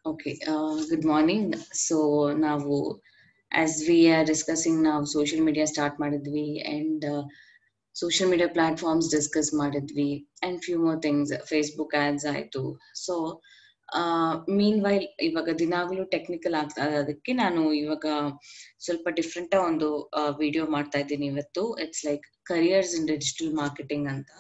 Okay, uh, good morning. So ನಾವು as we are discussing ನಾವು social media start ಮಾಡಿದ್ವಿ and social media platforms discuss ಮಾಡಿದ್ವಿ and few more things Facebook ads ಆಯ್ತು so meanwhile ಇವಾಗ ದಿನಾಗ್ಲೂ technical ಆಗ್ತಾ ಇದೆ ಅದಕ್ಕೆ ನಾನು ಇವಾಗ ಸ್ವಲ್ಪ ಡಿಫ್ರೆಂಟ್ ಒಂದು ವಿಡಿಯೋ ಮಾಡ್ತಾ ಇದ್ದೀನಿ ಇವತ್ತು it's like careers in digital marketing ಅಂತ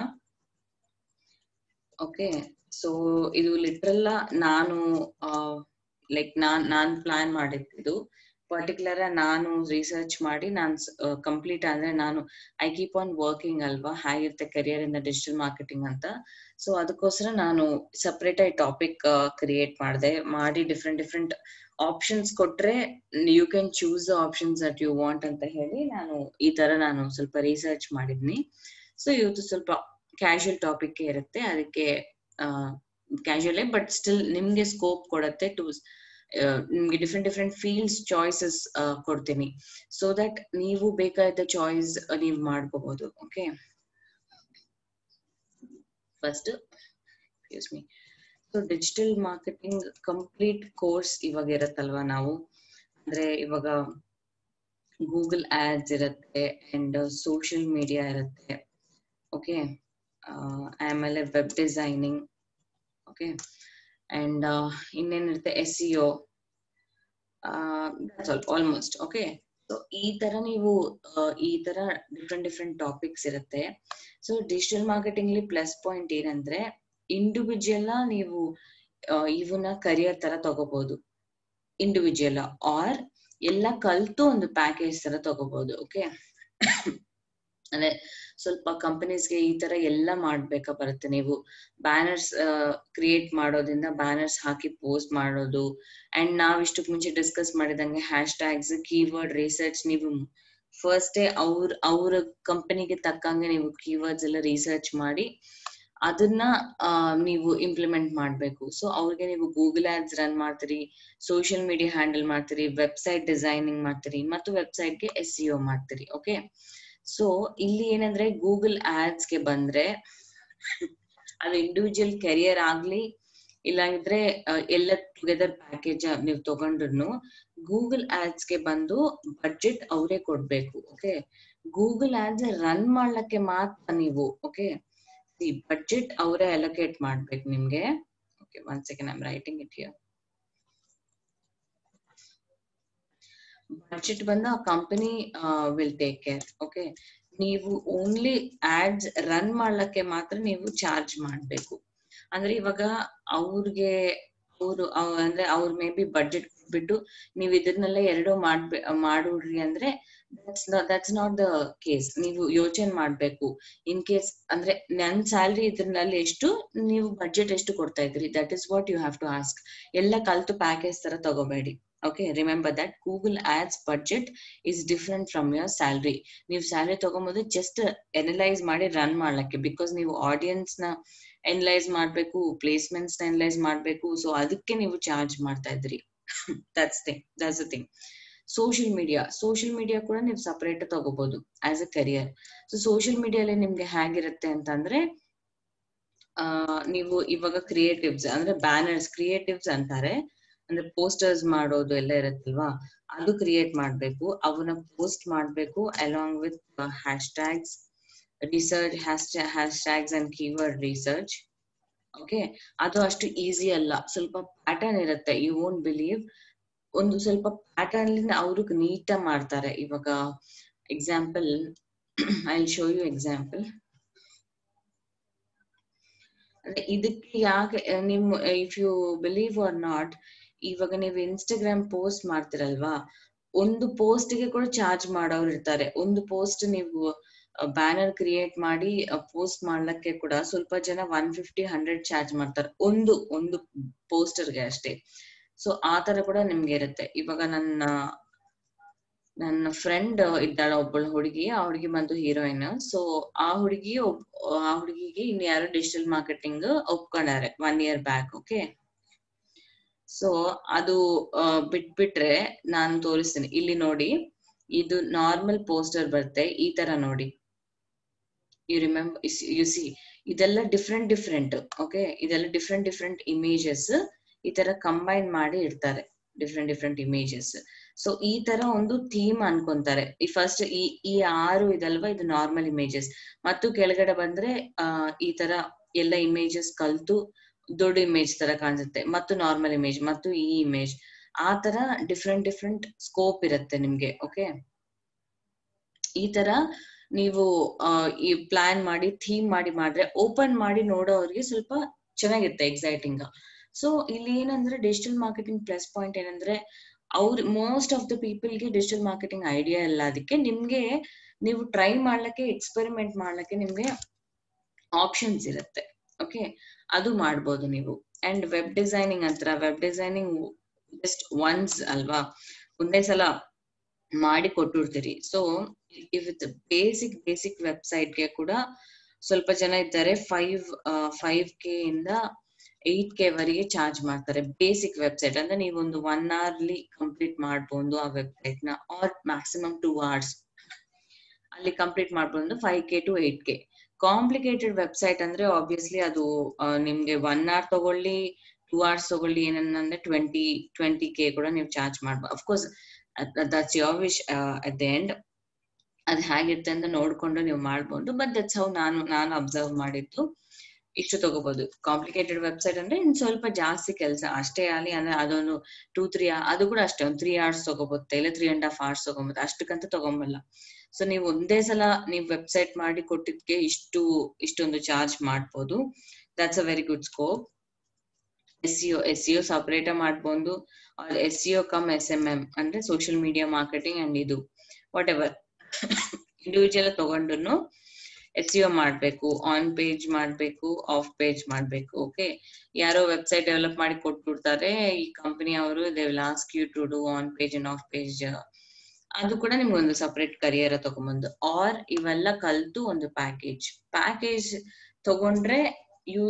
ಓಕೆ ಸೊ ಇದು ಲಿಟ್ರಲ್ಲ ನಾನು ಲೈಕ್ ನಾನ್ ನಾನ್ ಪ್ಲಾನ್ ಮಾಡಿದ್ದು ಪರ್ಟಿಕ್ಯುಲರ್ ನಾನು ರಿಸರ್ಚ್ ಮಾಡಿ ನಾನು ಕಂಪ್ಲೀಟ್ ಅಂದ್ರೆ ನಾನು ಐ ಕೀಪ್ ಆನ್ ವರ್ಕಿಂಗ್ ಅಲ್ವಾ ಹೇಗಿರುತ್ತೆ ಕರಿಯರ್ ಇನ್ ಡಿಜಿಟಲ್ ಮಾರ್ಕೆಟಿಂಗ್ ಅಂತ ಸೊ ಅದಕ್ಕೋಸ್ಕರ ನಾನು ಸಪ್ರೇಟ್ ಆಗಿ ಟಾಪಿಕ್ ಕ್ರಿಯೇಟ್ ಮಾಡಿದೆ ಮಾಡಿ ಡಿಫ್ರೆಂಟ್ ಡಿಫ್ರೆಂಟ್ ಆಪ್ಷನ್ಸ್ ಕೊಟ್ರೆ you can choose the options that you want ಅಂತ ಹೇಳಿ ನಾನು ಈ ತರ ನಾನು ಸ್ವಲ್ಪ ರಿಸರ್ಚ್ ಮಾಡಿದ್ನಿ ಸೊ ಇವತ್ತು ಸ್ವಲ್ಪ ಕ್ಯಾಶುಯಲ್ ಟಾಪಿಕ್ ಇರುತ್ತೆ ಅದಕ್ಕೆ ಕ್ಯಾಶುಯಲ್ ಬಟ್ ಸ್ಟಿಲ್ ನಿಮ್ಗೆ ಸ್ಕೋಪ್ ಕೊಡುತ್ತೆ ಟು ನಿಮ್ಗೆ ಡಿಫ್ರೆಂಟ್ ಡಿಫ್ರೆಂಟ್ ಫೀಲ್ಡ್ಸ್ ಚಾಯ್ಸಸ್ ಕೊಡ್ತೀನಿ ಸೊ ದಟ್ ನೀವು ಬೇಕಾದ ಚಾಯ್ಸ್ ನೀವು ಮಾಡ್ಕೋಬಹುದು okay first excuse me so digital marketing complete course ಇವಾಗ ಇರತ್ತಲ್ವಾ ನಾವು ಅಂದ್ರೆ ಇವಾಗ ಗೂಗಲ್ ಆಡ್ಸ್ ಇರುತ್ತೆ ಅಂಡ್ ಸೋಷಿಯಲ್ ಮೀಡಿಯಾ ಇರುತ್ತೆ ಓಕೆ ಆಮೇಲೆ ವೆಬ್ ಡಿಸೈನಿಂಗ್ ಓಕೆ ಅಂಡ್ ಇನ್ನೇನಿರುತ್ತೆ S E O almost okay so ಈ ತರ ನೀವು ಈ ತರ ಡಿಫ್ರೆಂಟ್ ಡಿಫ್ರೆಂಟ್ ಟಾಪಿಕ್ಸ್ ಇರುತ್ತೆ ಸೊ ಡಿಜಿಟಲ್ ಮಾರ್ಕೆಟಿಂಗ್ ಅಲ್ಲಿ ಪ್ಲಸ್ ಪಾಯಿಂಟ್ ಏನಂದ್ರೆ ಇಂಡಿವಿಜುವಲ್ ನೀವು ಇವನ್ನ ಕರಿಯರ್ ತರ ತಗೋಬಹುದು ಇಂಡಿವಿಜುವಲ್ ಆರ್ ಎಲ್ಲ ಕಲ್ತು ಒಂದು ಪ್ಯಾಕೇಜ್ ತರ ತಗೋಬಹುದು ಓಕೆ ಅಂದ್ರೆ ಸ್ವಲ್ಪ ಕಂಪನೀಸ್ಗೆ ಈ ತರ ಎಲ್ಲ ಮಾಡ್ಬೇಕಾ ಬರುತ್ತೆ ನೀವು ಬ್ಯಾನರ್ಸ್ ಕ್ರಿಯೇಟ್ ಮಾಡೋದ್ರಿಂದ ಬ್ಯಾನರ್ಸ್ ಹಾಕಿ ಪೋಸ್ಟ್ ಮಾಡೋದು ಅಂಡ್ ನಾವ್ ಇಷ್ಟಕ್ ಮುಂಚೆ ಡಿಸ್ಕಸ್ ಮಾಡಿದಂಗೆ ಹ್ಯಾಶ್ ಟ್ಯಾಗ್ಸ್ ಕೀವರ್ಡ್ ರಿಸರ್ಚ್ ನೀವು ಫಸ್ಟೇ ಅವ್ರ ಅವ್ರ ಕಂಪನಿಗೆ ತಕ್ಕಂಗೆ ನೀವು ಕೀವರ್ಡ್ಸ್ ಎಲ್ಲ ರಿಸರ್ಚ್ ಮಾಡಿ ಅದನ್ನ ನೀವು ಇಂಪ್ಲಿಮೆಂಟ್ ಮಾಡ್ಬೇಕು ಸೊ ಅವ್ರಿಗೆ ನೀವು ಗೂಗಲ್ ಆಡ್ಸ್ ರನ್ ಮಾಡ್ತೀರಿ ಸೋಷಿಯಲ್ ಮೀಡಿಯಾ ಹ್ಯಾಂಡಲ್ ಮಾಡ್ತೀರಿ ವೆಬ್ಸೈಟ್ ಡಿಸೈನಿಂಗ್ ಮಾಡ್ತೀರಿ ಮತ್ತು ವೆಬ್ಸೈಟ್ಗೆ ಎಸ್ ಸಿ ಮಾಡ್ತೀರಿ ಓಕೆ ಸೊ ಇಲ್ಲಿ ಏನಂದ್ರೆ ಗೂಗಲ್ ಆಡ್ಸ್ ಗೆ ಬಂದ್ರೆ ಅದು ಇಂಡಿವಿಜುವಲ್ ಕೆರಿಯರ್ ಆಗ್ಲಿ ಇಲ್ಲಾಂದ್ರೆ ಎಲ್ಲ ಟುಗೆದರ್ ಪ್ಯಾಕೇಜ್ ನೀವು ತಗೊಂಡ್ರು ಗೂಗಲ್ ಆಡ್ಸ್ ಗೆ ಬಂದು ಬಡ್ಜೆಟ್ ಅವರೇ ಕೊಡ್ಬೇಕು ಓಕೆ ಗೂಗಲ್ ಆಡ್ಸ್ ರನ್ ಮಾಡ್ಲಕ್ಕೆ ಮಾತ್ರ ನೀವು ಓಕೆ ಬಡ್ಜೆಟ್ ಅವರೇ ಅಲೋಕೇಟ್ ಮಾಡ್ಬೇಕು ನಿಮ್ಗೆ okay one second I'm writing it here budget ಬಂದು ಆ company will take care okay ನೀವು ಓನ್ಲಿ ಆಡ್ಸ್ ರನ್ ಮಾಡ್ಲಕ್ಕೆ ಮಾತ್ರ ನೀವು ಚಾರ್ಜ್ ಮಾಡ್ಬೇಕು ಅಂದ್ರೆ ಇವಾಗ ಅವ್ರಿಗೆ ಅವರು ಅಂದ್ರೆ ಅವ್ರ ಮೇ ಬಿ ಬಡ್ಜೆಟ್ ಕೊಟ್ಬಿಟ್ಟು ನೀವು ಇದನ್ನೆಲ್ಲ ಎರಡು ಮಾಡ್ಬೇ ಮಾಡುಡ್ರಿ ಅಂದ್ರೆ that's that's not the case ನೀವು ಯೋಚನೆ ಮಾಡ್ಬೇಕು ಇನ್ ಕೇಸ್ ಅಂದ್ರೆ ನನ್ ಸ್ಯಾಲ್ರಿ ಇದ್ರಲ್ಲಿ ಎಷ್ಟು ನೀವು ಬಡ್ಜೆಟ್ ಎಷ್ಟು ಕೊಡ್ತಾ ಇದ್ರಿ that is what you have to ask ಎಲ್ಲ ಕಲ್ತು ಪ್ಯಾಕೇಜ್ ತರ ತಗೋಬೇಡಿ okay remember that Google ads budget is different from your salary ನೀವು ಸ್ಯಾಲ್ರಿ ತಗೊಂಬೋದು ಜಸ್ಟ್ ಎನಲೈಸ್ ಮಾಡಿ ರನ್ ಮಾಡ್ಲಕ್ಕೆ ಬಿಕಾಸ್ ನೀವು ಆಡಿಯನ್ಸ್ ನ ಎನಲೈಸ್ ಮಾಡ್ಬೇಕು ಪ್ಲೇಸ್ಮೆಂಟ್ಸ್ ನ ಎನಲೈಸ್ ಮಾಡ್ಬೇಕು ಸೊ ಅದಕ್ಕೆ ನೀವು ಚಾರ್ಜ್ ಮಾಡ್ತಾ ಇದ್ರಿ that's thing that's a thing social media social media ಕೂಡ ನೀವು ಸಪರೇಟ್ ತಗೋಬಹುದು as a career so social ಮೀಡಿಯಾಲಿ ನಿಮ್ಗೆ ಹೇಗಿರುತ್ತೆ ಅಂತಂದ್ರೆ ಆ ನೀವು ಇವಾಗ ಕ್ರಿಯೇಟಿವ್ಸ್ ಅಂದ್ರೆ ಬ್ಯಾನರ್ಸ್ ಕ್ರಿಯೇಟಿವ್ಸ್ ಅಂತಾರೆ ಅಂದ್ರೆ ಪೋಸ್ಟರ್ಸ್ ಮಾಡೋದು ಎಲ್ಲ ಇರುತ್ತಲ್ವಾ ಅದು ಕ್ರಿಯೇಟ್ ಮಾಡ್ಬೇಕು ಅವನ್ನ ಪೋಸ್ಟ್ ಮಾಡ್ಬೇಕು along with hashtags research hashtags and keyword research okay ಅದು ಅಷ್ಟು ಈಸಿ ಅಲ್ಲ ಸ್ವಲ್ಪ ಪ್ಯಾಟರ್ನ್ ಇರುತ್ತೆ ಯು ವೋಂಟ್ ಬಿಲೀವ್ ಒಂದು ಸ್ವಲ್ಪ ಪ್ಯಾಟರ್ನ್ ಅವರು ನೀಟಾಗಿ ಮಾಡ್ತಾರೆ ಇವಾಗ example I show you example ಅಂದ್ರೆ ಇದಕ್ಕೆ ಯಾಕೆ ನಿಮ್ if you believe or not ಇವಾಗ ನೀವು ಇನ್ಸ್ಟಾಗ್ರಾಮ್ ಪೋಸ್ಟ್ ಮಾಡ್ತಿರಲ್ವಾ ಒಂದು ಪೋಸ್ಟ್ ಗೆ ಕೂಡ ಚಾರ್ಜ್ ಮಾಡೋರು ಇರ್ತಾರೆ ಒಂದು ಪೋಸ್ಟ್ ನೀವು ಬ್ಯಾನರ್ ಕ್ರಿಯೇಟ್ ಮಾಡಿ ಪೋಸ್ಟ್ ಮಾಡ್ಲಕ್ಕೆ ಕೂಡ ಸ್ವಲ್ಪ ಜನ ಒನ್ ಫಿಫ್ಟಿ ಹಂಡ್ರೆಡ್ ಚಾರ್ಜ್ ಮಾಡ್ತಾರೆ ಒಂದು ಒಂದು ಪೋಸ್ಟರ್ಗೆ ಅಷ್ಟೇ ಸೊ ಆ ತರ ಕೂಡ ನಿಮ್ಗೆ ಇರುತ್ತೆ ಇವಾಗ ನನ್ನ ನನ್ನ ಫ್ರೆಂಡ್ ಇದ್ದಾಳ ಒಬ್ಬಳು ಹುಡುಗಿ ಆ ಹುಡುಗಿ ಬಂದು ಹೀರೋಯಿನ್ ಸೊ ಆ ಹುಡುಗಿ ಆ ಹುಡುಗಿಗೆ ಇನ್ ಯಾರು ಡಿಜಿಟಲ್ ಮಾರ್ಕೆಟಿಂಗ್ ಒಪ್ಕೊಂಡಾರೆ one year back okay so ಅದು ಬಿಟ್ಬಿಟ್ರೆ ನಾನು ತೋರಿಸ್ತೀನಿ ಇಲ್ಲಿ ನೋಡಿ ಇದು ನಾರ್ಮಲ್ ಪೋಸ್ಟರ್ ಬರುತ್ತೆ ಈ ತರ ನೋಡಿ ಯು ರಿಮೆಂಬರ್ ಯು ಸಿ ಇದೆಲ್ಲ ಡಿಫ್ರೆಂಟ್ ಡಿಫ್ರೆಂಟ್ ಓಕೆ ಇದೆಲ್ಲ ಡಿಫ್ರೆಂಟ್ ಡಿಫ್ರೆಂಟ್ ಇಮೇಜಸ್ ಈ ತರ ಕಂಬೈನ್ ಮಾಡಿ ಇಡ್ತಾರೆ ಡಿಫ್ರೆಂಟ್ ಡಿಫ್ರೆಂಟ್ ಇಮೇಜಸ್ ಸೊ ಈ ತರ ಒಂದು ಥೀಮ್ ಅನ್ಕೊಂತಾರೆ ಈ ಫಸ್ಟ್ ಈ ಈ ಆರು ಇದಲ್ವಾ ಇದು ನಾರ್ಮಲ್ ಇಮೇಜಸ್ ಮತ್ತು ಕೆಳಗಡೆ ಬಂದ್ರೆ ಆ ಈ ತರ ಎಲ್ಲ ಇಮೇಜಸ್ ಕಲ್ತು ದೊಡ್ಡ ಇಮೇಜ್ ತರ ಕಾಣಿಸುತ್ತೆ ಮತ್ತು ನಾರ್ಮಲ್ ಇಮೇಜ್ ಮತ್ತು ಈ ಇಮೇಜ್ ಆ ತರ ಡಿಫ್ರೆಂಟ್ ಡಿಫ್ರೆಂಟ್ ಸ್ಕೋಪ್ ಇರುತ್ತೆ ನಿಮ್ಗೆ ಓಕೆ ಈ ತರ ನೀವು ಈ ಪ್ಲಾನ್ ಮಾಡಿ ಥೀಮ್ ಮಾಡಿ ಮಾಡಿದ್ರೆ ಓಪನ್ ಮಾಡಿ ನೋಡೋರಿಗೆ ಸ್ವಲ್ಪ ಚೆನ್ನಾಗಿರುತ್ತೆ ಎಕ್ಸೈಟಿಂಗ್ ಸೊ ಇಲ್ಲಿ ಏನಂದ್ರೆ ಡಿಜಿಟಲ್ ಮಾರ್ಕೆಟಿಂಗ್ ಪ್ಲಸ್ ಪಾಯಿಂಟ್ ಏನಂದ್ರೆ ಅವ್ರ ಮೋಸ್ಟ್ ಆಫ್ ದ ಪೀಪಲ್ಗೆ ಡಿಜಿಟಲ್ ಮಾರ್ಕೆಟಿಂಗ್ ಐಡಿಯಾ ಇಲ್ಲ ಅದಕ್ಕೆ ನಿಮ್ಗೆ ನೀವು ಟ್ರೈ ಮಾಡ್ಲಿಕ್ಕೆ ಎಕ್ಸ್ಪೆರಿಮೆಂಟ್ ಮಾಡ್ಲಿಕ್ಕೆ ನಿಮ್ಗೆ ಆಪ್ಷನ್ಸ್ ಇರುತ್ತೆ ಓಕೆ ಅದು ಮಾಡ್ಬೋದು ನೀವು ಅಂಡ್ ವೆಬ್ ಡಿಸೈನಿಂಗ್ ಅಂತ ವೆಬ್ ಡಿಸೈನಿಂಗ್ ಜಸ್ಟ್ ಒನ್ಸ್ ಅಲ್ವಾ ಒಂದೇ ಸಲ ಮಾಡಿ ಕೊಟ್ಟಿರ್ತೀರಿ ಸೊ ವಿತ್ ಬೇಸಿಕ್ ಬೇಸಿಕ್ ವೆಬ್ಸೈಟ್ಗೆ ಕೂಡ ಸ್ವಲ್ಪ ಜನ ಇದ್ದಾರೆ ಫೈವ್ ಫೈವ್ ಕೆ ಇಂದ ಏಟ್ ಕೆ ವರೆಗೆ ಚಾರ್ಜ್ ಮಾಡ್ತಾರೆ ಬೇಸಿಕ್ ವೆಬ್ಸೈಟ್ ಅಂದ್ರೆ ನೀವು ಒಂದು ಒನ್ ಅವರ್ಲಿ ಕಂಪ್ಲೀಟ್ ಮಾಡ್ಬೋದು ಆ ವೆಬ್ಸೈಟ್ ನ ಆರ್ ಮ್ಯಾಕ್ಸಿಮಮ್ ಟೂ ಅವರ್ಸ್ ಅಲ್ಲಿ ಕಂಪ್ಲೀಟ್ ಮಾಡ್ಬೋದು five K to eight K complicated website ಅಂದ್ರೆ ಆಬ್ವಿಯಸ್ಲಿ ಅದು ನಿಮ್ಗೆ ಒನ್ ಅವರ್ ತಗೊಳ್ಳಿ ಟೂ ಅವರ್ಸ್ ತಗೊಳ್ಳಿ ಏನಂದ್ರೆ ಟ್ವೆಂಟಿ ಟ್ವೆಂಟಿ ಕೆ ಕೂಡ ನೀವು ಚಾರ್ಜ್ ಮಾಡ್ಬೋದು of course that's your wish at the end ಅದ್ ಹೇಗಿರುತ್ತೆ ಅಂತ ನೋಡ್ಕೊಂಡು ನೀವು ಮಾಡ್ಬೋದು ಬಟ್ ದಟ್ಸ್ ಹೌ ನಾನು ನಾನು ಅಬ್ಸರ್ವ್ ಮಾಡಿದ್ದು ಇಷ್ಟು ತಗೋಬಹುದು ಕಾಂಪ್ಲಿಕೇಟೆಡ್ ವೆಬ್ಸೈಟ್ ಅಂದ್ರೆ ಇನ್ ಸ್ವಲ್ಪ ಜಾಸ್ತಿ ಕೆಲಸ ಅಷ್ಟೇ ಆಗಲಿ ಅಂದ್ರೆ ಅದೊಂದು ಟೂ ತ್ರೀ ಅದು ಕೂಡ ಅಷ್ಟೇ ಒಂದು ತ್ರೀ ಅವರ್ಸ್ ತಗೋಬಹುದು ಇಲ್ಲ ತ್ರೀ ಅಂಡ್ ಹಾಫ್ ಅವರ್ಸ್ ತಗೋಬಹುದು ಅಷ್ಟಕ್ಕಂತ ತಗೊಂಬಲ್ಲ ಸೊ ನೀವು ಒಂದೇ ಸಲ ನೀವು ವೆಬ್ಸೈಟ್ ಮಾಡಿ ಕೊಟ್ಟಿದ್ಕೆ ಇಷ್ಟು ಇಷ್ಟೊಂದು ಚಾರ್ಜ್ ಮಾಡ್ಬೋದು that's a very good scope SEO SEO separate ಮಾಡ್ಬೋದು SEO cum S M M ಅಂದ್ರೆ ಸೋಷಿಯಲ್ ಮೀಡಿಯಾ ಮಾರ್ಕೆಟಿಂಗ್ ಅಂಡ್ ಇದು ವಾಟ್ ಎವರ್ ಇಂಡಿವಿಜುವಲ್ ತಗೊಂಡು ಎಸ್ ಸಿಒ ಮಾಡ್ಬೇಕು ಆನ್ ಪೇಜ್ ಮಾಡ್ಬೇಕು ಆಫ್ ಪೇಜ್ ಮಾಡ್ಬೇಕು ಓಕೆ ಯಾರೋ ವೆಬ್ಸೈಟ್ ಡೆವಲಪ್ ಮಾಡಿ ಕೊಟ್ಬಿಡ್ತಾರೆ ಈ ಕಂಪನಿ ಅವರು they will ask you to do on page and off page ಅದು ಕೂಡ ನಿಮ್ಗೆ ಒಂದು ಸಪರೇಟ್ ಕರಿಯರ್ ತಗೊಂಬಂದು ಆರ್ ಇವೆಲ್ಲ ಕಲ್ತು ಒಂದು ಪ್ಯಾಕೇಜ್ ಪ್ಯಾಕೇಜ್ ತಗೊಂಡ್ರೆ ಯು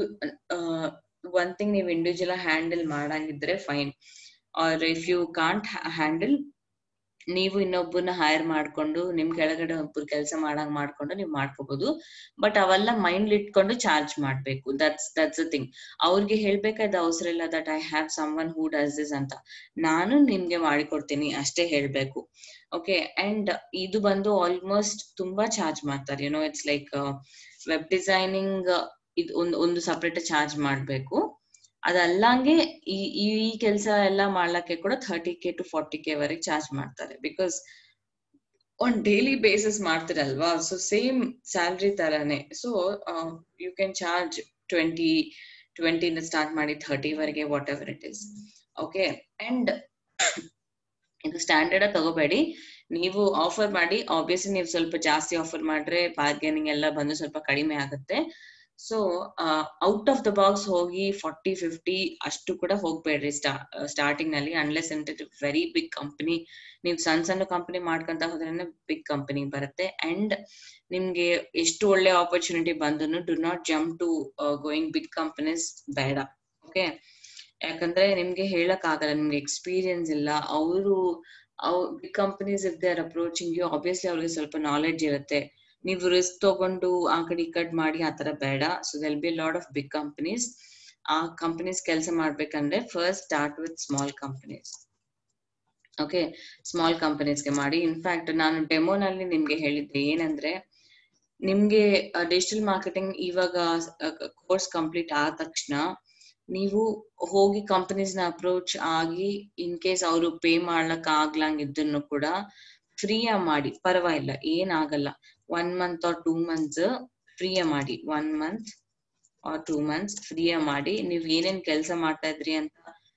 ಒನ್ ಥಿಂಗ್ ನೀವು ಇಂಡಿವಿಜುವಲ್ ಹ್ಯಾಂಡಲ್ ಮಾಡಂಗಿದ್ರೆ fine or if you can't handle ನೀವು ಇನ್ನೊಬ್ಬನ ಹೈರ್ ಮಾಡ್ಕೊಂಡು ನಿಮ್ ಕೆಳಗಡೆ ಒಬ್ಬರು ಕೆಲಸ ಮಾಡಂಗ್ ಮಾಡ್ಕೊಂಡು ನೀವು ಮಾಡ್ಕೋಬಹುದು ಬಟ್ ಅವೆಲ್ಲ ಮೈಂಡ್ ಇಟ್ಕೊಂಡು ಚಾರ್ಜ್ ಮಾಡ್ಬೇಕು ದಟ್ಸ್ ದಟ್ಸ್ ಅ ಥಿಂಗ್ ಅವ್ರಿಗೆ ಹೇಳ್ಬೇಕಾದ ಅವಸರ ಇಲ್ಲ that I have someone who does this ಅಂತ ನಾನು ನಿಮ್ಗೆ ಮಾಡಿಕೊಡ್ತೀನಿ ಅಷ್ಟೇ ಹೇಳ್ಬೇಕು ಓಕೆ ಅಂಡ್ ಇದು ಬಂದು ಆಲ್ಮೋಸ್ಟ್ ತುಂಬಾ ಚಾರ್ಜ್ ಮಾಡ್ತಾರೆ you know it's like web designing ಇದು ಒಂದು ಒಂದು ಸಪ್ರೇಟ್ ಚಾರ್ಜ್ ಮಾಡ್ಬೇಕು ಅದಲ್ಲಂಗೆ ಈ ಈ ಕೆಲಸ ಎಲ್ಲ ಮಾಡ್ಲಕ್ಕೆ ಕೂಡ thirty K to forty K ವರೆಗೆ ಚಾರ್ಜ್ ಮಾಡ್ತಾರೆ ಬಿಕಾಸ್ ಆನ್ ಡೈಲಿ ಬೇಸಿಸ್ ಮಾಡ್ತಿರಲ್ವಾ ಸೊ ಸೇಮ್ ಸ್ಯಾಲ್ರಿ ತರಾನೇ so you can charge twenty ಟ್ವೆಂಟಿಯಿಂದ ಸ್ಟಾರ್ಟ್ ಮಾಡಿ ಥರ್ಟಿ ವರೆಗೆ whatever it is okay and ಇದು ಸ್ಟ್ಯಾಂಡರ್ಡ್ ತಗೋಬೇಡಿ ನೀವು ಆಫರ್ ಮಾಡಿ ಆಬ್ವಿಯಸ್ಲಿ ನೀವು ಸ್ವಲ್ಪ ಜಾಸ್ತಿ ಆಫರ್ ಮಾಡ್ರೆ ಬಾರ್ಗೇನಿಂಗ್ ಎಲ್ಲ ಬಂದು ಸ್ವಲ್ಪ ಕಡಿಮೆ ಆಗುತ್ತೆ so out of the box ಹೋಗಿ ಫಾರ್ಟಿ ಫಿಫ್ಟಿ ಅಷ್ಟು ಕೂಡ ಹೋಗ್ಬೇಡ್ರಿ ಸ್ಟಾ ಸ್ಟಾರ್ಟಿಂಗ್ ನಲ್ಲಿ ಅನ್ಲೆಸ್ ಅಂತ ವೆರಿ ಬಿಗ್ ಕಂಪನಿ ನೀವು ಸಣ್ಣ ಸಣ್ಣ ಕಂಪನಿ ಮಾಡ್ಕೊಂತ ಹೋದ್ರೆ ಬಿಗ್ ಕಂಪನಿ ಬರುತ್ತೆ ಅಂಡ್ ನಿಮ್ಗೆ ಎಷ್ಟು ಒಳ್ಳೆ ಆಪರ್ಚುನಿಟಿ ಬಂದ್ರು do not jump to going big companies ಬೇಡ ಓಕೆ ಯಾಕಂದ್ರೆ ನಿಮ್ಗೆ ಹೇಳಕ್ ಆಗಲ್ಲ ನಿಮ್ಗೆ ಎಕ್ಸ್ಪೀರಿಯನ್ಸ್ ಇಲ್ಲ ಅವರು big companies if they are approaching you obviously ಅವ್ರಿಗೆ ಸ್ವಲ್ಪ ನಾಲೆಡ್ಜ್ ಇರುತ್ತೆ ನೀವು ರಿಸ್ಕ್ ತಗೊಂಡು ಆ ಕಡೆ ಈ ಕಡೆ ಮಾಡಿ ಆತರ ಬೇಡ so they'll be lot of big companies ಆ ಕಂಪನೀಸ್ ಕೆಲಸ ಮಾಡ್ಬೇಕಂದ್ರೆ first start with small companies okay small ಕಂಪನೀಸ್ಗೆ ಮಾಡಿ ಇನ್ಫ್ಯಾಕ್ಟ್ ನಾನು ಡೆಮೋನಲ್ಲಿ ನಿಮ್ಗೆ ಹೇಳಿದ್ದೆ ಏನಂದ್ರೆ ನಿಮ್ಗೆ ಡಿಜಿಟಲ್ ಮಾರ್ಕೆಟಿಂಗ್ ಇವಾಗ ಕೋರ್ಸ್ ಕಂಪ್ಲೀಟ್ ಆದ ತಕ್ಷಣ ನೀವು ಹೋಗಿ ಕಂಪನೀಸ್ ನ ಅಪ್ರೋಚ್ ಆಗಿ ಇನ್ ಕೇಸ್ ಅವರು ಪೇ ಮಾಡ್ಲಕ್ ಆಗ್ಲಂಗಿದ್ದನ್ನು ಕೂಡ ಫ್ರೀ ಮಾಡಿ ಪರವಾಗಿಲ್ಲ ಏನಾಗಲ್ಲ one month or two months free ಮಾಡಿ one month or two months free ಮಾಡಿ ನೀವ್ ಏನೇನ್ ಕೆಲಸ ಮಾಡ್ತಾ ಇದ್ರಿ ಅಂತ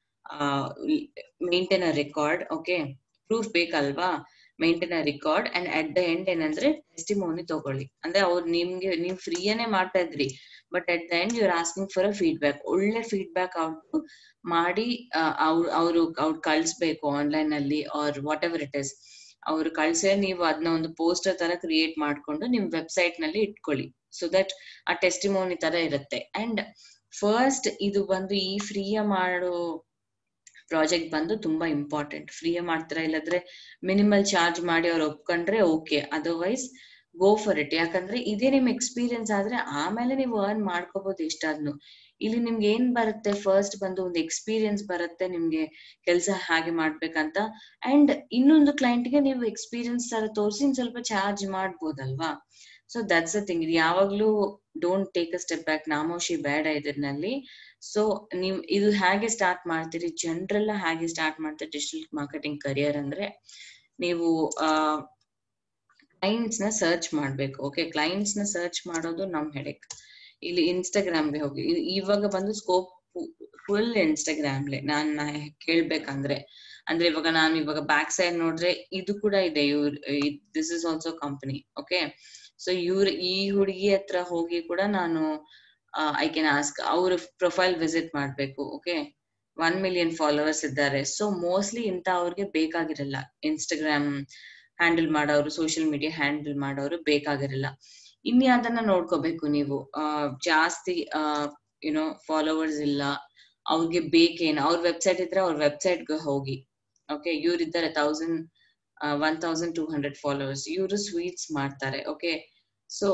maintain a record okay proof ಬೇಕಲ್ವಾ maintain a record and at the end ಏನಂದ್ರೆ ಟೆಸ್ಟಿಮೋನಿ ತಗೊಳ್ಳಿ ಅಂದ್ರೆ ಅವ್ರು ನಿಮ್ಗೆ ನೀವು ಫ್ರೀಯೇ ಮಾಡ್ತಾ ಇದ್ರಿ but at the end you're asking for a feedback ಒಳ್ಳೆ ಫೀಡ್ಬ್ಯಾಕ್ ಅವ್ರು ಮಾಡಿ ಅವ್ರು ಅವರು ಅವ್ರು ಕಳ್ಸ್ಬೇಕು ಆನ್ಲೈನ್ ಅಲ್ಲಿ or whatever it is ಅವ್ರು ಕಳ್ಸೆ ನೀವು ಅದನ್ನ ಒಂದು ಪೋಸ್ಟರ್ ತರ ಕ್ರಿಯೇಟ್ ಮಾಡ್ಕೊಂಡು ನಿಮ್ ವೆಬ್ಸೈಟ್ ನಲ್ಲಿ ಇಟ್ಕೊಳ್ಳಿ ಸೊ ದಟ್ ಆ ಟೆಸ್ಟಿಮೋನಿ ತರ ಇರುತ್ತೆ ಅಂಡ್ ಫಸ್ಟ್ ಇದು ಬಂದು ಈ ಫ್ರೀಯ ಮಾಡೋ ಪ್ರಾಜೆಕ್ಟ್ ಬಂದು ತುಂಬಾ ಇಂಪಾರ್ಟೆಂಟ್ ಫ್ರೀಯ ಮಾಡ್ತಾರ ಇಲ್ಲದ್ರೆ ಮಿನಿಮಲ್ ಚಾರ್ಜ್ ಮಾಡಿ ಅವ್ರು ಒಪ್ಕೊಂಡ್ರೆ okay otherwise go for it ಯಾಕಂದ್ರೆ ಇದೇ ನಿಮ್ ಎಕ್ಸ್ಪೀರಿಯನ್ಸ್ ಆದ್ರೆ ಆಮೇಲೆ ನೀವು ಅರ್ನ್ ಮಾಡ್ಕೋಬಹುದು ಎಷ್ಟಾದ್ನು ಇಲ್ಲಿ ನಿಮ್ಗೆ ಏನ್ ಬರುತ್ತೆ ಫಸ್ಟ್ ಬಂದು ಒಂದು ಎಕ್ಸ್ಪೀರಿಯನ್ಸ್ ಬರುತ್ತೆ ನಿಮ್ಗೆ ಕೆಲಸ ಹಾಗೆ ಮಾಡ್ಬೇಕಂತ ಅಂಡ್ ಇನ್ನೊಂದು client ಗೆ ನೀವು ಎಕ್ಸ್ಪೀರಿಯನ್ಸ್ ತರ ತೋರಿಸಿ ಸ್ವಲ್ಪ ಚಾರ್ಜ್ ಮಾಡ್ಬೋದಲ್ವಾ ಸೊ ದಟ್ಸ್ ಅ ಥಿಂಗ್ ಇದು ಯಾವಾಗ್ಲೂ don't take a step back ನಾಮೋಶಿ ಬೇಡ ಇದರಲ್ಲಿ ಸೊ ನೀವು ಇದು ಹೇಗೆ ಸ್ಟಾರ್ಟ್ ಮಾಡ್ತೀರಿ ಜನರೆಲ್ಲ ಹಾಗೆ ಸ್ಟಾರ್ಟ್ ಮಾಡ್ತಾರೆ ಡಿಜಿಟಲ್ ಮಾರ್ಕೆಟಿಂಗ್ ಕರಿಯರ್ ಅಂದ್ರೆ ನೀವು ಕ್ಲೈಂಟ್ಸ್ ನ ಸರ್ಚ್ ಮಾಡ್ಬೇಕು ಓಕೆ ಕ್ಲೈಂಟ್ಸ್ ನ ಸರ್ಚ್ ಮಾಡೋದು ನಮ್ ಹೆಡೆಕ್ ಇಲ್ಲಿ ಇನ್ಸ್ಟಾಗ್ರಾಮ್ಗೆ ಹೋಗಿ ಇ- ಇವಾಗ ಬಂದು ಸ್ಕೋಪ್ ಫುಲ್ ಇನ್ಸ್ಟಾಗ್ರಾಮ್ಲೆ ನಾನ್ ನಾ ಕೇಳ್ಬೇಕಂದ್ರೆ ಅಂದ್ರೆ ಇವಾಗ ನಾನು ಇವಾಗ ಬ್ಯಾಕ್ ಸೈಡ್ ನೋಡ್ರೆ ಇದು ಕೂಡ ಇದೆ ಇವ್ರ this is also company okay so ಇವ್ರ ಈ ಹುಡುಗಿ ಹತ್ರ ಹೋಗಿ ಕೂಡ ನಾನು ಐ ಕ್ಯಾನ್ ಆಸ್ಕ್ ಅವ್ರ ಪ್ರೊಫೈಲ್ ವಿಸಿಟ್ ಮಾಡ್ಬೇಕು ಓಕೆ ಒನ್ ಮಿಲಿಯನ್ ಫಾಲೋವರ್ಸ್ ಇದ್ದಾರೆ ಸೊ ಮೋಸ್ಟ್ಲಿ ಇಂತ ಅವ್ರಿಗೆ ಬೇಕಾಗಿರಲ್ಲ ಇನ್ಸ್ಟಾಗ್ರಾಮ್ ಹ್ಯಾಂಡಲ್ ಮಾಡೋರು ಸೋಷಿಯಲ್ ಮೀಡಿಯಾ ಹ್ಯಾಂಡಲ್ ಮಾಡೋರು ಬೇಕಾಗಿರಲ್ಲ ಇನ್ನು ಅದನ್ನ ನೋಡ್ಕೋಬೇಕು ನೀವು ಆ, ಜಾಸ್ತಿ ಯುನೋ ಫಾಲೋವರ್ಸ್ ಇಲ್ಲ ಅವ್ರಿಗೆ ಬೇಕೇನು ಅವ್ರ ವೆಬ್ಸೈಟ್ ಇದ್ರೆ ಅವ್ರ ವೆಬ್ಸೈಟ್ಗೆ ಹೋಗಿ ಓಕೆ ಇವ್ರಿದ್ದಾರೆ thousand one thousand two hundred followers ಇವರು ಸ್ವೀಟ್ಸ್ ಮಾಡ್ತಾರೆ ಓಕೆ ಸೊ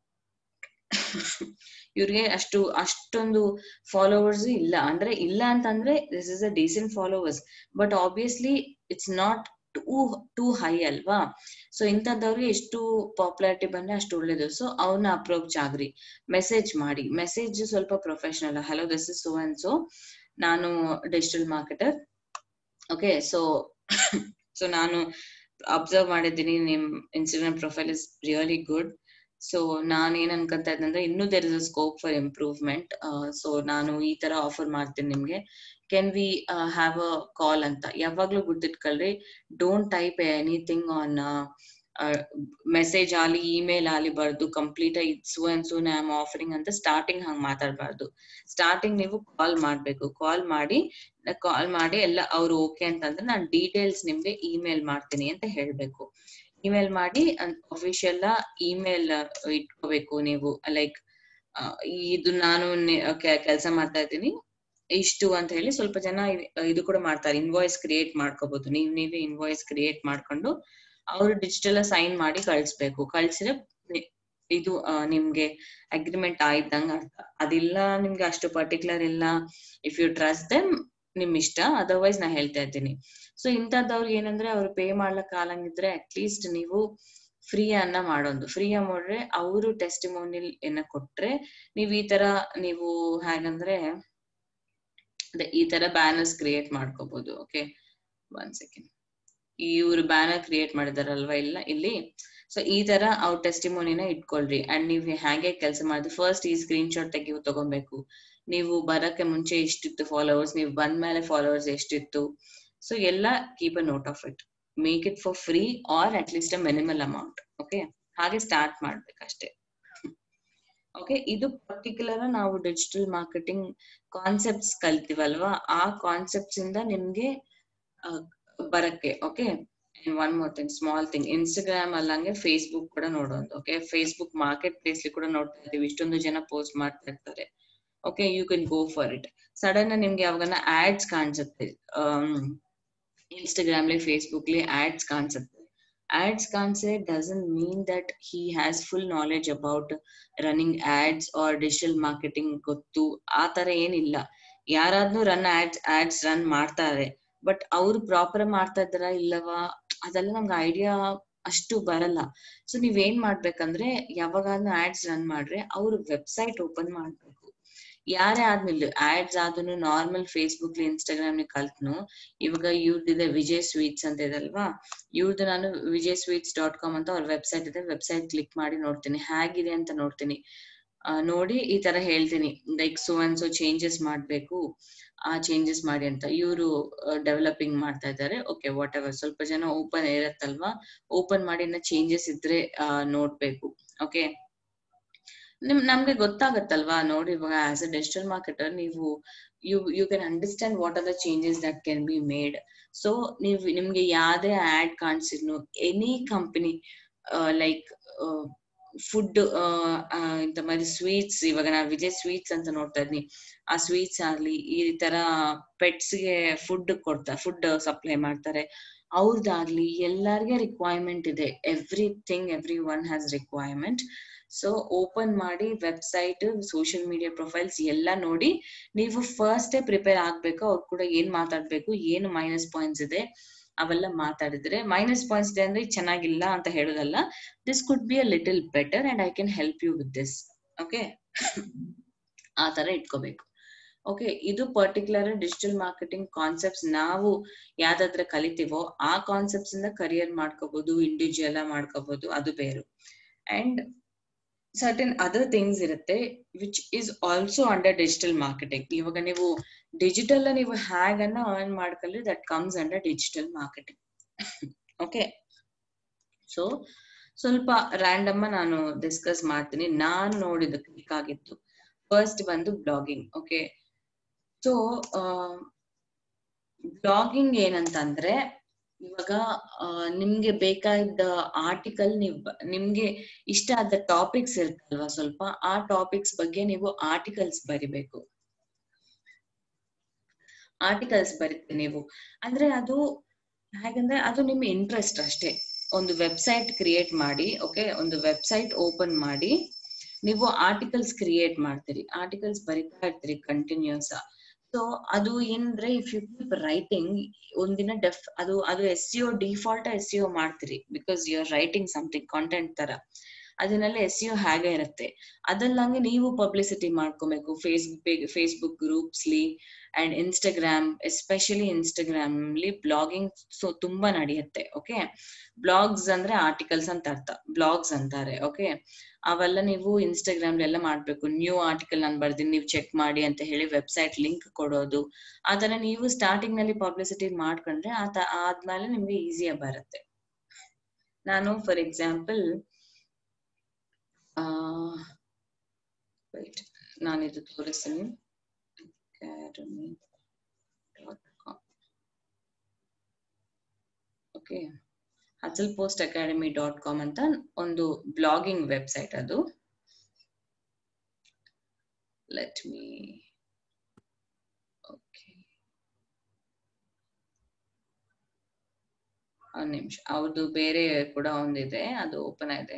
ಇವ್ರಿಗೆ ಅಷ್ಟು ಅಷ್ಟೊಂದು ಫಾಲೋವರ್ಸ್ ಇಲ್ಲ ಅಂದ್ರೆ ಇಲ್ಲ ಅಂತಂದ್ರೆ this is a decent followers but obviously it's not too too high ಅಲ್ವಾ ಸೊ ಇಂಥದ್ದವ್ರಿಗೆ ಎಷ್ಟು ಪಾಪ್ಯುಲಾರಿಟಿ ಬಂದ್ರೆ ಅಷ್ಟು ಒಳ್ಳೇದು ಸೊ ಅವ್ನ ಅಪ್ರೋಚ್ ಆಗ್ರಿ ಮೆಸೇಜ್ ಮಾಡಿ ಮೆಸೇಜ್ ಸ್ವಲ್ಪ professional hello this is so and so ನಾನು digital marketer okay so so ನಾನು ಅಬ್ಸರ್ವ್ ಮಾಡಿದ್ದೀನಿ ನಿಮ್ Instagram profile is really good so ನಾನು ಏನ್ ಅನ್ಕೊಂತ ಇದ್ದಂದ್ರೆ ಇನ್ನೂ there is a scope for improvement so ನಾನು ಈ ತರ ಆಫರ್ ಮಾಡ್ತೀನಿ ನಿಮ್ಗೆ can we have a call ಅಂತ ಯಾವಾಗ್ಲೂ ಗುರ್ತಿಟ್ಕೊಳ್ರಿ don't type anything on message ಆಗಲಿ ಇಮೇಲ್ ಆಗಲಿ ಬರ್ದು complete so and so am offering ಅಂತ ಸ್ಟಾರ್ಟಿಂಗ್ ಹಂಗ್ ಮಾತಾಡ್ಬಾರ್ದು ಸ್ಟಾರ್ಟಿಂಗ್ ನೀವು ಕಾಲ್ ಮಾಡ್ಬೇಕು ಕಾಲ್ ಮಾಡಿ ಕಾಲ್ ಮಾಡಿ ಎಲ್ಲ ಅವ್ರು ಓಕೆ ಅಂತಂದ್ರೆ ನಾನು ಡೀಟೇಲ್ಸ್ ನಿಮ್ಗೆ ಇಮೇಲ್ ಮಾಡ್ತೀನಿ ಅಂತ ಹೇಳ್ಬೇಕು ಇಮೇಲ್ ಮಾಡಿ ಅಫಿಷಿಯಲ್ ಇಮೇಲ್ ಇಟ್ಕೋಬೇಕು ನೀವು ಲೈಕ್ ಇದು ನಾನು ಕೆಲಸ ಮಾಡ್ತಾ ಇದ್ದೀನಿ ಇಷ್ಟು ಅಂತ ಹೇಳಿ ಸ್ವಲ್ಪ ಜನ ಇ- ಇದು ಕೂಡ ಮಾಡ್ತಾರೆ ಇನ್ವಾಯ್ಸ್ ಕ್ರಿಯೇಟ್ ಮಾಡ್ಕೋಬಹುದು ನೀವ್ ನೀವೇ ಇನ್ವಾಯ್ಸ್ ಕ್ರಿಯೇಟ್ ಮಾಡ್ಕೊಂಡು ಅವರು ಡಿಜಿಟಲ್ ಸೈನ್ ಮಾಡಿ ಕಳಿಸ್ಬೇಕು ಕಳ್ಸಿದ್ರೆ ನಿ- ಇದು ಆ, ನಿಮ್ಗೆ ಅಗ್ರಿಮೆಂಟ್ ಆಯ್ತಂಗ ಅರ್ಥ ಅದಿಲ್ಲ ನಿಮ್ಗೆ ಅಷ್ಟು ಪರ್ಟಿಕ್ಯುಲರ್ ಇಲ್ಲ ಇಫ್ ಯು ಟ್ರಸ್ಟ್ ದೆಮ್ ನಿಮ್ ಇಷ್ಟ ಅದರ್ವೈಸ್ ನಾ ಹೇಳ್ತಾ ಇದ್ದೀನಿ ಸೊ ಇಂಥದ್ದವ್ರಿಗೆ ಏನಂದ್ರೆ ಅವ್ರು ಪೇ ಮಾಡ್ಲಕ್ ಆಗಂಗಿದ್ರೆ ಅಟ್ಲೀಸ್ಟ್ ನೀವು ಫ್ರೀ ಅನ್ನ ಮಾಡೋದು ಫ್ರೀ ಮಾಡ್ರೆ ಅವರು ಟೆಸ್ಟಿಮೋನಿಯಲ್ ಏನ ಕೊಟ್ರೆ ನೀವ್ ಈ ತರ ನೀವು ಹೇಗಂದ್ರೆ ಅದೇ ಈ ತರ ಬ್ಯಾನರ್ಸ್ ಕ್ರಿಯೇಟ್ ಮಾಡ್ಕೋಬಹುದು ಓಕೆ ಒನ್ ಸೆಕೆಂಡ್ ಇವ್ರು ಬ್ಯಾನರ್ ಕ್ರಿಯೇಟ್ ಮಾಡಿದಾರಲ್ವಾ ಇಲ್ಲ ಇಲ್ಲಿ ಸೊ ಈ ತರ ಅವ್ರ ಟೆಸ್ಟಿಮೋನಿನ ಇಟ್ಕೊಳ್ರಿ ಅಂಡ್ ನೀವ್ ಹೇಗೆ ಕೆಲಸ ಮಾಡಿದ್ರೆ ಫಸ್ಟ್ ಈ ಸ್ಕ್ರೀನ್ ಶಾಟ್ ತೆಗಿ ತಗೊಬೇಕು ನೀವು ಬರಕ್ಕೆ ಮುಂಚೆ ಎಷ್ಟಿತ್ತು ಫಾಲೋವರ್ಸ್ ನೀವು ಬಂದ ಮೇಲೆ ಫಾಲೋವರ್ಸ್ ಎಷ್ಟಿತ್ತು ಸೊ ಎಲ್ಲ keep a note of it make it for free or at least a minimal amount okay ಹಾಗೆ ಸ್ಟಾರ್ಟ್ ಮಾಡ್ಬೇಕಷ್ಟೇ ಓಕೆ ಇದು ಪರ್ಟಿಕ್ಯುಲರ್ ನಾವು ಡಿಜಿಟಲ್ ಮಾರ್ಕೆಟಿಂಗ್ ಕಾನ್ಸೆಪ್ಟ್ಸ್ ಕಲ್ತೀವಲ್ವಾ ಆ ಕಾನ್ಸೆಪ್ಟ್ಸ್ ಇಂದ ನಿಮ್ಗೆ ಆ, ಬರಕ್ಕೆ okay one more thing small thing Instagram ಅಲ್ಲಂಗೆ ಫೇಸ್ಬುಕ್ ಕೂಡ ನೋಡೋದು ಓಕೆ ಫೇಸ್ಬುಕ್ ಮಾರ್ಕೆಟ್ ಪ್ಲೇಸ್ ಕೂಡ ನೋಡ್ತಾ ಇರ್ತೀವಿ ಇಷ್ಟೊಂದು ಜನ ಪೋಸ್ಟ್ ಮಾಡ್ತಾ ಇರ್ತಾರೆ okay you can go for it sudden ನಿಮ್ಗೆ ಯಾವಾಗನ ಆಡ್ಸ್ ಕಾಣಿಸುತ್ತೆ ಇನ್ಸ್ಟಾಗ್ರಾಮ್ಲಿ ಫೇಸ್ಬುಕ್ಲಿ ಆಡ್ಸ್ ಕಾಣಿಸುತ್ತೆ ಆಡ್ಸ್ ಕಾಣಿಸಿದ್ರೆ doesn't mean that he has full knowledge about running ads or digital marketing ಗೊತ್ತು ಆ ತರ ಏನಿಲ್ಲ ಯಾರಾದ್ರೂ ರನ್ ಆಡ್ಸ್ ಆಡ್ಸ್ ರನ್ ಮಾಡ್ತಾರೆ ಬಟ್ ಅವ್ರು ಪ್ರಾಪರ್ ಮಾಡ್ತಾ ಇದ್ದಾರಾ ಇಲ್ಲವಾ ಅದೆಲ್ಲ ನಮ್ಗೆ ಐಡಿಯಾ ಅಷ್ಟು ಬರಲ್ಲ ಸೊ ನೀವೇನ್ ಮಾಡ್ಬೇಕಂದ್ರೆ ಯಾವಾಗಾದ್ರೂ ಆಡ್ಸ್ ರನ್ ಮಾಡ್ರೆ ಅವ್ರ ವೆಬ್ಸೈಟ್ ಓಪನ್ ಮಾಡ್ಬೇಕು ಯಾರೇ ಆದ್ಮೇಲೆ ಆಡ್ಸ್ ಆದ್ರೂ ನಾರ್ಮಲ್ ಫೇಸ್ಬುಕ್ ಇನ್ಸ್ಟಾಗ್ರಾಮ್ ಕಲ್ತ್ನು ಇವಾಗ ಇವ್ರದಿದೆ ವಿಜಯ್ ಸ್ವೀಟ್ಸ್ ಅಂತ ಇದೆ ಅಲ್ವಾ ಇವ್ರದ್ದು ನಾನು ವಿಜಯ್ ಸ್ವೀಟ್ಸ್ ಡಾಟ್ ಕಾಮ್ ಅಂತ ಅವ್ರ ವೆಬ್ಸೈಟ್ ಇದೆ ವೆಬ್ಸೈಟ್ ಕ್ಲಿಕ್ ಮಾಡಿ ನೋಡ್ತೀನಿ ಹೇಗಿದೆ ಅಂತ ನೋಡ್ತೀನಿ ಆ, ನೋಡಿ ಈ ತರ ಹೇಳ್ತೀನಿ like so and so changes ಮಾಡ್ಬೇಕು ಆ ಚೇಂಜಸ್ ಮಾಡಿ ಅಂತ ಇವರು ಡೆವಲಪಿಂಗ್ ಮಾಡ್ತಾ ಇದ್ದಾರೆ ಓಕೆ ವಾಟ್ ಎವರ್ ಸ್ವಲ್ಪ ಜನ ಓಪನ್ ಇರತ್ತಲ್ವಾ ಓಪನ್ ಮಾಡಿ ಇನ್ನ ಚೇಂಜಸ್ ಇದ್ರೆ ಆ, ನೋಡ್ಬೇಕು ಓಕೆ ನಿಮ್ ನಮ್ಗೆ ಗೊತ್ತಾಗತ್ತಲ್ವಾ ನೋಡಿ ಇವಾಗ ಆಸ್ ಅ ಡಿಜಿಟಲ್ ಮಾರ್ಕೆಟರ್ ನೀವು you you can understand what are the changes that can be made so ನೀವು ನಿಮ್ಗೆ ಯಾವ್ದೇ ಆಡ್ ಕಾಣಿಸಿದ್ನು ಎನಿ ಕಂಪನಿ ಲೈಕ್ ಫುಡ್ ಇಂತ மாதிரி ಸ್ವೀಟ್ಸ್ ಇವಾಗ ನಾ ವಿಜಯ್ ಸ್ವೀಟ್ಸ್ ಅಂತ ನೋಡ್ತಾ ಇದ್ನಿ ಆ ಸ್ವೀಟ್ಸ್ ಆಗ್ಲಿ ಈ ತರ ಪೆಟ್ಸ್ ಗೆ ಫುಡ್ ಕೊಡ್ತಾರೆ ಫುಡ್ ಸಪ್ಲೈ ಮಾಡ್ತಾರೆ ಅವ್ರದ್ದಾಗ್ಲಿ ಎಲ್ಲಾರ್ಗೆ ರಿಕ್ವೈರ್ಮೆಂಟ್ ಇದೆ everything every one has requirement so open ಮಾಡಿ ವೆಬ್ಸೈಟ್ ಸೋಷಿಯಲ್ ಮೀಡಿಯಾ ಪ್ರೊಫೈಲ್ಸ್ ಎಲ್ಲ ನೋಡಿ ನೀವು ಫಸ್ಟ್ ಪ್ರಿಪೇರ್ ಆಗ್ಬೇಕು ಅವ್ರು ಕೂಡ ಏನ್ ಮಾತಾಡ್ಬೇಕು ಏನು ಮೈನಸ್ ಪಾಯಿಂಟ್ಸ್ ಇದೆ ಅವೆಲ್ಲ ಮಾತಾಡಿದ್ರೆ ಮೈನಸ್ ಪಾಯಿಂಟ್ಸ್ ಇದೆ ಅಂದ್ರೆ ಚೆನ್ನಾಗಿಲ್ಲ ಅಂತ ಹೇಳೋದಲ್ಲ this could be a little better and I can help you with this okay ಆ ತರ ಇಟ್ಕೋಬೇಕು ಓಕೆ ಇದು ಪರ್ಟಿಕ್ಯುಲರ್ ಡಿಜಿಟಲ್ ಮಾರ್ಕೆಟಿಂಗ್ ಕಾನ್ಸೆಪ್ಟ್ಸ್ ನಾವು ಯಾವ್ದಾದ್ರೆ ಕಲಿತೀವೋ ಆ ಕಾನ್ಸೆಪ್ಟ್ಸ್ ಇಂದ ಕರಿಯರ್ ಮಾಡ್ಕೋಬಹುದು ಇಂಡಿವಿಜುವಲ್ ಮಾಡ್ಕೋಬಹುದು ಅದು ಬೇರೆ ಅಂಡ್ ಸರ್ಟನ್ ಅದರ್ ಥಿಂಗ್ಸ್ ಇರುತ್ತೆ which is also under digital marketing ಇವಾಗ ನೀವು ಡಿಜಿಟಲ್ ನೀವು ಹ್ಯಾಗ್ ಅನ್ನ ಅರ್ನ್ ಮಾಡ್ಕೊಳ್ಳಿ that comes under digital marketing okay so ಸ್ವಲ್ಪ ರ್ಯಾಂಡಮ್ ನಾನು ಡಿಸ್ಕಸ್ ಮಾಡ್ತೀನಿ ನಾನು ನೋಡಿದ ಕ್ಲಿಕ್ ಆಗಿತ್ತು ಫಸ್ಟ್ ಬಂದು ಬ್ಲಾಗಿಂಗ್ ಓಕೆ ಸೊ ಬ್ಲಾಗಿಂಗ್ ಏನಂತಂದ್ರೆ ಇವಾಗ ನಿಮ್ಗೆ ಬೇಕಾದ ಆರ್ಟಿಕಲ್ ನೀವು ನಿಮ್ಗೆ ಇಷ್ಟ ಆದ ಟಾಪಿಕ್ಸ್ ಇರುತ್ತಲ್ವಾ ಸ್ವಲ್ಪ ಆ ಟಾಪಿಕ್ಸ್ ಬಗ್ಗೆ ನೀವು ಆರ್ಟಿಕಲ್ಸ್ ಬರಿಬೇಕು ಆರ್ಟಿಕಲ್ಸ್ ಬರೀತೀರಿ ನೀವು ಅಂದ್ರೆ ಅದು ಹೇಗಂದ್ರೆ ಅದು ನಿಮ್ಮ ಇಂಟ್ರೆಸ್ಟ್ ಅಷ್ಟೇ ಒಂದು ವೆಬ್ಸೈಟ್ ಕ್ರಿಯೇಟ್ ಮಾಡಿ ಓಕೆ ಒಂದು ವೆಬ್ಸೈಟ್ ಓಪನ್ ಮಾಡಿ ನೀವು ಆರ್ಟಿಕಲ್ಸ್ ಕ್ರಿಯೇಟ್ ಮಾಡ್ತೀರಿ ಆರ್ಟಿಕಲ್ಸ್ ಬರಿತಾ ಇರ್ತೀರಿ ಕಂಟಿನ್ಯೂಸ್ ಸೊ ಅದು ಏನಂದ್ರೆ ಇಫ್ ಯು ಕೀಪ್ ರೈಟಿಂಗ್ ಒಂದಿನ ಡೆಫ್ ಅದು ಅದು SEO default SEO ಮಾಡ್ತೀರಿ because you are writing something content ತರ ಅದನ್ನೆಲ್ಲ ಎಸ್ ಸಿ ಹಾಗೆ ಇರುತ್ತೆ ಅದಲ್ಲಂಗೆ ನೀವು ಪಬ್ಲಿಸಿಟಿ ಮಾಡ್ಕೋಬೇಕು ಫೇಸ್ಬುಕ್ ಫೇಸ್ಬುಕ್ ಗ್ರೂಪ್ಸ್ಲಿ ಅಂಡ್ ಇನ್ಸ್ಟಾಗ್ರಾಮ್ ಎಸ್ಪೆಷಲಿ ಇನ್ಸ್ಟಾಗ್ರಾಮ್ ಅಲ್ಲಿ ಬ್ಲಾಗಿಂಗ್ ಸೊ ತುಂಬಾ ನಡೆಯುತ್ತೆ ಓಕೆ ಬ್ಲಾಗ್ಸ್ ಅಂದ್ರೆ ಆರ್ಟಿಕಲ್ಸ್ ಅಂತ ಅರ್ಥ ಬ್ಲಾಗ್ಸ್ ಅಂತಾರೆ ಓಕೆ ಅವೆಲ್ಲ ನೀವು ಇನ್ಸ್ಟಾಗ್ರಾಮ್ ಎಲ್ಲ ಮಾಡ್ಬೇಕು ನ್ಯೂ ಆರ್ಟಿಕಲ್ ನಾನು ಬರ್ದಿನಿ ನೀವು ಚೆಕ್ ಮಾಡಿ ಅಂತ ಹೇಳಿ ವೆಬ್ಸೈಟ್ ಲಿಂಕ್ ಕೊಡೋದು ಆತರ ನೀವು ಸ್ಟಾರ್ಟಿಂಗ್ ನಲ್ಲಿ ಪಬ್ಲಿಸಿಟಿ ಮಾಡ್ಕೊಂಡ್ರೆ ಆತ ಆದ್ಮೇಲೆ ನಿಮ್ಗೆ ಈಸಿಯಾಗಿ ಬರುತ್ತೆ ನಾನು ಫಾರ್ ಎಕ್ಸಾಂಪಲ್ ವೈಟ್ ನಾನಿದು ತೋರಿಸ್ತೀನಿ academy dot com okay hustle post academy dot com ಅಂತ ಒಂದು ಬ್ಲಾಗಿಂಗ್ ವೆಬ್ಸೈಟ್ ಅದು ಲೆಟ್ ಮೀ ಓಕೆ ಒಂದ್ ನಿಮಿಷ ಅವ್ರದ್ದು ಬೇರೆ ಕೂಡ ಒಂದಿದೆ ಅದು ಓಪನ್ ಇದೆ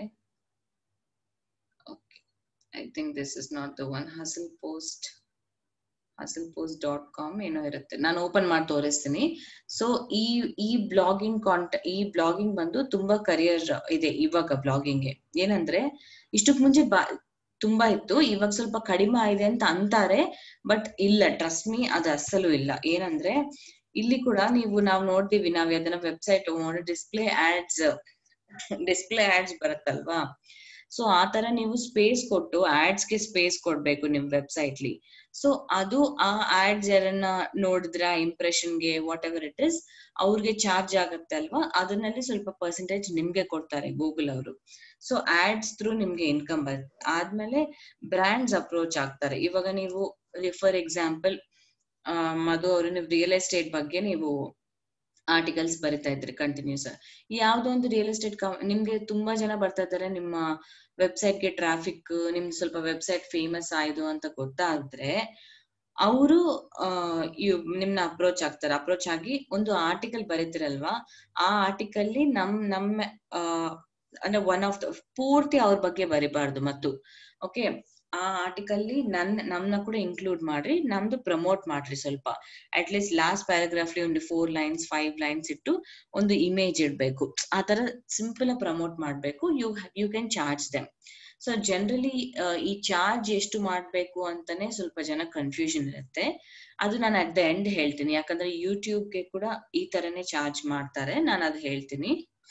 okay I think this is not the one hustle post hustle post dot com ಏನೋ ಇರುತ್ತೆ ನಾನು ಓಪನ್ ಮಾಡಿ ತೋರಿಸ್ತೀನಿ ಸೊ ಈ ಈ ಬ್ಲಾಗಿಂಗ್ ಕಾಂಟ ಈ ಬ್ಲಾಗಿಂಗ್ ಬಂದು ತುಂಬಾ ಕರಿಯರ್ ಇದೆ ಇವಾಗ ಬ್ಲಾಗಿಂಗ್ಗೆ ಏನಂದ್ರೆ ಇಷ್ಟಕ್ ಮುಂಚೆ ಬಾ ತುಂಬಾ ಇತ್ತು ಇವಾಗ ಸ್ವಲ್ಪ ಕಡಿಮೆ ಆಗಿದೆ ಅಂತ ಅಂತಾರೆ ಬಟ್ ಇಲ್ಲ ಟ್ರಸ್ಟ್ ಮೀ ಅದು ಅಸಲು ಇಲ್ಲ ಏನಂದ್ರೆ ಇಲ್ಲಿ ಕೂಡ ನೀವು ನಾವು ನೋಡ್ತೀವಿ ನಾವ್ ಅದನ್ನ ವೆಬ್ಸೈಟ್ ನೋಡಿ ಡಿಸ್ಪ್ಲೇ ಆಡ್ಸ್ ಡಿಸ್ಪ್ಲೇ ಆಡ್ಸ್ ಬರುತ್ತಲ್ವಾ ಸೊ ಆ ತರ ನೀವು ಸ್ಪೇಸ್ ಕೊಟ್ಟು ಆಡ್ಸ್ಗೆ ಸ್ಪೇಸ್ ಕೊಡ್ಬೇಕು ನಿಮ್ ವೆಬ್ಸೈಟ್ಲಿ ಸೊ ಅದು ಆ ಆಡ್ಸ್ ಯಾರನ್ನ ನೋಡಿದ್ರ ಇಂಪ್ರೆಷನ್ಗೆ ವಾಟ್ ಎವರ್ ಇಟ್ ಇಸ್ ಅವ್ರಿಗೆ ಚಾರ್ಜ್ ಆಗುತ್ತೆ ಅಲ್ವಾ ಅದನ್ನಲ್ಲಿ ಸ್ವಲ್ಪ ಪರ್ಸೆಂಟೇಜ್ ನಿಮ್ಗೆ ಕೊಡ್ತಾರೆ ಗೂಗಲ್ ಅವರು ಸೊ ಆಡ್ಸ್ ಥ್ರೂ ನಿಮ್ಗೆ ಇನ್ಕಮ್ ಬರುತ್ತೆ ಆದ್ಮೇಲೆ ಬ್ರ್ಯಾಂಡ್ಸ್ ಅಪ್ರೋಚ್ ಆಗ್ತಾರೆ ಇವಾಗ ನೀವು ಫಾರ್ ಎಕ್ಸಾಂಪಲ್ ಮಧು ಅವರು ನೀವು ರಿಯಲ್ ಎಸ್ಟೇಟ್ ಬಗ್ಗೆ ನೀವು ಆರ್ಟಿಕಲ್ಸ್ ಬರಿತಾ ಇದ್ರಿ ಕಂಟಿನ್ಯೂಸ್ ಯಾವ್ದೋ ಒಂದು ರಿಯಲ್ ಎಸ್ಟೇಟ್ ನಿಮ್ಗೆ ತುಂಬಾ ಜನ ಬರ್ತಾ ಇದಾರೆ ನಿಮ್ಮ ವೆಬ್ಸೈಟ್ಗೆ ಟ್ರಾಫಿಕ್ ನಿಮ್ದು ಸ್ವಲ್ಪ ವೆಬ್ಸೈಟ್ ಫೇಮಸ್ ಆಯ್ತು ಅಂತ ಗೊತ್ತಾದ್ರೆ ಅವರು ನಿಮ್ನ ಅಪ್ರೋಚ್ ಆಗ್ತಾರೆ ಅಪ್ರೋಚ್ ಆಗಿ ಒಂದು ಆರ್ಟಿಕಲ್ ಬರೀತಿರಲ್ವಾ ಆ ಆರ್ಟಿಕಲ್ ನಮ್ ನಮ್ಮ ಅಂದ್ರೆ ಒನ್ ಆಫ್ ದ ಪೂರ್ತಿ ಅವ್ರ ಬಗ್ಗೆ ಬರಿಬಾರ್ದು ಮತ್ತು ಓಕೆ ಆ ಆರ್ಟಿಕಲ್ ನನ್ ನಮ್ನ ಕೂಡ ಇನ್ಕ್ಲೂಡ್ ಮಾಡ್ರಿ ನಮ್ದು ಪ್ರಮೋಟ್ ಮಾಡ್ರಿ ಸ್ವಲ್ಪ ಅಟ್ ಲೀಸ್ಟ್ ಲಾಸ್ಟ್ ಪ್ಯಾರಾಗ್ರಾಫ್ಲಿ ಒಂದು ಫೋರ್ ಲೈನ್ಸ್ ಫೈವ್ ಲೈನ್ಸ್ ಇಟ್ಟು ಒಂದು ಇಮೇಜ್ ಇಡ್ಬೇಕು ಆ ತರ ಸಿಂಪಲ್ ಪ್ರಮೋಟ್ ಮಾಡ್ಬೇಕು you you can charge them so generally ಈ ಚಾರ್ಜ್ ಎಷ್ಟು ಮಾಡ್ಬೇಕು ಅಂತಾನೆ ಸ್ವಲ್ಪ ಜನ ಕನ್ಫ್ಯೂಷನ್ ಇರುತ್ತೆ ಅದು ನಾನು ಅಟ್ ದ ಎಂಡ್ ಹೇಳ್ತೀನಿ ಯಾಕಂದ್ರೆ ಯೂಟ್ಯೂಬ್ಗೆ ಕೂಡ ಈ ತರನೇ ಚಾರ್ಜ್ ಮಾಡ್ತಾರೆ ನಾನು ಅದು ಹೇಳ್ತೀನಿ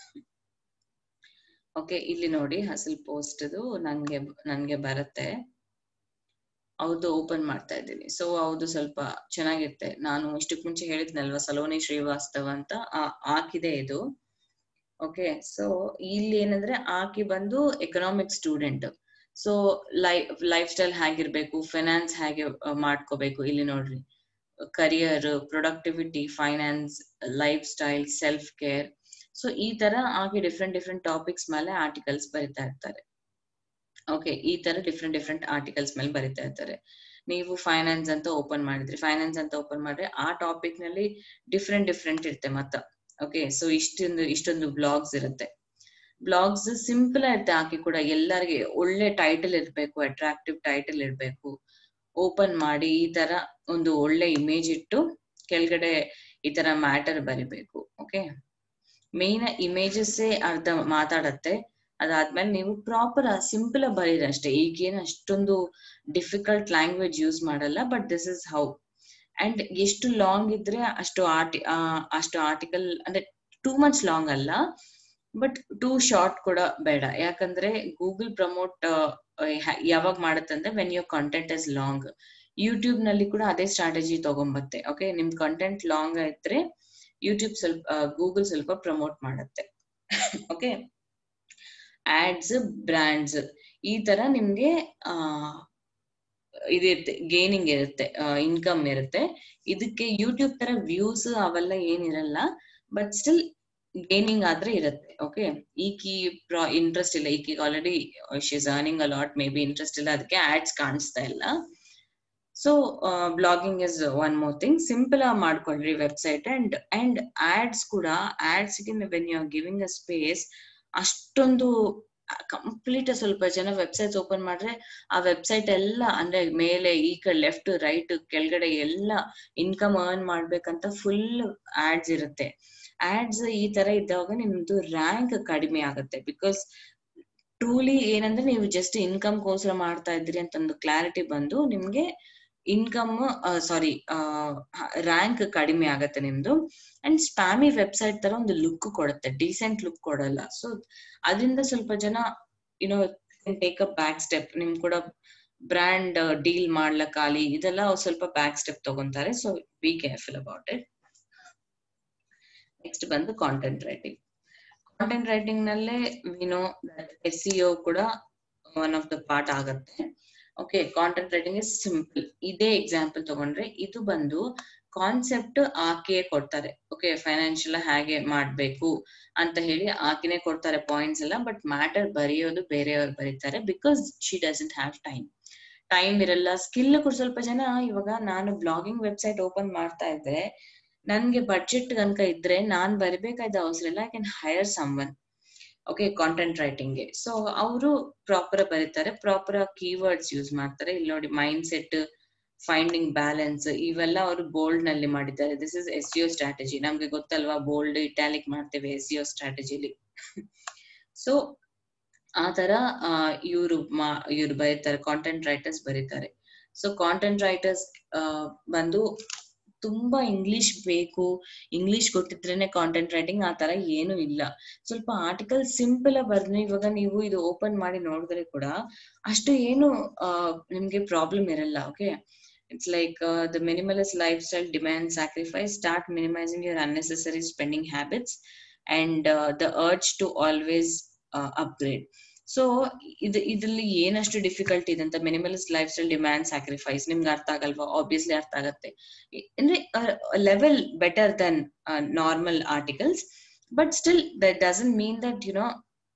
ಓಕೆ ಇಲ್ಲಿ ನೋಡಿ ಹಸಲ್ ಪೋಸ್ಟ್ ನನ್ಗೆ ನನ್ಗೆ ಬರುತ್ತೆ ಅವ್ರದ್ದು ಓಪನ್ ಮಾಡ್ತಾ ಇದ್ದೀನಿ ಸೊ ಅವ್ರದ್ದು ಸ್ವಲ್ಪ ಚೆನ್ನಾಗಿರುತ್ತೆ ನಾನು ಇಷ್ಟಕ್ ಮುಂಚೆ ಹೇಳಿದ್ನಲ್ವಾ ಸಲೋನಿ ಶ್ರೀವಾಸ್ತವ ಅಂತ ಆಕಿದೆ ಇದು ಓಕೆ ಸೊ ಇಲ್ಲಿ ಏನಂದ್ರೆ ಆಕಿ ಬಂದು economic student so life lifestyle ಹೇಗಿರ್ಬೇಕು ಫೈನಾನ್ಸ್ ಹೇಗೆ ಮಾಡ್ಕೋಬೇಕು ಇಲ್ಲಿ ನೋಡ್ರಿ career productivity finance lifestyle self care so ಈ ತರ ಆಗಿ ಡಿಫ್ರೆಂಟ್ ಡಿಫ್ರೆಂಟ್ ಟಾಪಿಕ್ಸ್ ಮೇಲೆ ಆರ್ಟಿಕಲ್ಸ್ ಬರಿತಾ ಇರ್ತಾರೆ ಓಕೆ ಈ ತರ ಡಿಫ್ರೆಂಟ್ ಡಿಫ್ರೆಂಟ್ ಆರ್ಟಿಕಲ್ಸ್ ಮೇಲೆ ಬರಿತಾ ಇರ್ತಾರೆ ನೀವು ಫೈನಾನ್ಸ್ ಅಂತ ಓಪನ್ ಮಾಡಿದ್ರಿ ಫೈನಾನ್ಸ್ ಅಂತ ಓಪನ್ ಮಾಡಿದ್ರೆ ಆ ಟಾಪಿಕ್ ನಲ್ಲಿ ಡಿಫ್ರೆಂಟ್ ಡಿಫ್ರೆಂಟ್ ಇರುತ್ತೆ ಮತ್ತ ಓಕೆ ಸೊ ಇಷ್ಟೊಂದು ಇಷ್ಟೊಂದು ಬ್ಲಾಗ್ಸ್ ಇರುತ್ತೆ ಬ್ಲಾಗ್ಸ್ ಸಿಂಪಲ್ ಇರುತ್ತೆ ಹಾಕಿ ಕೂಡ ಎಲ್ಲರಿಗೆ ಒಳ್ಳೆ ಟೈಟಲ್ ಇರ್ಬೇಕು ಅಟ್ರಾಕ್ಟಿವ್ ಟೈಟಲ್ ಇರ್ಬೇಕು ಓಪನ್ ಮಾಡಿ ಈ ತರ ಒಂದು ಒಳ್ಳೆ ಇಮೇಜ್ ಇಟ್ಟು ಕೆಳಗಡೆ ಈ ತರ ಮ್ಯಾಟರ್ ಬರಿಬೇಕು ಓಕೆ ಮೇನ್ ಇಮೇಜಸ್ ಅರ್ಧ ಮಾತಾಡತ್ತೆ ಅದಾದ್ಮೇಲೆ ನೀವು ಪ್ರಾಪರ್ ಸಿಂಪಲ್ ಬರೀರಿ ಅಷ್ಟೇ ಈಗೇನು ಅಷ್ಟೊಂದು ಡಿಫಿಕಲ್ಟ್ ಲ್ಯಾಂಗ್ವೇಜ್ ಯೂಸ್ ಮಾಡಲ್ಲ but this is how and ಎಷ್ಟು ಲಾಂಗ್ ಇದ್ರೆ ಅಷ್ಟು ಆರ್ಟಿ ಅಷ್ಟು ಆರ್ಟಿಕಲ್ ಅಂದ್ರೆ ಟೂ ಮಚ್ ಲಾಂಗ್ ಅಲ್ಲ ಬಟ್ ಟೂ ಶಾರ್ಟ್ ಕೂಡ ಬೇಡ ಯಾಕಂದ್ರೆ ಗೂಗಲ್ ಪ್ರಮೋಟ್ ಯಾವಾಗ ಮಾಡುತ್ತಂದ್ರೆ when your content is long YouTube ನಲ್ಲಿ ಕೂಡ ಅದೇ ಸ್ಟ್ರಾಟಜಿ ತಗೊಂಬತ್ತೆ ಓಕೆ ನಿಮ್ ಕಂಟೆಂಟ್ ಲಾಂಗ್ ಇದ್ರೆ ಯೂಟ್ಯೂಬ್ ಸ್ವಲ್ಪ ಗೂಗಲ್ ಸ್ವಲ್ಪ ಪ್ರಮೋಟ್ ಮಾಡುತ್ತೆ ಓಕೆ ಆಡ್ಸ್ ಬ್ರ್ಯಾಂಡ್ಸ್ ಈ ತರ ನಿಮ್ಗೆ ಆ ಇದಿರುತ್ತೆ ಗೇನಿಂಗ್ ಇರುತ್ತೆ ಇನ್ಕಮ್ ಇರುತ್ತೆ ಇದಕ್ಕೆ ಯೂಟ್ಯೂಬ್ ತರ ವ್ಯೂಸ್ ಅವೆಲ್ಲ ಏನಿರಲ್ಲ ಬಟ್ ಸ್ಟಿಲ್ ಗೇನಿಂಗ್ ಆದ್ರೆ ಇರುತ್ತೆ ಓಕೆ ಈಕಿ ಇಂಟ್ರೆಸ್ಟ್ ಇಲ್ಲ ಈಕಿಗೆ already she's earning a lot maybe interest ಇಲ್ಲ ಅದಕ್ಕೆ ಆಡ್ಸ್ ಕಾಣಿಸ್ತಾ ಇಲ್ಲ so blogging is one more thing simple ಆಗಿ ಮಾಡ್ಕೊಳ್ರಿ ವೆಬ್ಸೈಟ್ ಅಂಡ್ ಅಂಡ್ ಆಡ್ಸ್ ಕೂಡ ಆಡ್ಸ್ ಗೆ when you are giving a space ಅಷ್ಟೊಂದು ಕಂಪ್ಲೀಟ್ ಸ್ವಲ್ಪ ಜನ ವೆಬ್ಸೈಟ್ಸ್ ಓಪನ್ ಮಾಡ್ರೆ ಆ ವೆಬ್ಸೈಟ್ ಎಲ್ಲ ಅಂದ್ರೆ ಮೇಲೆ ಈ ಕಡೆ ಲೆಫ್ಟ್ ರೈಟ್ ಕೆಳಗಡೆ ಎಲ್ಲ ಇನ್ಕಮ್ ಅರ್ನ್ ಮಾಡ್ಬೇಕಂತ ಫುಲ್ ಆಡ್ಸ್ ಇರುತ್ತೆ ಆಡ್ಸ್ ಈ ತರ ಇದ್ದಾಗ ನಿಮ್ದು ರ್ಯಾಂಕ್ ಕಡಿಮೆ ಆಗುತ್ತೆ ಬಿಕಾಸ್ ಟ್ರೂಲಿ ಏನಂದ್ರೆ ನೀವು ಜಸ್ಟ್ ಇನ್ಕಮ್ ಗೋಸ್ಕರ ಮಾಡ್ತಾ ಇದ್ರಿ ಅಂತ ಒಂದು ಕ್ಲಾರಿಟಿ ಬಂದು ನಿಮ್ಗೆ ಇನ್ಕಮ್ ಸಾರಿ ರ್ಯಾಂಕ್ ಕಡಿಮೆ ಆಗತ್ತೆ ನಿಮ್ದು ಅಂಡ್ ಸ್ಪ್ಯಾಮಿ ವೆಬ್ಸೈಟ್ ತರ ಒಂದು ಲುಕ್ ಕೊಡುತ್ತೆ ಡೀಸೆಂಟ್ ಲುಕ್ ಕೊಡಲ್ಲ ಸೊ ಅದರಿಂದ ಸ್ವಲ್ಪ ಜನ you know take a back step ನಿಮ್ ಕೂಡ ಬ್ರ್ಯಾಂಡ್ ಡೀಲ್ ಮಾಡ್ಲಕ್ಕಾಲಿ ಇದೆಲ್ಲ ಸ್ವಲ್ಪ ಬ್ಯಾಕ್ ಸ್ಟೆಪ್ ತಗೊಂತಾರೆ so be careful about it next ಬಂದು ಕಾಂಟೆಂಟ್ ರೈಟಿಂಗ್ ಕಾಂಟೆಂಟ್ ರೈಟಿಂಗ್ ನಲ್ಲೇ ವಿನೋ ಎಸ್ ಸಿಒ ಕೂಡ ಒನ್ ಆಫ್ ದ ಪಾರ್ಟ್ ಆಗತ್ತೆ okay content writing is simple ಇದೇ ಎಕ್ಸಾಂಪಲ್ ತಗೊಂಡ್ರೆ ಇದು ಬಂದು ಕಾನ್ಸೆಪ್ಟ್ ಆಕೆ ಕೊಡ್ತಾರೆ ಓಕೆ ಫೈನಾನ್ಷಿಯಲ್ ಹೇಗೆ ಮಾಡ್ಬೇಕು ಅಂತ ಹೇಳಿ ಆಕೆನೆ ಕೊಡ್ತಾರೆ ಪಾಯಿಂಟ್ಸ್ ಎಲ್ಲ ಬಟ್ ಮ್ಯಾಟರ್ ಬರೆಯೋದು ಬೇರೆಯವ್ರು ಬರೀತಾರೆ because she doesn't have time time ಇರಲ್ಲ ಸ್ಕಿಲ್ ಕೂಡ ಸ್ವಲ್ಪ ಜನ ಇವಾಗ ನಾನು ಬ್ಲಾಗಿಂಗ್ ವೆಬ್ಸೈಟ್ ಓಪನ್ ಮಾಡ್ತಾ ಇದ್ರೆ ನನ್ಗೆ ಬಡ್ಜೆಟ್ ತನಕ ಇದ್ರೆ ನಾನ್ ಬರಿಬೇಕಾದ ಅವಸರ ಇಲ್ಲ I can hire someone okay content writing ಗೆ ಸೊ ಅವರು ಪ್ರಾಪರ್ ಬರೀತಾರೆ ಪ್ರಾಪರ್ ಕೀವರ್ಡ್ಸ್ ಯೂಸ್ ಮಾಡ್ತಾರೆ ಇಲ್ಲಿ ನೋಡಿ ಮೈಂಡ್ ಸೆಟ್ ಫೈಂಡಿಂಗ್ ಬ್ಯಾಲೆನ್ಸ್ ಇವೆಲ್ಲ ಅವರು ಬೋಲ್ಡ್ ನಲ್ಲಿ ಮಾಡಿದ್ದಾರೆ this is SEO strategy ನಮ್ಗೆ ಗೊತ್ತಲ್ವಾ ಬೋಲ್ಡ್ ಇಟ್ಯಾಲಿಕ್ ಮಾಡ್ತೇವೆ ಎಸ್ ಯು ಸ್ಟ್ರಾಟಜಿಲಿ ಸೊ ಆ ತರ ಇವರು ಮಾ ಇವ್ರು ಬರೀತಾರೆ ಕಾಂಟೆಂಟ್ ರೈಟರ್ಸ್ ಬರೀತಾರೆ ಸೊ ಕಾಂಟೆಂಟ್ ರೈಟರ್ಸ್ ಬಂದು ತುಂಬಾ ಇಂಗ್ಲಿಷ್ ಬೇಕು ಇಂಗ್ಲಿಷ್ ಗೊತ್ತಿದ್ರೇನೆ ಕಾಂಟೆಂಟ್ ರೈಟಿಂಗ್ ಆ ತರ ಏನು ಇಲ್ಲ ಸ್ವಲ್ಪ ಆರ್ಟಿಕಲ್ ಸಿಂಪಲ್ ಬರ್ದ್ರೆ ಇವಾಗ ನೀವು ಇದು ಓಪನ್ ಮಾಡಿ ನೋಡಿದ್ರೆ ಕೂಡ ಅಷ್ಟು ಏನು ನಿಮ್ಗೆ ಪ್ರಾಬ್ಲಮ್ ಇರಲ್ಲ okay it's like the minimalist lifestyle demand sacrifice start minimizing your unnecessary spending habits and the urge to always upgrade so ಇದು ಇದ್ರಲ್ಲಿ ಏನಷ್ಟು ಡಿಫಿಕಲ್ಟ್ ಇದೆ ಅಂತ minimalist lifestyle demand sacrifice ನಿಮ್ಗೆ ಅರ್ಥ ಆಗಲ್ವಾ ಆಬ್ವಿಯಸ್ಲಿ ಅರ್ಥ ಆಗತ್ತೆ ಅಂದ್ರೆ level better than normal articles but still that doesn't mean that you know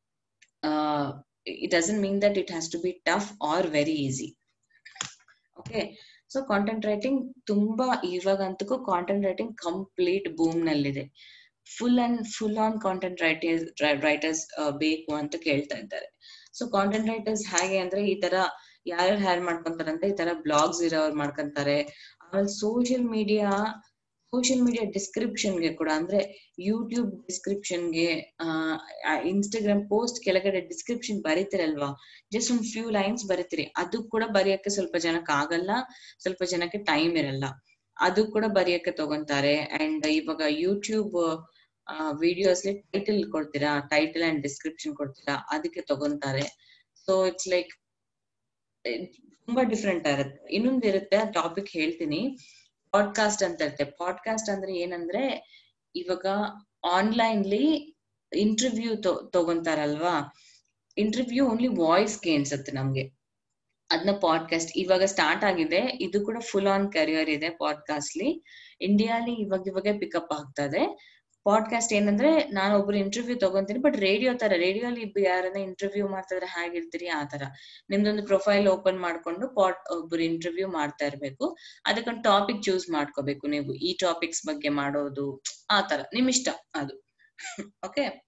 it doesn't mean that it has to be tough or very easy okay so content writing ತುಂಬಾ ಇವಾಗಂತೂ content writing complete boom ನಲ್ಲಿದೆ full and full on content writers writers ಬೇಕು ಅಂತ ಕೇಳ್ತಾ ಇದ್ದಾರೆ so content writers ಹೇಗೆ ಅಂದ್ರೆ ಈ ತರ ಯಾರ್ಯಾರು ಹ್ಯಾರ್ ಮಾಡ್ಕೊಂತಾರೆ ಅಂದ್ರೆ ಈ ತರ ಬ್ಲಾಗ್ಸ್ ಇರೋರು ಮಾಡ್ಕೊಂತಾರೆ ಆಮೇಲೆ social media social media description ಗೆ ಕೂಡ ಅಂದ್ರೆ ಯೂಟ್ಯೂಬ್ ಡಿಸ್ಕ್ರಿಪ್ಷನ್ ಗೆ ಇನ್ಸ್ಟಾಗ್ರಾಮ್ ಪೋಸ್ಟ್ ಕೆಳಗಡೆ ಡಿಸ್ಕ್ರಿಪ್ಷನ್ ಬರೀತಿರಲ್ವಾ ಜಸ್ಟ್ ಒಂದ್ ಫ್ಯೂ ಲೈನ್ಸ್ ಬರೀತೀರಿ ಅದು ಕೂಡ ಬರೆಯಕ್ಕೆ ಸ್ವಲ್ಪ ಜನಕ್ಕೆ ಆಗಲ್ಲ ಸ್ವಲ್ಪ ಜನಕ್ಕೆ ಟೈಮ್ ಇರಲ್ಲ ಅದು ಕೂಡ ಬರೆಯಕ್ಕೆ ತಗೊಂತಾರೆ ಅಂಡ್ ಇವಾಗ ಯೂಟ್ಯೂಬ್ ವಿಡಿಯೋಸ್ ಟೈಟಲ್ ಕೊಡ್ತೀರಾ ಟೈಟಲ್ ಅಂಡ್ ಡಿಸ್ಕ್ರಿಪ್ಷನ್ ಕೊಡ್ತೀರಾ ಅದಕ್ಕೆ ತಗೊಂತಾರೆ ಸೊ ಇಟ್ಸ್ ಲೈಕ್ ತುಂಬಾ ಡಿಫ್ರೆಂಟ್ ಇರುತ್ತೆ ಇನ್ನೊಂದು ಇರುತ್ತೆ ಟಾಪಿಕ್ ಹೇಳ್ತೀನಿ ಪಾಡ್ಕಾಸ್ಟ್ ಅಂತ ಇರುತ್ತೆ ಪಾಡ್ಕಾಸ್ಟ್ ಅಂದ್ರೆ ಏನಂದ್ರೆ ಇವಾಗ ಆನ್ಲೈನ್ಲಿ ಇಂಟರ್ವ್ಯೂ ತಗೊಂತಾರಲ್ವಾ ಇಂಟರ್ವ್ಯೂ ಓನ್ಲಿ ವಾಯ್ಸ್ ಕೇಳಿಸುತ್ತೆ ನಮ್ಗೆ ಅದನ್ನ ಪಾಡ್ಕಾಸ್ಟ್ ಇವಾಗ ಸ್ಟಾರ್ಟ್ ಆಗಿದೆ ಇದು ಕೂಡ ಫುಲ್ ಆನ್ ಕರಿಯರ್ ಇದೆ ಪಾಡ್ಕಾಸ್ಟ್ಲಿ ಇಂಡಿಯಾಲಿ ಇವಾಗ ಇವಾಗ ಪಿಕಪ್ ಆಗ್ತಾ ಇದೆ ಪಾಡ್ಕಾಸ್ಟ್ ಏನಂದ್ರೆ ನಾನು ಒಬ್ರು ಇಂಟರ್ವ್ಯೂ ತಗೊಂತೀನಿ ಬಟ್ ರೇಡಿಯೋ ತರ ರೇಡಿಯೋಲಿ ಯಾರನ್ನ ಇಂಟರ್ವ್ಯೂ ಮಾಡ್ತಿದ್ರೆ ಹೇಗಿರ್ತೀರಿ ಆ ತರ ನಿಮ್ದೊಂದು ಪ್ರೊಫೈಲ್ ಓಪನ್ ಮಾಡ್ಕೊಂಡು ಪಾಡ್ ಒಬ್ರು ಇಂಟರ್ವ್ಯೂ ಮಾಡ್ತಾ ಇರ್ಬೇಕು ಅದಕ್ಕೊಂದು ಟಾಪಿಕ್ ಚೂಸ್ ಮಾಡ್ಕೋಬೇಕು ನೀವು ಈ ಟಾಪಿಕ್ಸ್ ಬಗ್ಗೆ ಮಾಡೋದು ಆ ತರ ನಿಮ್ ಇಷ್ಟ ಅದು okay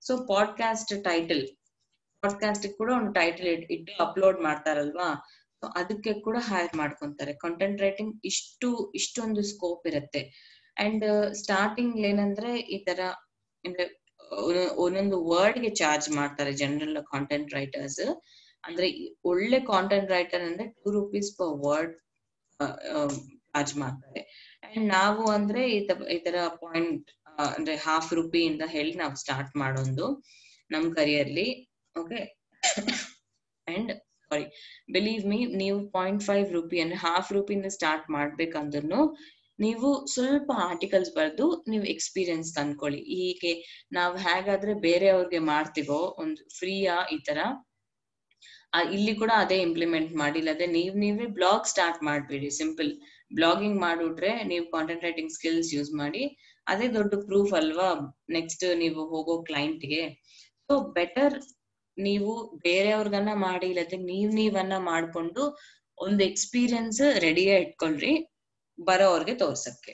so podcast title podcast ಕೂಡ ಒಂದು ಟೈಟಲ್ ಇಟ್ಟು ಅಪ್ಲೋಡ್ ಮಾಡ್ತಾರಲ್ವಾ ಸೊ ಅದಕ್ಕೆ ಕೂಡ ಹೈರ್ ಮಾಡ್ಕೊಂತಾರೆ ಕಂಟೆಂಟ್ ರೈಟಿಂಗ್ ಇಷ್ಟು ಇಷ್ಟೊಂದು ಸ್ಕೋಪ್ ಇರುತ್ತೆ ಅಂಡ್ ಸ್ಟಾರ್ಟಿಂಗ್ ಏನಂದ್ರೆ ಈ ತರ ಅಂದ್ರೆ ಒಂದೊಂದು ವರ್ಡ್ ಗೆ ಚಾರ್ಜ್ ಮಾಡ್ತಾರೆ ಜನರಲ್ ಕಾಂಟೆಂಟ್ ರೈಟರ್ಸ್ ಅಂದ್ರೆ ಒಳ್ಳೆ ಕಾಂಟೆಂಟ್ ರೈಟರ್ ಅಂದ್ರೆ two rupees per word charge ಮಾಡ್ತಾರೆ ಅಂಡ್ ನಾವು ಅಂದ್ರೆ ಈ ತರ ಪಾಯಿಂಟ್ ಅಂದ್ರೆ ಹಾಫ್ ರುಪಿಯಿಂದ ಹೇಳಿ ನಾವು ಸ್ಟಾರ್ಟ್ ಮಾಡೋದು ನಮ್ ಕರಿಯರ್ಲಿ okay and sorry believe me ನೀವು ಪಾಯಿಂಟ್ ಫೈವ್ ರುಪಿ ಅಂದ್ರೆ ಹಾಫ್ ರುಪಿಯಿಂದ ಸ್ಟಾರ್ಟ್ ಮಾಡ್ಬೇಕಂದ್ರೂ ನೀವು ಸ್ವಲ್ಪ ಆರ್ಟಿಕಲ್ಸ್ ಬರೆದು ನೀವು ಎಕ್ಸ್ಪೀರಿಯನ್ಸ್ ತಂದ್ಕೊಳ್ಳಿ ಹೀಗೆ ನಾವು ಹೇಗಾದ್ರೆ ಬೇರೆಯವ್ರಿಗೆ ಮಾಡ್ತೀವೋ ಒಂದು ಫ್ರೀಯಾ ಈ ತರ ಇಲ್ಲಿ ಕೂಡ ಅದೇ ಇಂಪ್ಲಿಮೆಂಟ್ ಮಾಡಿ ಇಲ್ಲದೆ ನೀವ್ ನೀವೇ ಬ್ಲಾಗ್ ಸ್ಟಾರ್ಟ್ ಮಾಡ್ಬೇಡಿ ಸಿಂಪಲ್ ಬ್ಲಾಗಿಂಗ್ ಮಾಡ್ಬಿಟ್ರೆ ನೀವು ಕಾಂಟೆಂಟ್ ರೈಟಿಂಗ್ ಸ್ಕಿಲ್ಸ್ ಯೂಸ್ ಮಾಡಿ ಅದೇ ದೊಡ್ಡ ಪ್ರೂಫ್ ಅಲ್ವಾ ನೆಕ್ಸ್ಟ್ ನೀವು ಹೋಗೋ ಕ್ಲೈಂಟ್ಗೆ ಸೊ ಬೆಟರ್ ನೀವು ಬೇರೆಯವ್ರಿಗನ್ನ ಮಾಡಿ ಇಲ್ಲದೆ ನೀವ್ ನೀವನ್ನ ಮಾಡ್ಕೊಂಡು ಒಂದು ಎಕ್ಸ್ಪೀರಿಯನ್ಸ್ ರೆಡಿಯೇ ಇಟ್ಕೊಳ್ರಿ ಬರೋವ್ರಿಗೆ ತೋರ್ಸಕ್ಕೆ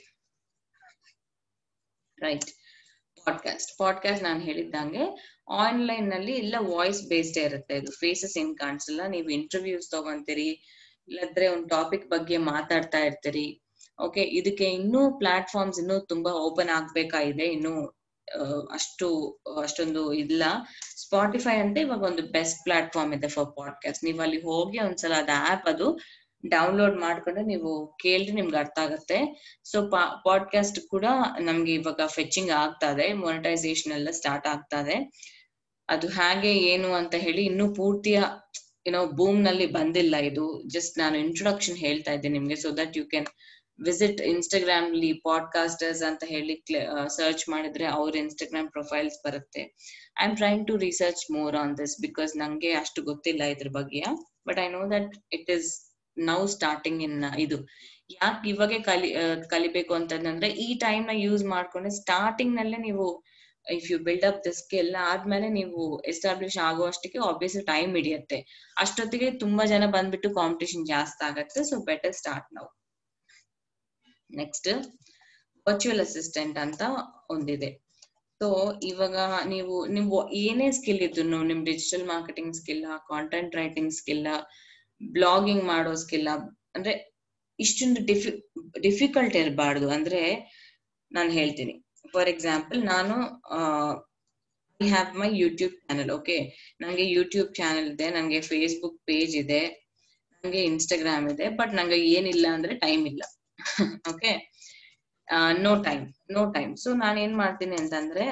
ರೈಟ್ ಪಾಡ್ಕಾಸ್ಟ್ ಪಾಡ್ಕಾಸ್ಟ್ ನಾನು ಹೇಳಿದ್ದಂಗೆ ಆನ್ಲೈನ್ ನಲ್ಲಿ ಇಲ್ಲ ವಾಯ್ಸ್ ಬೇಸ್ಡ್ ಇರುತ್ತೆ ಇದು ಫೇಸಸ್ ಏನ್ ಕಾಣಿಸಲ್ಲ ನೀವು ಇಂಟರ್ವ್ಯೂಸ್ ತಗೊಂತೀರಿ ಇಲ್ಲದ್ರೆ ಒಂದು ಟಾಪಿಕ್ ಬಗ್ಗೆ ಮಾತಾಡ್ತಾ ಇರ್ತೀರಿ ಓಕೆ ಇದಕ್ಕೆ ಇನ್ನೂ ಪ್ಲಾಟ್ಫಾರ್ಮ್ಸ್ ಇನ್ನೂ ತುಂಬಾ ಓಪನ್ ಆಗ್ಬೇಕಾಗಿದೆ ಇನ್ನು ಅಷ್ಟು ಅಷ್ಟೊಂದು ಇಲ್ಲ ಸ್ಪಾಟಿಫೈ ಅಂತ ಇವಾಗ ಒಂದು ಬೆಸ್ಟ್ ಪ್ಲಾಟ್ಫಾರ್ಮ್ ಇದೆ ಫಾರ್ ಪಾಡ್ಕಾಸ್ಟ್ ನೀವು ಅಲ್ಲಿ ಹೋಗಿ ಒಂದ್ಸಲ ಅದ ಆಪ್ ಅದು ಡೌನ್ಲೋಡ್ ಮಾಡ್ಕೊಂಡ್ರೆ ನೀವು ಕೇಳಿದ್ರೆ ನಿಮ್ಗೆ ಅರ್ಥ ಆಗುತ್ತೆ ಸೊ ಪಾಡ್ಕಾಸ್ಟ್ ಕೂಡ ನಮ್ಗೆ ಇವಾಗ ಫೆಚಿಂಗ್ ಆಗ್ತಾ ಇದೆ ಮೊನಿಟೈಸೇಷನ್ ಎಲ್ಲ ಸ್ಟಾರ್ಟ್ ಆಗ್ತಾ ಇದೆ ಅದು ಹೇಗೆ ಏನು ಅಂತ ಹೇಳಿ ಇನ್ನೂ ಪೂರ್ತಿಯ ಏನೋ ಬೂಮ್ ನಲ್ಲಿ ಬಂದಿಲ್ಲ ಇದು ಜಸ್ಟ್ ನಾನು ಇಂಟ್ರೊಡಕ್ಷನ್ ಹೇಳ್ತಾ ಇದ್ದೆ ನಿಮ್ಗೆ so that you can visit Instagram ಲಿ ಪಾಡ್ಕಾಸ್ಟರ್ಸ್ ಅಂತ ಹೇಳಿ ಸರ್ಚ್ ಮಾಡಿದ್ರೆ ಅವ್ರ ಇನ್ಸ್ಟಾಗ್ರಾಮ್ ಪ್ರೊಫೈಲ್ಸ್ ಬರುತ್ತೆ I am trying to research more on this because ನಂಗೆ ಅಷ್ಟು ಗೊತ್ತಿಲ್ಲ ಇದ್ರ ಬಗ್ಗೆ but I know that it is now starting in ಇದು ಯಾಕೆ ಇವಾಗೆ ಕಲಿ ಕಲಿಬೇಕು ಅಂತಂದ್ರೆ ಈ ಟೈಮ್ ನ ಯೂಸ್ ಮಾಡ್ಕೊಂಡ್ರೆ ಸ್ಟಾರ್ಟಿಂಗ್ ನಲ್ಲೇ ನೀವು if you build up the skill ಆದ್ಮೇಲೆ ನೀವು ಎಸ್ಟಾಬ್ಲಿಷ್ ಆಗುವಷ್ಟಕ್ಕೆ ಆಬ್ವಿಯಸ್ಲಿ ಟೈಮ್ ಹಿಡಿಯುತ್ತೆ ಅಷ್ಟೊತ್ತಿಗೆ ತುಂಬಾ ಜನ ಬಂದ್ಬಿಟ್ಟು ಕಾಂಪಿಟೇಷನ್ ಜಾಸ್ತಿ ಆಗತ್ತೆ ಸೊ ಬೆಟರ್ ಸ್ಟಾರ್ಟ್ ನಾವು ನೆಕ್ಸ್ಟ್ ವರ್ಚುವಲ್ ಅಸಿಸ್ಟೆಂಟ್ ಅಂತ ಒಂದಿದೆ ಸೊ ಇವಾಗ ನೀವು ನೀವು ಏನೇ ಸ್ಕಿಲ್ ಇದ್ರು ನಿಮ್ digital marketing skill content writing skill blogging ಮಾಡೋ ಸ್ಕಿಲ್ ಅಂದ್ರೆ ಇಷ್ಟೊಂದು ಡಿಫಿ ಡಿಫಿಕಲ್ಟ್ ಇರಬಾರ್ದು ಅಂದ್ರೆ ನಾನು ಹೇಳ್ತೀನಿ ಫಾರ್ ಎಕ್ಸಾಂಪಲ್ ನಾನು I have my YouTube channel okay ನಂಗೆ ಯೂಟ್ಯೂಬ್ ಚಾನಲ್ ಇದೆ ನಂಗೆ ಫೇಸ್ಬುಕ್ ಪೇಜ್ ಇದೆ ನಂಗೆ ಇನ್ಸ್ಟಾಗ್ರಾಮ್ ಇದೆ ಬಟ್ ನಂಗೆ ಏನಿಲ್ಲ ಅಂದ್ರೆ ಟೈಮ್ ಇಲ್ಲ okay no time no time so ನಾನು ಏನ್ ಮಾಡ್ತೀನಿ ಅಂತಂದ್ರೆ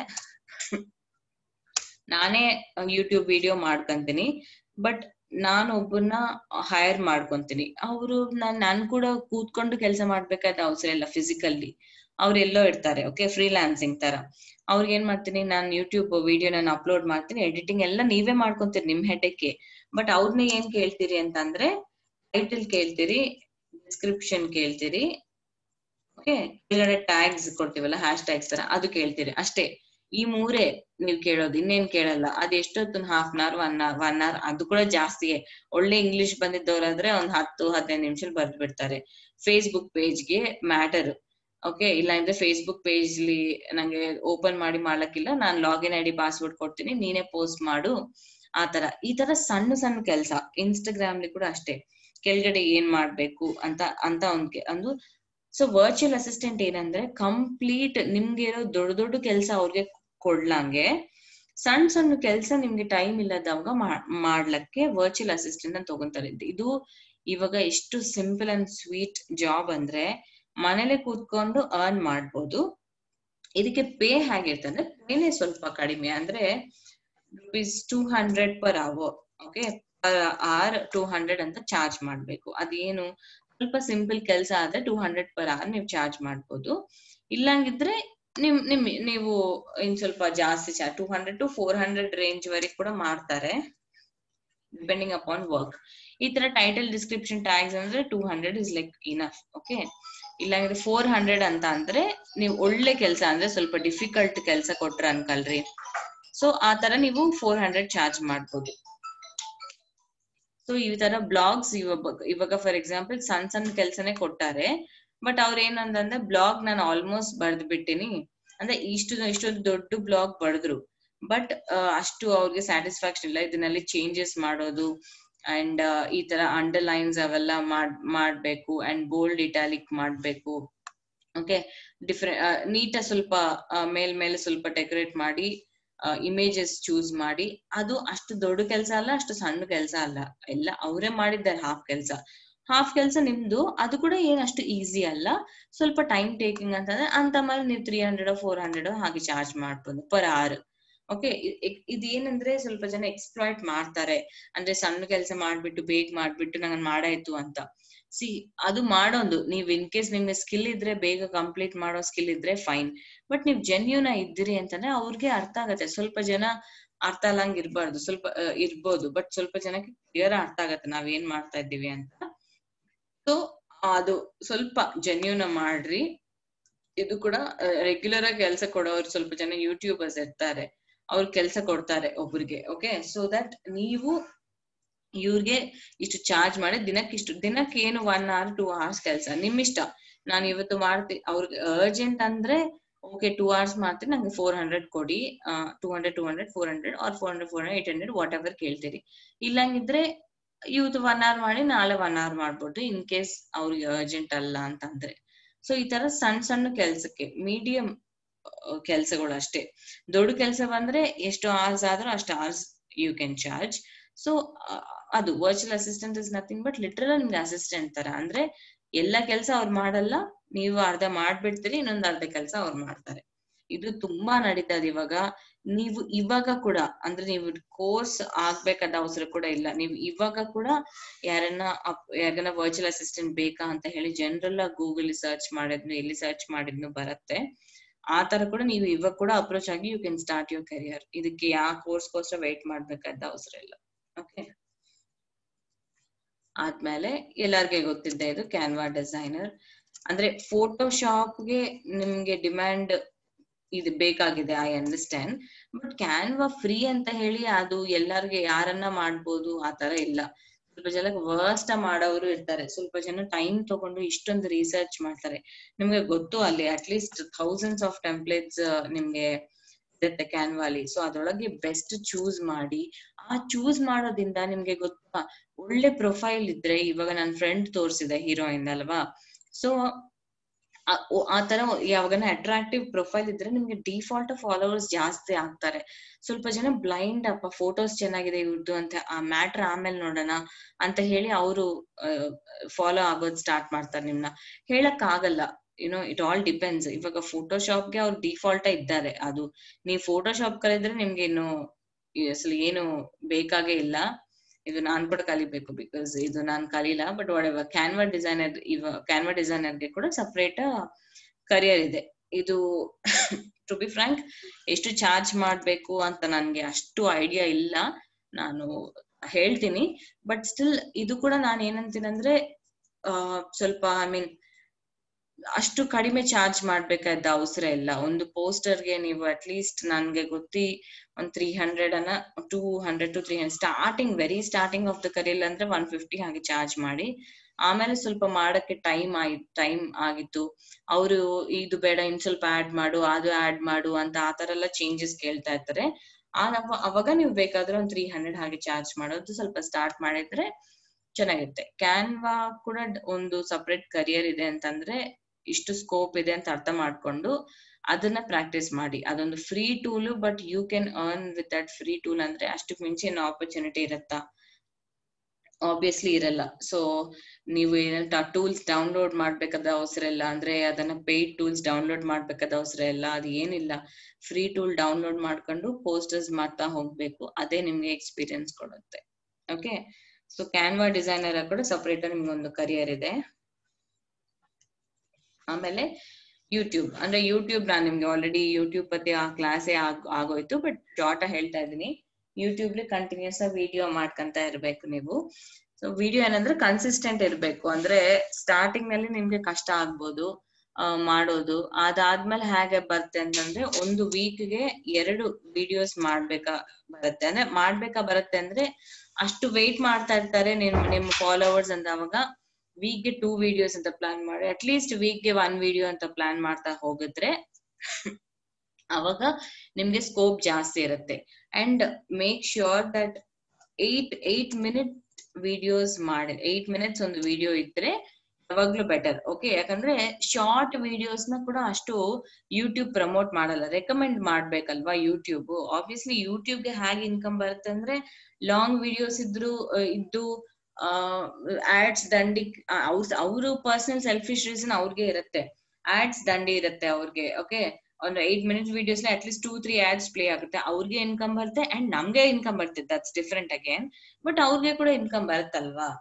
ನಾನೇ ಯೂಟ್ಯೂಬ್ ವಿಡಿಯೋ ಮಾಡ್ಕೊಂತೀನಿ ಬಟ್ ನಾನು ಒಬ್ಬನ್ನ ಹೈರ್ ಮಾಡ್ಕೊಂತೀನಿ ಅವರು ನಾನ್ ನನ್ ಕೂಡ ಕೂತ್ಕೊಂಡು ಕೆಲಸ ಮಾಡ್ಬೇಕಾದ ಅವಸರ ಇಲ್ಲ ಫಿಸಿಕಲ್ಲಿ ಅವ್ರು ಎಲ್ಲೋ ಇರ್ತಾರೆ ಓಕೆ ಫ್ರೀಲಾನ್ಸಿಂಗ್ ತರ ಅವ್ರಿಗೆ ಏನ್ ಮಾಡ್ತೀನಿ ನಾನು ಯೂಟ್ಯೂಬ್ ವಿಡಿಯೋ ನಾನು ಅಪ್ಲೋಡ್ ಮಾಡ್ತೀನಿ ಎಡಿಟಿಂಗ್ ಎಲ್ಲ ನೀವೇ ಮಾಡ್ಕೊಂತೀರಿ ನಿಮ್ ಹೆಡ್ಡಕ್ಕೆ ಬಟ್ ಅವ್ರನ್ನ ಏನ್ ಕೇಳ್ತೀರಿ ಅಂತಂದ್ರೆ ಟೈಟಲ್ ಕೇಳ್ತೀರಿ ಡಿಸ್ಕ್ರಿಪ್ಷನ್ ಕೇಳ್ತೀರಿ ಓಕೆ ಕೆಳಗಡೆ ಟ್ಯಾಗ್ಸ್ ಕೊಡ್ತೀವಲ್ಲ ಹ್ಯಾಶ್ ಟ್ಯಾಗ್ಸ್ ತರ ಅದು ಕೇಳ್ತೀರಿ ಅಷ್ಟೇ ಈ ಮೂರೇ ನೀವ್ ಕೇಳೋದು ಇನ್ನೇನ್ ಕೇಳಲ್ಲ ಅದ್ ಎಷ್ಟೊತ್ತು half an hour one hour one hour ಅದು ಕೂಡ ಜಾಸ್ತಿಯೇ ಒಳ್ಳೆ ಇಂಗ್ಲಿಷ್ ಬಂದಿದ್ದವ್ರಾದ್ರೆ ಒಂದ್ ಹತ್ತು ಹದಿನೈದು ನಿಮಿಷ ಬರ್ದ್ ಬಿಡ್ತಾರೆ ಫೇಸ್ಬುಕ್ ಪೇಜ್ಗೆ ಮ್ಯಾಟರ್ ಓಕೆ ಇಲ್ಲ ಅಂದ್ರೆ ಫೇಸ್ಬುಕ್ ಪೇಜ್ಲಿ ನಂಗೆ ಓಪನ್ ಮಾಡಿ ಮಾಡ್ಲಕ್ಕಿಲ್ಲ ನಾನ್ ಲಾಗಿನ್ ಐ ಡಿ ಪಾಸ್ವರ್ಡ್ ಕೊಡ್ತೀನಿ ನೀನೇ ಪೋಸ್ಟ್ ಮಾಡು ಆತರ ಈ ತರ ಸಣ್ಣ ಸಣ್ಣ ಕೆಲ್ಸ ಇನ್ಸ್ಟಾಗ್ರಾಮ್ಲಿ ಕೂಡ ಅಷ್ಟೇ ಕೆಳಗಡೆ ಏನ್ ಮಾಡ್ಬೇಕು ಅಂತ ಅಂತ ಒಂದ್ ಒಂದು ಸೊ ವರ್ಚುವಲ್ ಅಸಿಸ್ಟೆಂಟ್ ಏನಂದ್ರೆ ಕಂಪ್ಲೀಟ್ ನಿಮ್ಗೆ ಇರೋ ದೊಡ್ಡ ದೊಡ್ಡ ಕೆಲಸ ಅವ್ರಿಗೆ ಕೊಡ್ಲಂಗೆ ಸಣ್ಣ ಸಣ್ಣ ಕೆಲಸ ನಿಮ್ಗೆ ಟೈಮ್ ಇಲ್ಲದವಾಗ ಮಾಡ್ಲಕ್ಕೆ ವರ್ಚುವಲ್ ಅಸಿಸ್ಟೆಂಟ್ ಅಂತ ತಗೊಂತಾರೆ ಇದು ಇವಾಗ ಎಷ್ಟು ಸಿಂಪಲ್ ಅಂಡ್ ಸ್ವೀಟ್ ಜಾಬ್ ಅಂದ್ರೆ ಮನೇಲೆ ಕೂತ್ಕೊಂಡು ಅರ್ನ್ ಮಾಡ್ಬೋದು ಇದಕ್ಕೆ ಪೇ ಹೇಗಿರ್ತಂದ್ರೆ ಪೇನೆ ಸ್ವಲ್ಪ ಕಡಿಮೆ ಅಂದ್ರೆ rupees two hundred per hour okay per hour two hundred ಅಂತ ಚಾರ್ಜ್ ಮಾಡ್ಬೇಕು ಅದೇನು ಸ್ವಲ್ಪ ಸಿಂಪಲ್ ಕೆಲಸ ಆದ್ರೆ ಟೂ ಹಂಡ್ರೆಡ್ ಪರ್ ಅವರ್ ನೀವು ಚಾರ್ಜ್ ಮಾಡ್ಬೋದು ಇಲ್ಲಂಗಿದ್ರೆ ನಿಮ್ ನಿಮ್ ನೀವು ಇನ್ ಸ್ವಲ್ಪ ಜಾಸ್ತಿ charge two hundred to four hundred range ವರೆಗೆ ಕೂಡ ಮಾಡ್ತಾರೆ ಡಿಪೆಂಡಿಂಗ್ ಅಪಾನ್ ವರ್ಕ್ ಈ ತರ ಟೈಟಲ್ ಡಿಸ್ಕ್ರಿಪ್ಷನ್ ಟ್ಯಾಗ್ಸ್ ಅಂದ್ರೆ two hundred is like enough okay ಇಲ್ಲಾಂದ್ರೆ ಫೋರ್ ಹಂಡ್ರೆಡ್ ಅಂತ ಅಂದ್ರೆ ನೀವು ಒಳ್ಳೆ ಕೆಲಸ ಅಂದ್ರೆ ಸ್ವಲ್ಪ ಡಿಫಿಕಲ್ಟ್ ಕೆಲಸ ಕೊಟ್ರ ಅನ್ಕಲ್ರಿ ಸೊ ಆ ತರ ನೀವು ಫೋರ್ ಹಂಡ್ರೆಡ್ ಚಾರ್ಜ್ ಮಾಡ್ಬೋದು ಸೊ ಈ ತರ ಬ್ಲಾಗ್ಸ್ ಇವಾಗ ಇವಾಗ ಫಾರ್ ಎಕ್ಸಾಂಪಲ್ ಸಣ್ಣ ಸಣ್ಣ ಕೆಲ್ಸನೇ ಕೊಟ್ಟಾರೆ ಬಟ್ ಅವ್ರ ಏನಂದ್ರೆ ಬ್ಲಾಗ್ ನಾನು ಆಲ್ಮೋಸ್ಟ್ ಬರ್ದ್ ಬಿಟ್ಟಿನಿ ಅಂದ್ರೆ ಇಷ್ಟು ಇಷ್ಟೊಂದು ದೊಡ್ಡ ಬ್ಲಾಗ್ ಬರೆದ್ರು ಬಟ್ ಅಷ್ಟು ಅವ್ರಿಗೆ ಸ್ಯಾಟಿಸ್ಫ್ಯಾಕ್ಷನ್ ಇಲ್ಲ ಇದನ್ನಲ್ಲಿ ಚೇಂಜಸ್ ಮಾಡೋದು ಅಂಡ್ ಈ ತರ ಅಂಡರ್ಲೈನ್ಸ್ ಅವೆಲ್ಲ ಮಾಡ್ ಮಾಡ್ಬೇಕು ಅಂಡ್ ಬೋಲ್ಡ್ ಇಟಾಲಿಕ್ ಮಾಡ್ಬೇಕು ಓಕೆ ಡಿಫ್ರೆಂಟ್ ನೀಟ ಸ್ವಲ್ಪ ಮೇಲ್ ಮೇಲೆ ಸ್ವಲ್ಪ ಡೆಕೋರೇಟ್ ಮಾಡಿ ಇಮೇಜಸ್ ಚೂಸ್ ಮಾಡಿ ಅದು ಅಷ್ಟು ದೊಡ್ಡ ಕೆಲಸ ಅಲ್ಲ ಅಷ್ಟು ಸಣ್ಣ ಕೆಲಸ ಅಲ್ಲ ಎಲ್ಲ ಅವರೇ ಮಾಡಿದ್ದಾರೆ ಹಾಫ್ ಕೆಲಸ ಹಾಫ್ ಕೆಲಸ ನಿಮ್ದು ಅದು ಕೂಡ ಏನ್ ಅಷ್ಟು ಈಸಿ ಅಲ್ಲ ಸ್ವಲ್ಪ ಟೈಮ್ ಟೇಕಿಂಗ್ ಅಂತಂದ್ರೆ ಅಂತ ಮೇಲೆ ನೀವು ತ್ರೀ ಹಂಡ್ರೆಡ್ ಫೋರ್ ಹಂಡ್ರೆಡ್ ಹಾಗೆ ಚಾರ್ಜ್ ಮಾಡ್ಬೋದು ಪರ್ ಅವರ್ ಓಕೆ ಇದೇನಂದ್ರೆ ಸ್ವಲ್ಪ ಜನ ಎಕ್ಸ್ಪ್ಲಾಯ್ಟ್ ಮಾಡ್ತಾರೆ ಅಂದ್ರೆ ಸಣ್ಣ ಕೆಲಸ ಮಾಡ್ಬಿಟ್ಟು ಬೇಗ ಮಾಡ್ಬಿಟ್ಟು ನಂಗೆ ಮಾಡಾಯ್ತು ಅಂತ ಸಿ ಅದು ಮಾಡೋದು ನೀವ್ ಇನ್ ಕೇಸ್ ನಿಮ್ಗೆ ಸ್ಕಿಲ್ ಇದ್ರೆ ಬೇಗ ಕಂಪ್ಲೀಟ್ ಮಾಡೋ ಸ್ಕಿಲ್ ಇದ್ರೆ ಫೈನ್ ಬಟ್ ನೀವ್ ಜೆನ್ಯೂನ್ ಇದ್ದೀರಿ ಅಂತಂದ್ರೆ ಅವ್ರಿಗೆ ಅರ್ಥ ಆಗತ್ತೆ ಸ್ವಲ್ಪ ಜನ ಅರ್ಥ ಅಲ್ಲಂಗ್ ಇರ್ಬಾರ್ದು ಸ್ವಲ್ಪ ಇರ್ಬೋದು ಬಟ್ ಸ್ವಲ್ಪ ಜನಕ್ಕೆ ಕ್ಲಿಯರ್ ಅರ್ಥ ಆಗತ್ತೆ ನಾವ್ ಏನ್ ಮಾಡ್ತಾ ಇದ್ದೀವಿ ಅಂತ ಸೊ ಅದು ಸ್ವಲ್ಪ ಜೆನ್ಯೂನ್ ಮಾಡ್ರಿ ಇದು ಕೂಡ ರೆಗ್ಯುಲರ್ ಆಗಿ ಕೆಲಸ ಕೊಡೋರು ಸ್ವಲ್ಪ ಜನ ಯೂಟ್ಯೂಬರ್ಸ್ ಇರ್ತಾರೆ ಅವ್ರು ಕೆಲಸ ಕೊಡ್ತಾರೆ ಒಬ್ರಿಗೆ ಓಕೆ ಸೊ ದಟ್ ನೀವು ಇವ್ರಿಗೆ ಇಷ್ಟು ಚಾರ್ಜ್ ಮಾಡಿ ದಿನಕ್ಕೆ ಇಷ್ಟು ದಿನಕ್ಕೆ ಏನು ಒನ್ ಅವರ್ ಟೂ ಅವರ್ಸ್ ಕೆಲಸ ನಿಮ್ ಇಷ್ಟ ನಾನು ಇವತ್ತು ಮಾಡ್ತೀನಿ ಅವ್ರಿಗೆ ಅರ್ಜೆಂಟ್ ಅಂದ್ರೆ ಓಕೆ ಟೂ ಅವರ್ಸ್ ಮಾಡ್ತೀನಿ ನಂಗೆ ಫೋರ್ ಹಂಡ್ರೆಡ್ ಕೊಡಿ two hundred two hundred four hundred or four hundred four hundred eight hundred whatever ಕೇಳ್ತೀರಿ ಇಲ್ಲಂಗಿದ್ರೆ ಇವತ್ತು ಒನ್ ಅವರ್ ಮಾಡಿ ನಾಳೆ ಒನ್ ಅವರ್ ಮಾಡ್ಬೋದು ಇನ್ ಕೇಸ್ ಅವ್ರಿಗೆ ಅರ್ಜೆಂಟ್ ಅಲ್ಲ ಅಂತಂದ್ರೆ ಸೊ ಈ ತರ ಸಣ್ಣ ಸಣ್ಣ ಕೆಲ್ಸಕ್ಕೆ ಮೀಡಿಯಂ ಕೆಲ್ಸಗಳು ಅಷ್ಟೇ ದೊಡ್ಡ ಕೆಲಸ ಬಂದ್ರೆ ಎಷ್ಟು ಅವರ್ಸ್ ಆದ್ರೂ ಅಷ್ಟು hours you can charge so ಅದು virtual assistant is nothing but literal ನಿಮ್ಗೆ ಅಸಿಸ್ಟೆಂಟ್ ತರ ಅಂದ್ರೆ ಎಲ್ಲ ಕೆಲಸ ಅವ್ರು ಮಾಡಲ್ಲ ನೀವು ಅರ್ಧ ಮಾಡ್ಬಿಡ್ತೀರಿ ಇನ್ನೊಂದ್ ಅರ್ಧ ಕೆಲಸ ಅವ್ರು ಮಾಡ್ತಾರೆ ಇದು ತುಂಬಾ ನಡೀತದೆ ಇವಾಗ ನೀವು ಇವಾಗ ಕೂಡ ಅಂದ್ರೆ ನೀವು ಕೋರ್ಸ್ ಆಗ್ಬೇಕಾದ ಅವಸರ ಕೂಡ ಇಲ್ಲ ನೀವು ಇವಾಗ ಕೂಡ ಯಾರನ್ನ ಯಾರನ್ನ ವರ್ಚುವಲ್ ಅಸಿಸ್ಟೆಂಟ್ ಬೇಕಾ ಅಂತ ಹೇಳಿ ಜನರಲ್ ಗೂಗಲ್ ಸರ್ಚ್ ಮಾಡಿದ್ನು ಎಲ್ಲಿ ಸರ್ಚ್ ಮಾಡಿದ್ನು ಬರುತ್ತೆ ಆ ತರ ಕೂಡ ನೀವು ಇವಾಗ ಕೂಡ ಅಪ್ರೋಚ್ ಆಗಿ you can start your career ಇದಕ್ಕೆ ಯಾವ ಕೋರ್ಸ್ಗೋಸ್ಕರ ವೇಟ್ ಮಾಡ್ಬೇಕಾದ ಅವಸರ ಇಲ್ಲ ಓಕೆ ಆದ್ಮೇಲೆ ಎಲ್ಲಾರ್ಗೆ ಗೊತ್ತಿದ್ದೆ ಇದು ಕ್ಯಾನ್ವಾ ಡಿಸೈನರ್ ಅಂದ್ರೆ ಫೋಟೋಶಾಪ್ಗೆ ನಿಮ್ಗೆ ಡಿಮ್ಯಾಂಡ್ ಇದು ಬೇಕಾಗಿದೆ I understand but Canva free ಅಂತ ಹೇಳಿ ಅದು ಎಲ್ಲಾರ್ಗೆ ಯಾರನ್ನ ಮಾಡ್ಬೋದು ಆ ತರ ಇಲ್ಲ ಸ್ವಲ್ಪ ಜನ ವರ್ಸ್ಟ್ ಮಾಡೋರು ಇರ್ತಾರೆ ಸ್ವಲ್ಪ ಜನ ಟೈಮ್ ತಗೊಂಡು ಇಷ್ಟೊಂದು ರಿಸರ್ಚ್ ಮಾಡ್ತಾರೆ ನಿಮ್ಗೆ ಗೊತ್ತು ಅಲ್ಲಿ ಅಟ್ಲೀಸ್ಟ್ ಥೌಸಂಡ್ಸ್ ಆಫ್ ಟೆಂಪ್ಲೇಟ್ಸ್ ನಿಮ್ಗೆ ಇರುತ್ತೆ ಕ್ಯಾನ್ವಾಲಿ ಸೊ ಅದ್ರೊಳಗೆ ಬೆಸ್ಟ್ ಚೂಸ್ ಮಾಡಿ ಆ ಚೂಸ್ ಮಾಡೋದ್ರಿಂದ ನಿಮ್ಗೆ ಗೊತ್ತಾ ಒಳ್ಳೆ ಪ್ರೊಫೈಲ್ ಇದ್ರೆ ಇವಾಗ ನನ್ನ ಫ್ರೆಂಡ್ ತೋರಿಸಿದೆ ಹೀರೋಯಿನ್ ಅಲ್ವಾ ಸೊ ಆ ತರ ಯಾವಾಗನ ಅಟ್ರಾಕ್ಟಿವ್ ಪ್ರೊಫೈಲ್ ಇದ್ರೆ ನಿಮ್ಗೆ ಡಿಫಾಲ್ಟ್ ಫಾಲೋವರ್ಸ್ ಜಾಸ್ತಿ ಆಗ್ತಾರೆ ಸ್ವಲ್ಪ ಜನ ಬ್ಲೈಂಡ್ ಅಪ್ಪ ಫೋಟೋಸ್ ಚೆನ್ನಾಗಿದೆ ಇವ್ರದ್ದು ಅಂತ ಆ ಮ್ಯಾಟ್ರ್ ಆಮೇಲೆ ನೋಡೋಣ ಅಂತ ಹೇಳಿ ಅವರು ಫಾಲೋ ಆಗೋದ್ ಸ್ಟಾರ್ಟ್ ಮಾಡ್ತಾರೆ ನಿಮ್ನ ಹೇಳಕ್ ಆಗಲ್ಲ ಯುನೋ ಇಟ್ ಆಲ್ ಡಿಪೆಂಡ್ಸ್ ಇವಾಗ ಫೋಟೋಶಾಪ್ಗೆ ಅವ್ರು ಡಿಫಾಲ್ಟ್ ಇದ್ದಾರೆ ಅದು ನೀವು ಫೋಟೋಶಾಪ್ ಕಲಿದ್ರೆ ನಿಮ್ಗೆ ಇನ್ನು ಅಸಲು ಏನು ಬೇಕಾಗೇ ಇಲ್ಲ ಇದು ನಾನ್ ಕೂಡ ಕಲಿಬೇಕು ಬಿಕಾಸ್ ಇದು ನಾನ್ ಕಲಿಲ್ಲ but whatever Canva designer ಇವ ಕ್ಯಾನ್ವಾ ಡಿಸೈನರ್ಗೆ ಕೂಡ ಸಪ್ರೇಟ್ ಕರಿಯರ್ ಇದೆ ಇದು ಟು ಬಿ ಫ್ರಾಂಕ್ ಎಷ್ಟು ಚಾರ್ಜ್ ಮಾಡ್ಬೇಕು ಅಂತ ನನ್ಗೆ ಅಷ್ಟು ಐಡಿಯಾ ಇಲ್ಲ ನಾನು ಹೇಳ್ತೀನಿ ಬಟ್ ಸ್ಟಿಲ್ ಇದು ಕೂಡ ನಾನು ಏನಂತೀನಿ ಅಂದ್ರೆ ಸ್ವಲ್ಪ ಐ ಮೀನ್ ಅಷ್ಟು ಕಡಿಮೆ ಚಾರ್ಜ್ ಮಾಡ್ಬೇಕಾದ ಅವಸರ ಇಲ್ಲ ಒಂದು ಪೋಸ್ಟರ್ಗೆ ನೀವು ಅಟ್ ಲೀಸ್ಟ್ ನನ್ಗೆ ಗೊತ್ತಿ ಒಂದ್ ತ್ರೀ ಹಂಡ್ರೆಡ್ ಅನ್ನ two hundred to three hundred starting very starting of the career ಅಂದ್ರೆ ಒನ್ ಫಿಫ್ಟಿ ಹಾಗೆ ಚಾರ್ಜ್ ಮಾಡಿ ಆಮೇಲೆ ಸ್ವಲ್ಪ ಮಾಡಕ್ಕೆ ಟೈಮ್ ಆಯ್ ಟೈಮ್ ಆಗಿತ್ತು ಅವರು ಇದು ಬೇಡ ಇನ್ ಸ್ವಲ್ಪ ಆಡ್ ಮಾಡು ಅದು ಆಡ್ ಮಾಡು ಅಂತ ಆ ತರ ಎಲ್ಲ ಚೇಂಜಸ್ ಕೇಳ್ತಾ ಇರ್ತಾರೆ ಅವಾಗ ನೀವು ಬೇಕಾದ್ರೆ ಒಂದ್ ತ್ರೀ ಹಂಡ್ರೆಡ್ ಹಾಗೆ ಚಾರ್ಜ್ ಮಾಡೋದು ಸ್ವಲ್ಪ ಸ್ಟಾರ್ಟ್ ಮಾಡಿದ್ರೆ ಚೆನ್ನಾಗಿರುತ್ತೆ ಕ್ಯಾನ್ವಾ ಕೂಡ ಒಂದು ಸಪ್ರೇಟ್ ಕರಿಯರ್ ಇದೆ ಅಂತಂದ್ರೆ ಇಷ್ಟು ಸ್ಕೋಪ್ ಇದೆ ಅಂತ ಅರ್ಥ ಮಾಡ್ಕೊಂಡು ಅದನ್ನ ಪ್ರಾಕ್ಟೀಸ್ ಮಾಡಿ ಅದೊಂದು free tool but you can earn with that free tool ಅಂದ್ರೆ ಅಷ್ಟಕ್ಕೆ ಮುಂಚೆ ಏನೋ ಆಪರ್ಚುನಿಟಿ ಇರತ್ತಾ ಆಬ್ವಿಯಸ್ಲಿ ಇರಲ್ಲ ಸೊ ನೀವು ಏನಂತ ಟೂಲ್ಸ್ ಡೌನ್ಲೋಡ್ ಮಾಡ್ಬೇಕಾದ ಅವಸರ ಇಲ್ಲ ಅಂದ್ರೆ ಅದನ್ನ ಪೇಯ್ಡ್ ಟೂಲ್ಸ್ ಡೌನ್ಲೋಡ್ ಮಾಡ್ಬೇಕಾದ ಅವಸರ ಇಲ್ಲ ಅದು ಏನಿಲ್ಲ ಫ್ರೀ ಟೂಲ್ ಡೌನ್ಲೋಡ್ ಮಾಡ್ಕೊಂಡು ಪೋಸ್ಟರ್ಸ್ ಮಾಡ್ತಾ ಹೋಗ್ಬೇಕು ಅದೇ ನಿಮ್ಗೆ ಎಕ್ಸ್ಪೀರಿಯನ್ಸ್ ಕೊಡುತ್ತೆ ಓಕೆ ಸೊ ಕ್ಯಾನ್ವಾ ಡಿಸೈನರ್ ಕೂಡ ಸಪರೇಟ್ ನಿಮ್ಗೆ ಒಂದು ಕರಿಯರ್ ಇದೆ ಆಮೇಲೆ ಯೂಟ್ಯೂಬ್ ಅಂದ್ರೆ ಯೂಟ್ಯೂಬ್ ನಾನು ನಿಮ್ಗೆ ಆಲ್ರೆಡಿ ಯೂಟ್ಯೂಬ್ ಬಗ್ಗೆ ಆ ಕ್ಲಾಸೇ ಆಗ್ ಆಗೋಯ್ತು ಬಟ್ ಶಾರ್ಟ್ ಹೇಳ್ತಾ ಇದೀನಿ ಯೂಟ್ಯೂಬ್ ಕಂಟಿನ್ಯೂಸ್ ವಿಡಿಯೋ ಮಾಡ್ಕೊಂತ ಇರ್ಬೇಕು ನೀವು ಸೊ ವಿಡಿಯೋ ಏನಂದ್ರೆ ಕನ್ಸಿಸ್ಟೆಂಟ್ ಇರ್ಬೇಕು ಅಂದ್ರೆ ಸ್ಟಾರ್ಟಿಂಗ್ ನಲ್ಲಿ ನಿಮ್ಗೆ ಕಷ್ಟ ಆಗ್ಬೋದು ಮಾಡೋದು ಅದಾದ್ಮೇಲೆ ಹೇಗೆ ಬರುತ್ತೆ ಅಂತಂದ್ರೆ ಒಂದು ವೀಕ್ಗೆ ಎರಡು ವಿಡಿಯೋಸ್ ಮಾಡ್ಬೇಕಾ ಬರುತ್ತೆ ಅಂದ್ರೆ ಮಾಡ್ಬೇಕಾ ಬರುತ್ತೆ ಅಂದ್ರೆ ಅಷ್ಟು ವೆಯ್ಟ್ ಮಾಡ್ತಾ ಇರ್ತಾರೆ ನಿಮ್ ನಿಮ್ ಫಾಲೋವರ್ಸ್ ಅಂತ ಅವಾಗ ವೀಕ್ಗೆ ಟೂ ವಿಡಿಯೋಸ್ ಅಂತ ಪ್ಲಾನ್ ಮಾಡಿ ಅಟ್ ಲೀಸ್ಟ್ ವೀಕ್ಗೆ ಒನ್ ವಿಡಿಯೋ ಅಂತ ಪ್ಲಾನ್ ಮಾಡ್ತಾ ಹೋಗಿದ್ರೆ ಅವಾಗ ನಿಮ್ಗೆ ಸ್ಕೋಪ್ ಜಾಸ್ತಿ ಇರುತ್ತೆ and make sure that eight eight minute videos ಮಾಡಿ ಏಟ್ ಮಿನಿಟ್ಸ್ ಒಂದು ವಿಡಿಯೋ ಇದ್ರೆ ಯಾವಾಗ್ಲೂ ಬೆಟರ್ ಓಕೆ ಯಾಕಂದ್ರೆ ಶಾರ್ಟ್ ವಿಡಿಯೋಸ್ ನ ಕೂಡ ಅಷ್ಟು ಯೂಟ್ಯೂಬ್ ಪ್ರಮೋಟ್ ಮಾಡಲ್ಲ ರೆಕಮೆಂಡ್ ಮಾಡ್ಬೇಕಲ್ವಾ ಯೂಟ್ಯೂಬ್ ಆಬ್ವಿಯಸ್ಲಿ ಯೂಟ್ಯೂಬ್ಗೆ ಹೇಗೆ ಇನ್ಕಮ್ ಬರುತ್ತೆ ಅಂದ್ರೆ ಲಾಂಗ್ ವಿಡಿಯೋಸ್ ಇದ್ರು ಆ, ಇದ್ದು ಆಡ್ಸ್ ದಂಡಿ ಅವ್ರ ಅವರು ಪರ್ಸನಲ್ ಸೆಲ್ಫಿಶ್ ರೀಸನ್ ಅವ್ರಿಗೆ ಇರುತ್ತೆ ಆಡ್ಸ್ ದಂಡಿ ಇರುತ್ತೆ ಅವ್ರಿಗೆ ಓಕೆ ಒಂದು eight minutes videos at least two three ads play ಆಗುತ್ತೆ ಅವ್ರಿಗೆ ಇನ್ಕಮ್ ಬರುತ್ತೆ ಅಂಡ್ ನಮ್ಗೆ ಇನ್ಕಮ್ ಬರುತ್ತೆ ದಟ್ಸ್ ಡಿಫ್ರೆಂಟ್ ಅಗೇನ್ ಬಟ್ ಅವ್ರಿಗೆ ಕೂಡ ಇನ್ಕಮ್ ಬರುತ್ತಲ್ವಾ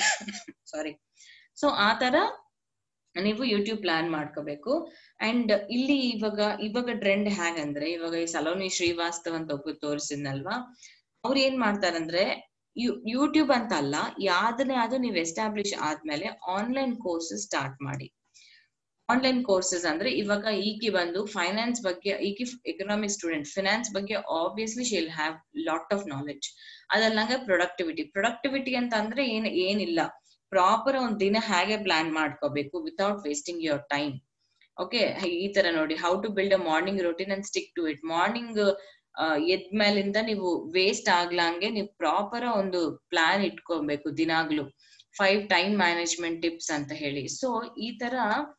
ಸಾರಿ ಸೊ ಆ ತರ ನೀವು ಯೂಟ್ಯೂಬ್ ಪ್ಲಾನ್ ಮಾಡ್ಕೋಬೇಕು ಅಂಡ್ ಇಲ್ಲಿ ಇವಾಗ ಇವಾಗ ಟ್ರೆಂಡ್ ಹೇಗಂದ್ರೆ ಇವಾಗ ಈ ಸಲೋನಿ ಶ್ರೀವಾಸ್ತವ್ ಅಂತ ಒಬ್ಬರು ತೋರಿಸಿದ್ನಲ್ವಾ ಅವ್ರು ಏನ್ ಮಾಡ್ತಾರಂದ್ರೆ ಯೂಟ್ಯೂಬ್ ಅಂತ ಅಲ್ಲ ಯಾವ್ದನ್ನೇ ಅದು ನೀವು ಎಸ್ಟಾಬ್ಲಿಷ್ ಆದ್ಮೇಲೆ ಆನ್ಲೈನ್ ಕೋರ್ಸಸ್ ಸ್ಟಾರ್ಟ್ ಮಾಡಿ ಆನ್ಲೈನ್ ಕೋರ್ಸಸ್ ಅಂದ್ರೆ ಇವಾಗ ಈಕಿ ಬಂದು ಫೈನಾನ್ಸ್ ಬಗ್ಗೆ ಈಕಿ ಎಕನಾಮಿಕ್ ಸ್ಟೂಡೆಂಟ್ ಫಿನಾನ್ಸ್ ಬಗ್ಗೆ obviously she'll have lot of knowledge ಅದಲ್ಲಂಗೆ ಪ್ರೊಡಕ್ಟಿವಿಟಿ ಪ್ರೊಡಕ್ಟಿವಿಟಿ ಅಂತ ಅಂದ್ರೆ ಏನ್ ಏನಿಲ್ಲ ಪ್ರಾಪರ್ ಒಂದ್ ದಿನ ಹೇಗೆ ಪ್ಲಾನ್ ಮಾಡ್ಕೋಬೇಕು without wasting your time okay ಈ ತರ ನೋಡಿ how to build a morning routine and stick to it morning ಎದ್ಮೇಲಿಂದ ನೀವು ವೇಸ್ಟ್ ಆಗ್ಲಂಗೆ ನೀವು ಪ್ರಾಪರ್ ಒಂದು ಪ್ಲಾನ್ ಇಟ್ಕೊಬೇಕು ದಿನಾಗ್ಲು ಫೈವ್ ಟೈಮ್ ಮ್ಯಾನೇಜ್ಮೆಂಟ್ ಟಿಪ್ಸ್ ಅಂತ ಹೇಳಿ ಸೊ ಈ ತರ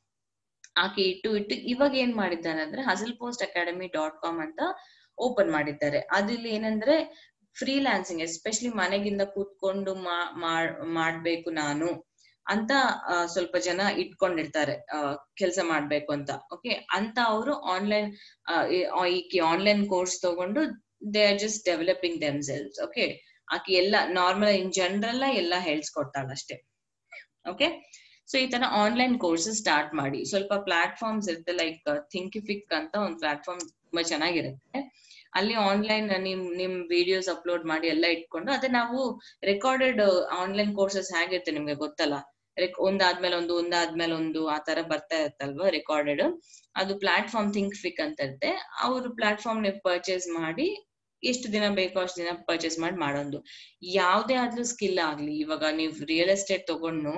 ಆಕೆ ಇಟ್ಟು ಇಟ್ಟು ಇವಾಗ ಏನ್ ಮಾಡಿದ್ದಾನೆ ಅಂದ್ರೆ hustle post academy dot com ಅಂತ ಓಪನ್ ಮಾಡಿದ್ದಾರೆ ಅದಿಲ್ಲಿ ಏನಂದ್ರೆ ಫ್ರೀಲಾನ್ಸಿಂಗ್ ಎಸ್ಪೆಷಲಿ ಮನೆಗಿಂದ ಕೂತ್ಕೊಂಡು ಮಾಡ್ಬೇಕು ನಾನು ಅಂತ ಸ್ವಲ್ಪ ಜನ ಇಟ್ಕೊಂಡಿರ್ತಾರೆ ಕೆಲಸ ಮಾಡ್ಬೇಕು ಅಂತ ಓಕೆ ಅಂತ ಅವರು ಆನ್ಲೈನ್ ಈಕಿ ಆನ್ಲೈನ್ ಕೋರ್ಸ್ ತಗೊಂಡು they are just developing themselves okay ಆಕಿ ಎಲ್ಲ ನಾರ್ಮಲ್ ಇನ್ ಜನರಲ್ ಎಲ್ಲ ಹೇಳ್ಸ್ಕೊಡ್ತಾಳ ಅಷ್ಟೇ ಓಕೆ ಸೊ ಈ ತರ ಆನ್ಲೈನ್ ಕೋರ್ಸಸ್ ಸ್ಟಾರ್ಟ್ ಮಾಡಿ ಸ್ವಲ್ಪ ಪ್ಲಾಟ್ಫಾರ್ಮ್ಸ್ ಇರುತ್ತೆ ಲೈಕ್ ಥಿಂಕಿಫಿಕ್ ಅಂತ ಒಂದು ಪ್ಲಾಟ್ಫಾರ್ಮ್ ತುಂಬಾ ಚೆನ್ನಾಗಿರುತ್ತೆ ಅಲ್ಲಿ ಆನ್ಲೈನ್ ನಿಮ್ ನಿಮ್ ವಿಡಿಯೋಸ್ ಅಪ್ಲೋಡ್ ಮಾಡಿ ಎಲ್ಲ ಇಟ್ಕೊಂಡು ಅದೇ ನಾವು ರೆಕಾರ್ಡೆಡ್ ಆನ್ಲೈನ್ ಕೋರ್ಸಸ್ ಹೇಗಿರುತ್ತೆ ನಿಮ್ಗೆ ಗೊತ್ತಲ್ಲ ಒಂದಾದ್ಮೇಲೆ ಒಂದು ಒಂದಾದ್ಮೇಲೆ ಒಂದು ಆ ತರ ಬರ್ತಾ ಇರುತ್ತಲ್ವಾ ರೆಕಾರ್ಡೆಡ್ ಅದು ಪ್ಲಾಟ್ಫಾರ್ಮ್ ಥಿಂಕ್ ಫಿಕ್ ಅಂತ ಇರುತ್ತೆ ಅವ್ರ ಪ್ಲಾಟ್ಫಾರ್ಮ್ ನೀವು ಪರ್ಚೇಸ್ ಮಾಡಿ ಎಷ್ಟು ದಿನ ಬೇಕೋ ಅಷ್ಟು ದಿನ ಪರ್ಚೇಸ್ ಮಾಡಿ ಮಾಡೋದು ಯಾವ್ದೇ ಆದ್ರೂ ಸ್ಕಿಲ್ ಆಗ್ಲಿ ಇವಾಗ ನೀವು ರಿಯಲ್ ಎಸ್ಟೇಟ್ ತಗೊಂಡು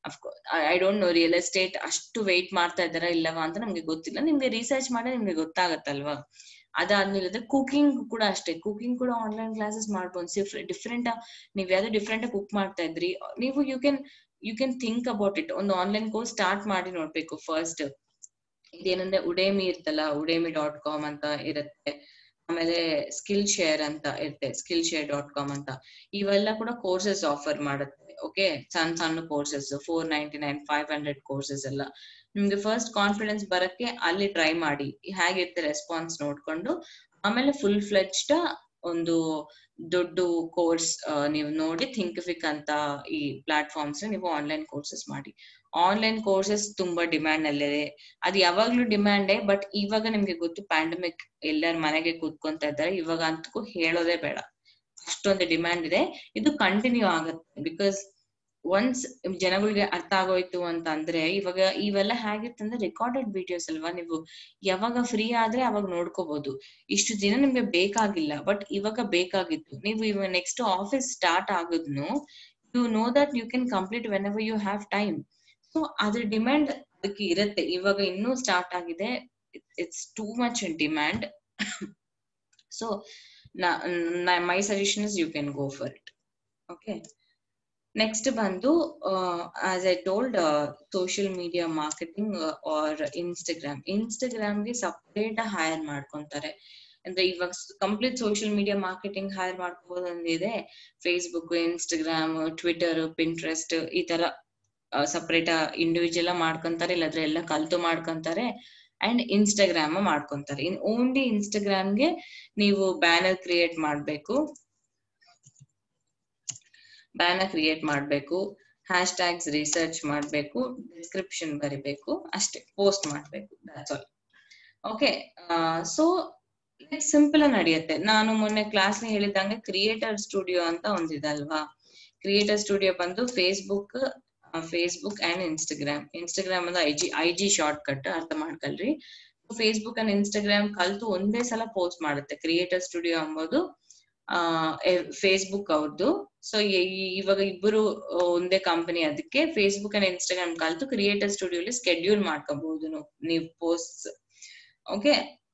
I don't know real estate ಅಷ್ಟು ವೆಯ್ಟ್ ಮಾಡ್ತಾ ಇದಾರ ಇಲ್ಲವಾ ಅಂತ ನಮ್ಗೆ ಗೊತ್ತಿಲ್ಲ ನಿಮ್ಗೆ ರಿಸರ್ಚ್ ಮಾಡಿ ನಿಮ್ಗೆ ಗೊತ್ತಾಗತ್ತಲ್ವಾ ಅದಾದ್ಮೇಲೆ ಕುಕಿಂಗ್ ಕೂಡ ಅಷ್ಟೇ ಕುಕಿಂಗ್ ಕೂಡ ಆನ್ಲೈನ್ ಕ್ಲಾಸಸ್ ಮಾಡ್ಬೋದು ಡಿಫ್ರೆಂಟ್ ನೀವ್ ಯಾವ್ದು ಡಿಫ್ರೆಂಟ್ ಕುಕ್ ಮಾಡ್ತಾ ಇದ್ರಿ ನೀವು you can you can think about it ಒಂದು ಆನ್ಲೈನ್ ಕೋರ್ಸ್ ಸ್ಟಾರ್ಟ್ ಮಾಡಿ ನೋಡ್ಬೇಕು ಫಸ್ಟ್ ಇದೇನಂದ್ರೆ ಉಡೇಮಿ ಇರ್ತಲ್ಲ ಉಡೇಮಿ ಡಾಟ್ ಕಾಮ್ ಅಂತ ಇರುತ್ತೆ ಆಮೇಲೆ ಸ್ಕಿಲ್ ಶೇರ್ ಅಂತ ಇರುತ್ತೆ ಸ್ಕಿಲ್ ಶೇರ್ ಡಾಟ್ ಕಾಮ್ ಅಂತ ಇವೆಲ್ಲ ಕೂಡ ಕೋರ್ಸಸ್ ಆಫರ್ ಮಾಡುತ್ತೆ ಓಕೆ ಸಣ್ಣ ಸಣ್ಣ courses four ninety nine five hundred courses ಎಲ್ಲ ನಿಮ್ಗೆ ಫಸ್ಟ್ ಕಾನ್ಫಿಡೆನ್ಸ್ ಬರಕ್ಕೆ ಅಲ್ಲಿ ಟ್ರೈ ಮಾಡಿ ಹೇಗಿರುತ್ತೆ ರೆಸ್ಪಾನ್ಸ್ ನೋಡ್ಕೊಂಡು ಆಮೇಲೆ ಫುಲ್ ಫ್ಲೆಜ್ಡ್ ಒಂದು ದೊಡ್ಡ ಕೋರ್ಸ್ ನೀವು ನೋಡಿ ಥಿಂಕಿಫಿಕ್ ಅಂತ ಈ ಪ್ಲಾಟ್ಫಾರ್ಮ್ಸ್ ನೀವು ಆನ್ಲೈನ್ ಕೋರ್ಸಸ್ ಮಾಡಿ ಆನ್ಲೈನ್ ಕೋರ್ಸಸ್ ತುಂಬಾ ಡಿಮ್ಯಾಂಡ್ ಅಲ್ಲಿದೆ ಅದು ಯಾವಾಗ್ಲೂ ಡಿಮ್ಯಾಂಡೇ ಬಟ್ ಇವಾಗ ನಿಮ್ಗೆ ಗೊತ್ತು ಪ್ಯಾಂಡಮಿಕ್ ಎಲ್ಲರ ಮನೆಗೆ ಕೂತ್ಕೊಂತ ಇದ್ದಾರೆ ಇವಾಗ ಅಂತಕ್ಕೂ ಹೇಳೋದೇ ಬೇಡ ಅಷ್ಟೊಂದು ಡಿಮ್ಯಾಂಡ್ ಇದೆ ಇದು ಕಂಟಿನ್ಯೂ ಆಗುತ್ತೆ ಬಿಕಾಸ್ ಒನ್ಸ್ ಜನಗಳಿಗೆ ಅರ್ಥ ಆಗೋಯ್ತು ಅಂತ ಅಂದ್ರೆ ಇವಾಗ ಇವೆಲ್ಲ ಹೇಗಿತ್ತಂದ್ರೆ ರೆಕಾರ್ಡೆಡ್ ವಿಡಿಯೋಸ್ ಅಲ್ವಾ ನೀವು ಯಾವಾಗ ಫ್ರೀ ಆದ್ರೆ ಅವಾಗ ನೋಡ್ಕೋಬಹುದು ಇಷ್ಟು ದಿನ ನಿಮ್ಗೆ ಬೇಕಾಗಿಲ್ಲ ಬಟ್ ಇವಾಗ ಬೇಕಾಗಿತ್ತು ನೀವು ಇವಾಗ ನೆಕ್ಸ್ಟ್ ಆಫೀಸ್ ಸ್ಟಾರ್ಟ್ ಆಗೋದ್ನು you know that you can complete whenever you have time so ಅದ್ರ ಡಿಮ್ಯಾಂಡ್ ಅದಕ್ಕೆ ಇರುತ್ತೆ ಇವಾಗ ಇನ್ನೂ ಸ್ಟಾರ್ಟ್ ಆಗಿದೆ it's too much demand so my suggestion is you can go for it okay next ಬಂದು as I told social media marketing or Instagram ಇನ್ಸ್ಟಾಗ್ರಾಮ್ಗೆ separate hire ಮಾಡ್ಕೊಂತಾರೆ ಅಂದ್ರೆ ಇವಾಗ complete social media marketing hire ಮಾಡ್ಕೋಬಹುದು ಒಂದಿದೆ Facebook Instagram Twitter Pinterest ಈ ತರ separate individual ಮಾಡ್ಕೊಂತಾರೆ ಇಲ್ಲಾಂದ್ರೆ ಎಲ್ಲ ಕಲ್ತು ಮಾಡ್ಕೊಂತಾರೆ ಅಂಡ್ ಇನ್ಸ್ಟಾಗ್ರಾಮ್ ಮಾಡ್ಕೊಂತಾರೆ ಇನ್ ಓನ್ಲಿ ಇನ್ಸ್ಟಾಗ್ರಾಮ್ಗೆ ನೀವು ಬ್ಯಾನರ್ ಕ್ರಿಯೇಟ್ ಮಾಡ್ಬೇಕು ಬ್ಯಾನರ್ ಕ್ರಿಯೇಟ್ ಮಾಡ್ಬೇಕು ಹ್ಯಾಶ್ ಟ್ಯಾಗ್ಸ್ ರಿಸರ್ಚ್ ಮಾಡ್ಬೇಕು ಡಿಸ್ಕ್ರಿಪ್ಷನ್ ಬರಿಬೇಕು ಅಷ್ಟೇ ಪೋಸ್ಟ್ ಮಾಡ್ಬೇಕು that's all okay so simple ನಡೆಯುತ್ತೆ ನಾನು ಮೊನ್ನೆ ಕ್ಲಾಸ್ ಹೇಳಿದಂಗೆ ಕ್ರಿಯೇಟರ್ ಸ್ಟುಡಿಯೋ ಅಂತ ಒಂದಿದಲ್ವಾ ಕ್ರಿಯೇಟರ್ ಸ್ಟುಡಿಯೋ ಬಂದು Facebook Facebook and Instagram Instagram ಅಂದ್ರೆ I G I G shortcut ಅರ್ಥ ಮಾಡ್ಕೊಳ್ರಿ ಫೇಸ್ಬುಕ್ ಅಂಡ್ ಇನ್ಸ್ಟಾಗ್ರಾಮ್ ಕಲ್ತು ಒಂದೇ ಸಲ ಪೋಸ್ಟ್ ಮಾಡುತ್ತೆ ಕ್ರಿಯೇಟರ್ ಸ್ಟುಡಿಯೋ ಅಂಬೋದು ಆ ಫೇಸ್ಬುಕ್ ಅವ್ರದ್ದು ಸೊ ಇವಾಗ ಇಬ್ಬರು ಒಂದೇ ಕಂಪನಿ ಅದಕ್ಕೆ ಫೇಸ್ಬುಕ್ ಅಂಡ್ ಇನ್ಸ್ಟಾಗ್ರಾಮ್ ಕಲ್ತು ಕ್ರಿಯೇಟರ್ ಸ್ಟುಡಿಯೋಲಿ ಸ್ಕೆಡ್ಯೂಲ್ ಮಾಡ್ಕೋಬಹುದು ನೀವು ಪೋಸ್ಟ್ ಓಕೆ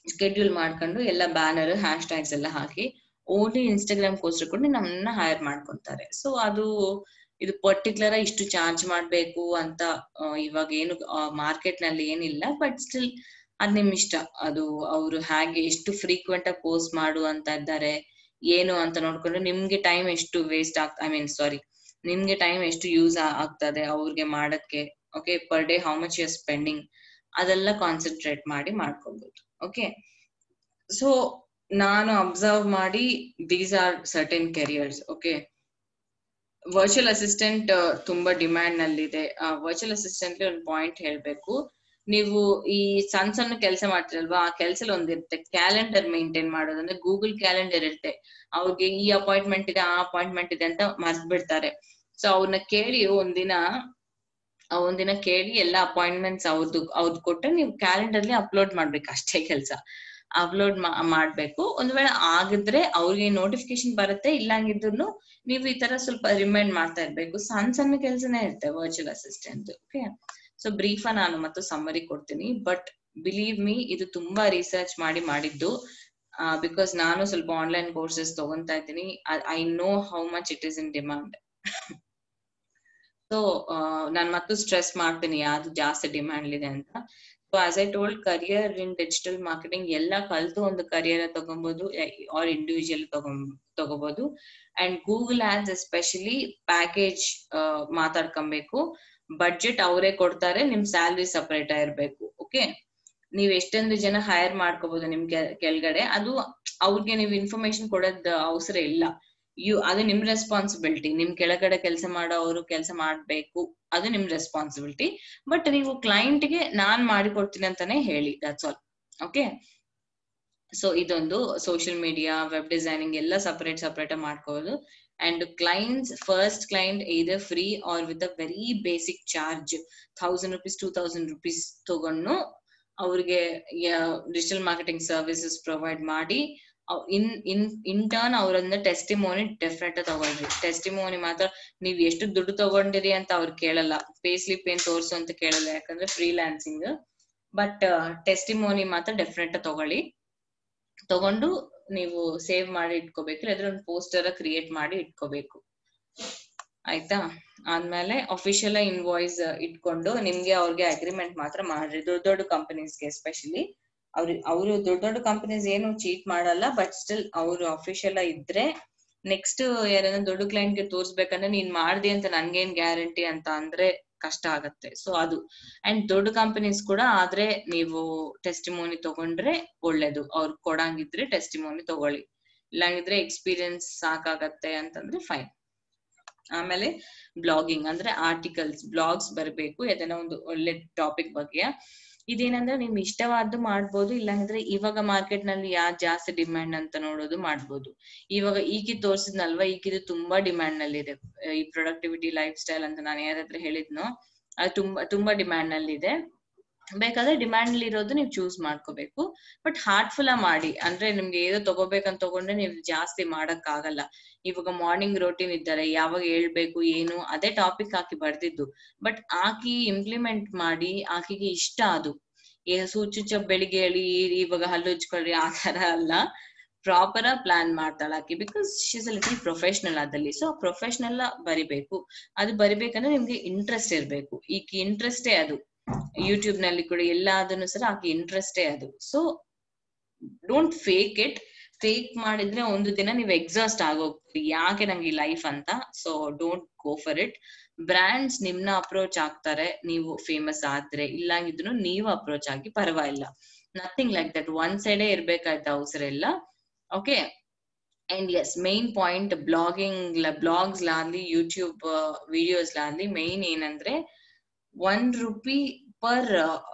ಸ್ಕೆಡ್ಯೂಲ್ ಮಾಡ್ಕೊಂಡು ಎಲ್ಲ ಬ್ಯಾನರ್ ಹ್ಯಾಶ್ ಟ್ಯಾಗ್ಸ್ ಎಲ್ಲ ಹಾಕಿ ಓನ್ಲಿ ಇನ್ಸ್ಟಾಗ್ರಾಮ್ ಕೋಸ್ಟರ್ ಕೊಟ್ಟು ನಮ್ಮನ್ನ ಹೈರ್ ಮಾಡ್ಕೊಂತಾರೆ ಸೊ ಅದು ಇದು ಪರ್ಟಿಕ್ಯುಲರ್ ಇಷ್ಟು ಚಾರ್ಜ್ ಮಾಡ್ಬೇಕು ಅಂತ ಇವಾಗ ಏನು ಮಾರ್ಕೆಟ್ ನಲ್ಲಿ ಏನಿಲ್ಲ ಬಟ್ ಸ್ಟಿಲ್ ಅದ್ ನಿಮ್ ಇಷ್ಟ ಅದು ಅವರು ಹಾಗೆ ಎಷ್ಟು ಫ್ರೀಕ್ವೆಂಟ್ ಆಗಿ ಪೋಸ್ಟ್ ಮಾಡು ಅಂತ ಇದ್ದಾರೆ ಏನು ಅಂತ ನೋಡ್ಕೊಂಡು ನಿಮ್ಗೆ ಟೈಮ್ ಎಷ್ಟು ವೇಸ್ಟ್ ಆಗ್ ಐ ಮೀನ್ ಸಾರಿ ನಿಮ್ಗೆ ಟೈಮ್ ಎಷ್ಟು ಯೂಸ್ ಆಗ್ತದೆ ಅವ್ರಿಗೆ ಮಾಡಕ್ಕೆ okay per day how much you're spending ಅದೆಲ್ಲ ಕಾನ್ಸಂಟ್ರೇಟ್ ಮಾಡಿ ಮಾಡ್ಕೊಬಹುದು ಓಕೆ ಸೊ ನಾನು ಅಬ್ಸರ್ವ್ ಮಾಡಿ these are certain careers okay virtual assistant ತುಂಬಾ ಡಿಮ್ಯಾಂಡ್ ನಲ್ಲಿದೆ ವರ್ಚುವಲ್ ಅಸಿಸ್ಟೆಂಟ್ ಒಂದು ಪಾಯಿಂಟ್ ಹೇಳ್ಬೇಕು ನೀವು ಈ ಸಣ್ಣ ಸಣ್ಣ ಕೆಲಸ ಮಾಡ್ತಿರಲ್ವಾ ಆ ಕೆಲಸ ಒಂದಿರುತ್ತೆ ಕ್ಯಾಲೆಂಡರ್ ಮೇಂಟೈನ್ ಮಾಡೋದು ಅಂದ್ರೆ ಗೂಗಲ್ ಕ್ಯಾಲೆಂಡರ್ ಇರುತ್ತೆ ಅವ್ರಿಗೆ ಈ ಅಪಾಯಿಂಟ್ಮೆಂಟ್ ಇದೆ ಆ ಅಪಾಯಿಂಟ್ಮೆಂಟ್ ಇದೆ ಅಂತ ಮರ್ತ್ ಬಿಡ್ತಾರೆ ಸೊ ಅವ್ರನ್ನ ಕೇಳಿ ಒಂದಿನ ಒಂದಿನ ಕೇಳಿ ಎಲ್ಲ ಅಪಾಯಿಂಟ್ಮೆಂಟ್ಸ್ ಅವ್ರದ್ದು ಅವ್ರದ್ದು ಕೊಟ್ಟರೆ ನೀವು ಕ್ಯಾಲೆಂಡರ್ಲಿ ಅಪ್ಲೋಡ್ ಮಾಡ್ಬೇಕು ಅಷ್ಟೇ ಕೆಲಸ ಅಪ್ಲೋಡ್ ಮಾಡ್ಬೇಕು ಒಂದ್ ವೇಳೆ ಆಗಿದ್ರೆ ಅವ್ರಿಗೆ ನೋಟಿಫಿಕೇಶನ್ ಬರುತ್ತೆ ಇಲ್ಲಂಗಿದ್ರು ನೀವು ಈ ತರ ಸ್ವಲ್ಪ ರಿಮೈಂಡ್ ಮಾಡ್ತಾ ಇರ್ಬೇಕು ಸಣ್ಣ ಸಣ್ಣ ಕೆಲ್ಸನೇ ಇರುತ್ತೆ virtual assistant okay so brief ನಾನು ಮತ್ತು ಸಮ್ಮರಿ ಕೊಡ್ತೀನಿ ಬಟ್ ಬಿಲೀವ್ ಮೀ ಇದು ತುಂಬಾ ರಿಸರ್ಚ್ ಮಾಡಿ ಮಾಡಿದ್ದು ಬಿಕಾಸ್ ನಾನು ಸ್ವಲ್ಪ ಆನ್ಲೈನ್ ಕೋರ್ಸಸ್ ತಗೊಂತಾ ಇದ್ದೀನಿ I know how much it is in demand so ನಾನು ಮತ್ತು ಸ್ಟ್ರೆಸ್ ಮಾಡ್ತೀನಿ ಯಾವ್ದು ಜಾಸ್ತಿ ಡಿಮ್ಯಾಂಡ್ ಇದೆ ಅಂತ so as I told career in digital marketing ಎಲ್ಲ ಕಲ್ತು ಒಂದು ಕರಿಯರ್ ತಗೊಬಹುದು ಆರ್ ಇಂಡಿವಿಜುವಲ್ ತಗೊಂಡ್ ತಗೋಬಹುದು and Google ads especially package ಮಾತಾಡ್ಕೊಬೇಕು ಬಡ್ಜೆಟ್ ಅವರೇ ಕೊಡ್ತಾರೆ ನಿಮ್ ಸ್ಯಾಲ್ರಿ ಸಪರೇಟ್ ಆಗಿರ್ಬೇಕು ಓಕೆ ನೀವ್ ಎಷ್ಟೊಂದು ಜನ ಹೈರ್ ಮಾಡ್ಕೋಬಹುದು ನಿಮ್ ಕೆಳಗಡೆ ಅದು ಅವ್ರಿಗೆ ನೀವು ಇನ್ಫಾರ್ಮೇಶನ್ ಕೊಡೋದ್ ಅವಸರ ಇಲ್ಲ ಯು ಅದು ನಿಮ್ ರೆಸ್ಪಾನ್ಸಿಬಿಲಿಟಿ ನಿಮ್ ಕೆಳಗಡೆ ಕೆಲಸ ಮಾಡೋ ಅವರು ಕೆಲಸ ಮಾಡ್ಬೇಕು ಅದು ನಿಮ್ ರೆಸ್ಪಾನ್ಸಿಬಿಲಿಟಿ ಬಟ್ ನೀವು ಕ್ಲೈಂಟ್ಗೆ ನಾನ್ ಮಾಡಿಕೊಡ್ತೀನಿ ಅಂತಾನೆ ಹೇಳಿ ದಟ್ಸ್ ಆಲ್ ಓಕೆ ಸೊ ಇದೊಂದು ಸೋಷಿಯಲ್ ಮೀಡಿಯಾ ವೆಬ್ ಡಿಸೈನಿಂಗ್ ಎಲ್ಲ ಸಪರೇಟ್ ಸಪರೇಟ್ ಮಾಡ್ಕೋಬಹುದು and clients first client either free or with a very basic charge thousand rupees two thousand rupees ತಗೊಂಡು ಅವ್ರಿಗೆ ಡಿಜಿಟಲ್ ಮಾರ್ಕೆಟಿಂಗ್ ಸರ್ವಿಸಸ್ ಪ್ರೊವೈಡ್ ಮಾಡಿ in in in turn ಅವರನ್ನ testimony definite ತಗೊಳ್ರಿ testimony ಮಾತ್ರ ನೀವ್ ಎಷ್ಟು ದುಡ್ಡು ತಗೊಂಡಿರಿ ಅಂತ ಅವ್ರು ಕೇಳಲ್ಲ ಪೇ ಸ್ಲಿಪ್ ಏನ್ ತೋರ್ಸು ಅಂತ ಕೇಳಲ್ಲ ಯಾಕಂದ್ರೆ ಫ್ರೀಲ್ಯಾನ್ಸಿಂಗ್ ಬಟ್ ಟೆಸ್ಟಿಮೋನಿ ಮಾತ್ರ ಡೆಫಿನೆಟ್ ತಗೊಳ್ಳಿ ತಗೊಂಡು ನೀವು ಸೇವ್ ಮಾಡಿ ಇಟ್ಕೋಬೇಕು ಇಲ್ಲಾಂದ್ರೆ ಒಂದು ಪೋಸ್ಟರ್ ಕ್ರಿಯೇಟ್ ಮಾಡಿ ಇಟ್ಕೋಬೇಕು ಆಯ್ತಾ ಆದ್ಮೇಲೆ ಅಫಿಷಿಯಲ್ ಇನ್ವಾಯ್ಸ್ ಇಟ್ಕೊಂಡು ನಿಮ್ಗೆ ಅವ್ರಿಗೆ ಅಗ್ರಿಮೆಂಟ್ ಮಾತ್ರ ಮಾಡ್ರಿ ದೊಡ್ಡ ದೊಡ್ಡ ಕಂಪನೀಸ್ಗೆ ಎಸ್ಪೆಷಲಿ ಅವ್ರ ಅವರು ದೊಡ್ಡ ದೊಡ್ಡ ಕಂಪನೀಸ್ ಏನು ಚೀಟ್ ಮಾಡಲ್ಲ ಬಟ್ ಸ್ಟಿಲ್ ಅವ್ರು ಅಫಿಷಿಯಲ್ ಇದ್ರೆ ನೆಕ್ಸ್ಟ್ ಯಾರನ್ನ ದೊಡ್ಡ ಕ್ಲೈಂಟ್ಗೆ ತೋರ್ಸ್ಬೇಕಂದ್ರೆ ನೀನ್ ಮಾಡ್ದಿ ಅಂತ ನನ್ಗೇನ್ ಗ್ಯಾರಂಟಿ ಅಂತ ಅಂದ್ರೆ ಕಷ್ಟ ಆಗತ್ತೆ ಸೊ ಅದು ಅಂಡ್ ದೊಡ್ಡ ಕಂಪನೀಸ್ ಕೂಡ ಆದ್ರೆ ನೀವು ಟೆಸ್ಟಿಮೋನಿ ತಗೊಂಡ್ರೆ ಒಳ್ಳೇದು ಅವ್ರು ಕೊಡಂಗಿದ್ರೆ ಟೆಸ್ಟಿಮೋನಿ ತಗೊಳ್ಳಿ ಇಲ್ಲಾಂಗಿದ್ರೆ ಎಕ್ಸ್ಪೀರಿಯನ್ಸ್ ಸಾಕಾಗತ್ತೆ ಅಂತಂದ್ರೆ ಫೈನ್ ಆಮೇಲೆ ಬ್ಲಾಗಿಂಗ್ ಅಂದ್ರೆ ಆರ್ಟಿಕಲ್ಸ್ ಬ್ಲಾಗ್ಸ್ ಬರಬೇಕು ಅದನ್ನ ಒಂದು ಒಳ್ಳೆ ಟಾಪಿಕ್ ಬಗ್ಗೆ ಇದೇನಂದ್ರೆ ನಿಮ್ ಇಷ್ಟವಾದ್ದು ಮಾಡ್ಬೋದು ಇಲ್ಲಾಂದ್ರೆ ಇವಾಗ ಮಾರ್ಕೆಟ್ ನಲ್ಲಿ ಯಾವ್ದು ಜಾಸ್ತಿ ಡಿಮ್ಯಾಂಡ್ ಅಂತ ನೋಡೋದು ಮಾಡ್ಬೋದು ಇವಾಗ ಈಗಿದ್ ತೋರ್ಸಿದ್ನಲ್ವಾ ಈಗಿದು ತುಂಬಾ ಡಿಮ್ಯಾಂಡ್ ನಲ್ಲಿ ಇದೆ ಈ ಪ್ರೊಡಕ್ಟಿವಿಟಿ ಲೈಫ್ ಸ್ಟೈಲ್ ಅಂತ ನಾನು ಯಾರಾದ್ರೆ ಹೇಳಿದ್ನೋ ಅದು ತುಂಬಾ ತುಂಬಾ ಡಿಮ್ಯಾಂಡ್ ನಲ್ಲಿ ಇದೆ ಬೇಕಾದ್ರೆ ಡಿಮ್ಯಾಂಡ್ ಅಲ್ಲಿ ಇರೋದು ನೀವು ಚೂಸ್ ಮಾಡ್ಕೋಬೇಕು ಬಟ್ ಹಾರ್ಟ್ಫುಲ್ ಮಾಡಿ ಅಂದ್ರೆ ನಿಮ್ಗೆ ಏದೋ ತಗೋಬೇಕಂತ ತಗೊಂಡ್ರೆ ನೀವು ಜಾಸ್ತಿ ಮಾಡಕ್ ಆಗಲ್ಲ ಇವಾಗ ಮಾರ್ನಿಂಗ್ ರೋಟೀನ್ ಇದ್ದಾರೆ ಯಾವಾಗ ಹೇಳ್ಬೇಕು ಏನು ಅದೇ ಟಾಪಿಕ್ ಹಾಕಿ ಬರ್ದಿದ್ದು ಬಟ್ ಆಕಿ ಇಂಪ್ಲಿಮೆಂಟ್ ಮಾಡಿ ಆಕಿಗೆ ಇಷ್ಟ ಅದು ಸೂಚುಚ ಬೆಳಿಗ್ಗೆ ಹೇಳಿ ಇವಾಗ ಹಲ್ಲು ಉಜ್ಕೊಳ್ರಿ ಆ ತರ ಅಲ್ಲ ಪ್ರಾಪರ್ ಪ್ಲಾನ್ ಮಾಡ್ತಾಳ ಆಕಿ ಬಿಕಾಸ್ ಶೀಸ್ ಲಿಟಲ್ ಪ್ರೊಫೆಷನಲ್ ಅದಲ್ಲಿ ಸೊ ಪ್ರೊಫೆಷನಲ್ ಬರಿಬೇಕು ಅದು ಬರಿಬೇಕಂದ್ರೆ ನಿಮ್ಗೆ ಇಂಟ್ರೆಸ್ಟ್ ಇರ್ಬೇಕು ಈಗ ಇಂಟ್ರೆಸ್ಟೇ ಅದು ಯೂಟ್ಯೂಬ್ ನಲ್ಲಿ ಕೂಡ ಎಲ್ಲದನ್ನು ಸಹ ಆಕೆ ಇಂಟ್ರೆಸ್ಟೇ ಅದು so don't fake it fake ಮಾಡಿದ್ರೆ ಒಂದು ದಿನ ನೀವು ಎಕ್ಸಾಸ್ಟ್ ಆಗೋಗ್ತೀರಿ ಯಾಕೆ ನಂಗೆ ಈ ಲೈಫ್ ಅಂತ so don't go for it brands ನಿಮ್ನ ಅಪ್ರೋಚ್ ಆಗ್ತಾರೆ ನೀವು ಫೇಮಸ್ ಆದ್ರೆ ಇಲ್ಲಾಂಗಿದ್ರು ನೀವು ಅಪ್ರೋಚ್ ಆಗಿ ಪರವಾಗಿಲ್ಲ ನಥಿಂಗ್ ಲೈಕ್ ದಟ್ ಒನ್ ಸೈಡೇ ಇರ್ಬೇಕಾಯ್ತು ಅವಸರ ಇಲ್ಲ okay and yes main point blogging blogs ಲಾಗ್ಲಿ ಯೂಟ್ಯೂಬ್ ವಿಡಿಯೋಸ್ ಲಾಗ್ಲಿ ಮೇನ್ ಏನಂದ್ರೆ one rupee per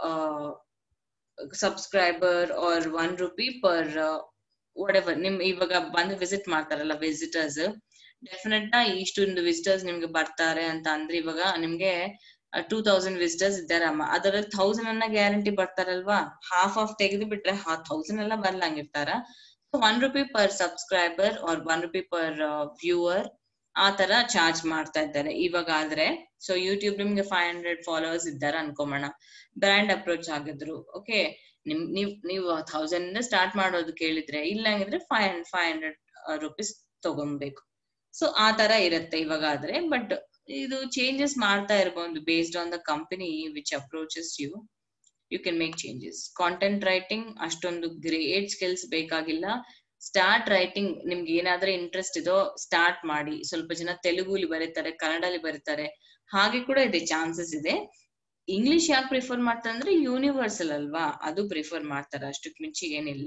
subscriber or one rupee per whatever ನಿಮ್ ಇವಾಗ ಬಂದು ವಿಸಿಟ್ ಮಾಡ್ತಾರಲ್ಲ ವಿಸಿಟರ್ಸ್ ಡೆಫಿನೆಟ್ ಇಷ್ಟೊಂದು ವಿಸಿಟರ್ಸ್ ನಿಮ್ಗೆ ಬರ್ತಾರೆ ಅಂತ ಅಂದ್ರೆ ಇವಾಗ ನಿಮ್ಗೆ ಟೂ ತೌಸಂಡ್ ವಿಸಿಟರ್ಸ್ ಇದ್ದಾರೆ ಅಮ್ಮ ಅದರಲ್ಲಿ ಥೌಸಂಡ್ ಅನ್ನ ಗ್ಯಾರಂಟಿ ಬರ್ತಾರಲ್ವಾ ಹಾಫ್ ಆಫ್ ತೆಗೆದು ಬಿಟ್ರೆ ಥೌಸಂಡ್ ಎಲ್ಲ ಬರ್ಲಂಗಿರ್ತಾರ so one rupee per subscriber or one rupee per viewer ಆ ತರ ಚಾರ್ಜ್ ಮಾಡ್ತಾ ಇದ್ದಾರೆ ಇವಾಗ ಆದ್ರೆ ಸೊ ಯೂಟ್ಯೂಬ್ ನಿಮ್ಗೆ ಫೈವ್ ಹಂಡ್ರೆಡ್ ಫಾಲೋವರ್ಸ್ ಇದ್ದಾರೆ ಅನ್ಕೋಮೋಣ ಬ್ರ್ಯಾಂಡ್ ಅಪ್ರೋಚ್ ಆಗಿದ್ರು ಓಕೆ ನಿಮ್ ನೀವ್ ನೀವು ಥೌಸಂಡ್ ಇಂದ ಸ್ಟಾರ್ಟ್ ಮಾಡೋದು ಕೇಳಿದ್ರೆ ಇಲ್ಲ ಹಂಗಿದ್ರೆ ಫೈವ್ ಫೈವ್ ಹಂಡ್ರೆಡ್ ರುಪೀಸ್ ತಗೊಬೇಕು ಸೊ ಆ ತರ ಇರುತ್ತೆ ಇವಾಗ ಆದ್ರೆ ಬಟ್ ಇದು ಚೇಂಜಸ್ ಮಾಡ್ತಾ ಇರ್ಬೋದು based on the company which approaches you you can make changes content writing ಅಷ್ಟೊಂದು ಗ್ರೇಟ್ ಸ್ಕಿಲ್ಸ್ ಬೇಕಾಗಿಲ್ಲ ಸ್ಟಾರ್ಟ್ ರೈಟಿಂಗ್ ನಿಮ್ಗೆ ಏನಾದ್ರೂ ಇಂಟ್ರೆಸ್ಟ್ ಇದೋ ಸ್ಟಾರ್ಟ್ ಮಾಡಿ ಸ್ವಲ್ಪ ಜನ ತೆಲುಗುಲಿ ಬರೀತಾರೆ ಕನ್ನಡಲಿ ಬರೀತಾರೆ ಹಾಗೆ ಕೂಡ ಇದೆ ಚಾನ್ಸಸ್ ಇದೆ ಇಂಗ್ಲಿಷ್ ಯಾಕೆ ಪ್ರಿಫರ್ ಮಾಡ್ತಾರೆ ಅಂದ್ರೆ ಯೂನಿವರ್ಸಲ್ ಅಲ್ವಾ ಅದು ಪ್ರಿಫರ್ ಮಾಡ್ತಾರೆ ಅಷ್ಟಕ್ಕೆ ಮಿಂಚಿ ಏನಿಲ್ಲ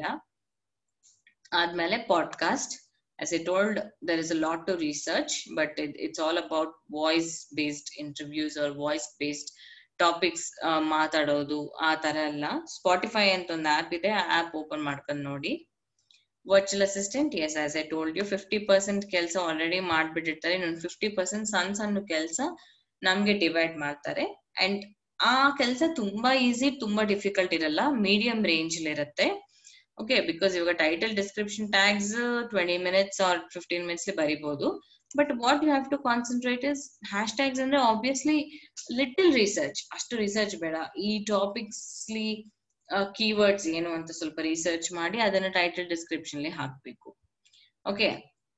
ಆದ್ಮೇಲೆ podcast as I told, there is a lot to research, but it, it's all about voice based interviews or voice based topics ಮಾತಾಡೋದು ಆ ತರ ಎಲ್ಲ ಸ್ಪಾಟಿಫೈ ಅಂತ ಒಂದು ಆಪ್ ಇದೆ ಆ ಆಪ್ ಓಪನ್ ಮಾಡ್ಕೊಂಡು ನೋಡಿ virtual assistant yes as I told you fifty percent ಕೆಲಸ ಆಲ್ರೆಡಿ ಮಾಡ್ಬಿಟ್ಟಿರ್ತಾರೆ ಇನ್ನೊಂದು ಫಿಫ್ಟಿ ಪರ್ಸೆಂಟ್ ಸಣ್ಣ ಸಣ್ಣ ಕೆಲಸ ನಮ್ಗೆ ಡಿವೈಡ್ ಮಾಡ್ತಾರೆ ಅಂಡ್ ಆ ಕೆಲಸ ತುಂಬಾ ಈಸಿ ತುಂಬಾ ಡಿಫಿಕಲ್ಟ್ ಇರಲ್ಲ ಮೀಡಿಯಂ ರೇಂಜ್ ಇರುತ್ತೆ ಓಕೆ ಬಿಕಾಸ್ ಇವಾಗ title description tags twenty minutes or fifteen minutes ಬರಿಬಹುದು but what you have to concentrate is hashtags ಅಂದ್ರೆ ಆಬ್ವಿಯಸ್ಲಿ ಲಿಟಲ್ ರಿಸರ್ಚ್ ಅಷ್ಟು ರಿಸರ್ಚ್ ಬೇಡ ಈ ಟಾಪಿಕ್ಸ್ಲಿ ಕೀವರ್ಡ್ಸ್ ಏನು ಅಂತ ಸ್ವಲ್ಪ ರಿಸರ್ಚ್ ಮಾಡಿ ಅದನ್ನ ಟೈಟಲ್ ಡಿಸ್ಕ್ರಿಪ್ಷನ್ ಹಾಕ್ಬೇಕು ಓಕೆ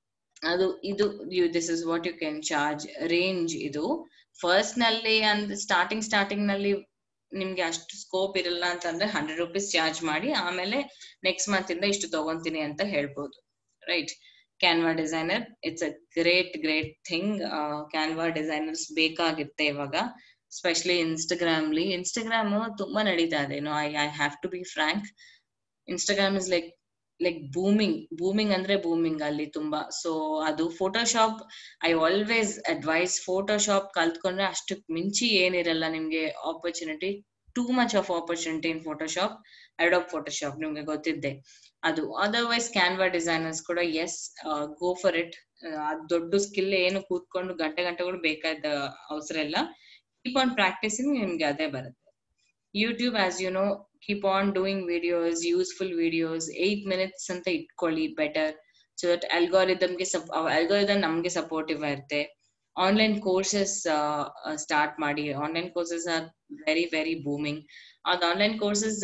ಅದು ಇದು you this is what you can charge range ಇದು ಫಸ್ಟ್ ನಲ್ಲಿ ಅಂದ್ರೆ ಸ್ಟಾರ್ಟಿಂಗ್ ಸ್ಟಾರ್ಟಿಂಗ್ ನಲ್ಲಿ ನಿಮ್ಗೆ ಅಷ್ಟು ಸ್ಕೋಪ್ ಇರಲ್ಲ ಅಂತಂದ್ರೆ ಹಂಡ್ರೆಡ್ ರುಪೀಸ್ ಚಾರ್ಜ್ ಮಾಡಿ ಆಮೇಲೆ ನೆಕ್ಸ್ಟ್ ಮಂತ್ ಇಂದ ಇಷ್ಟು ತಗೊಂತೀನಿ ಅಂತ ಹೇಳ್ಬೋದು right Canva designer it's a great great thing Canva designers ಬೇಕಾಗಿರುತ್ತೆ ಇವಾಗ ಸ್ಪೆಷಲಿ ಇನ್ಸ್ಟಾಗ್ರಾಮ್ಲಿ ಇನ್ಸ್ಟಾಗ್ರಾಮ್ ತುಂಬಾ ನಡೀತಾ ಇದೆ no I I have to be frank Instagram is like like booming booming ಅಂದ್ರೆ ಬೂಮಿಂಗ್ ಅಲ್ಲಿ ತುಂಬಾ ಸೊ ಅದು Photoshop I always advise Photoshop ಕಲ್ತ್ಕೊಂಡ್ರೆ ಅಷ್ಟಕ್ ಮಿಂಚಿ ಏನಿರಲ್ಲ ನಿಮ್ಗೆ opportunity too much of opportunity in Photoshop Adobe Photoshop ನಿಮ್ಗೆ ಗೊತ್ತಿದ್ದೆ ಅದು ಅದರ್ವೈಸ್ ಕ್ಯಾನ್ವಾ ಡಿಸೈನರ್ಸ್ ಕೂಡ ಎಸ್ ಗೋ ಫಾರ್ ಇಟ್ ದೊಡ್ಡ ಸ್ಕಿಲ್ ಏನು ಕೂತ್ಕೊಂಡು ಗಂಟೆ ಗಂಟೆಗಳು ಬೇಕಾದ ಅವಸರ ಇಲ್ಲ ಕೀಪ್ ಆನ್ ಪ್ರಾಕ್ಟೀಸಿಂಗ್ ನಿಮ್ಗೆ ಅದೇ ಬರುತ್ತೆ YouTube as you know keep on doing videos useful videos eight minutes ಅಂತ ಇಟ್ಕೊಳ್ಳಿ ಬೆಟರ್ ಸೊ ದಟ್ ಅಲ್ಗೋರಿದಮ್ಗೆ ಅಲ್ಗೋರಿದಮ್ ನಮ್ಗೆ ಸಪೋರ್ಟಿವ್ ಇರುತ್ತೆ ಆನ್ಲೈನ್ ಕೋರ್ಸಸ್ ಸ್ಟಾರ್ಟ್ ಮಾಡಿ online courses are very very booming ಅದು ಆನ್ಲೈನ್ ಕೋರ್ಸಸ್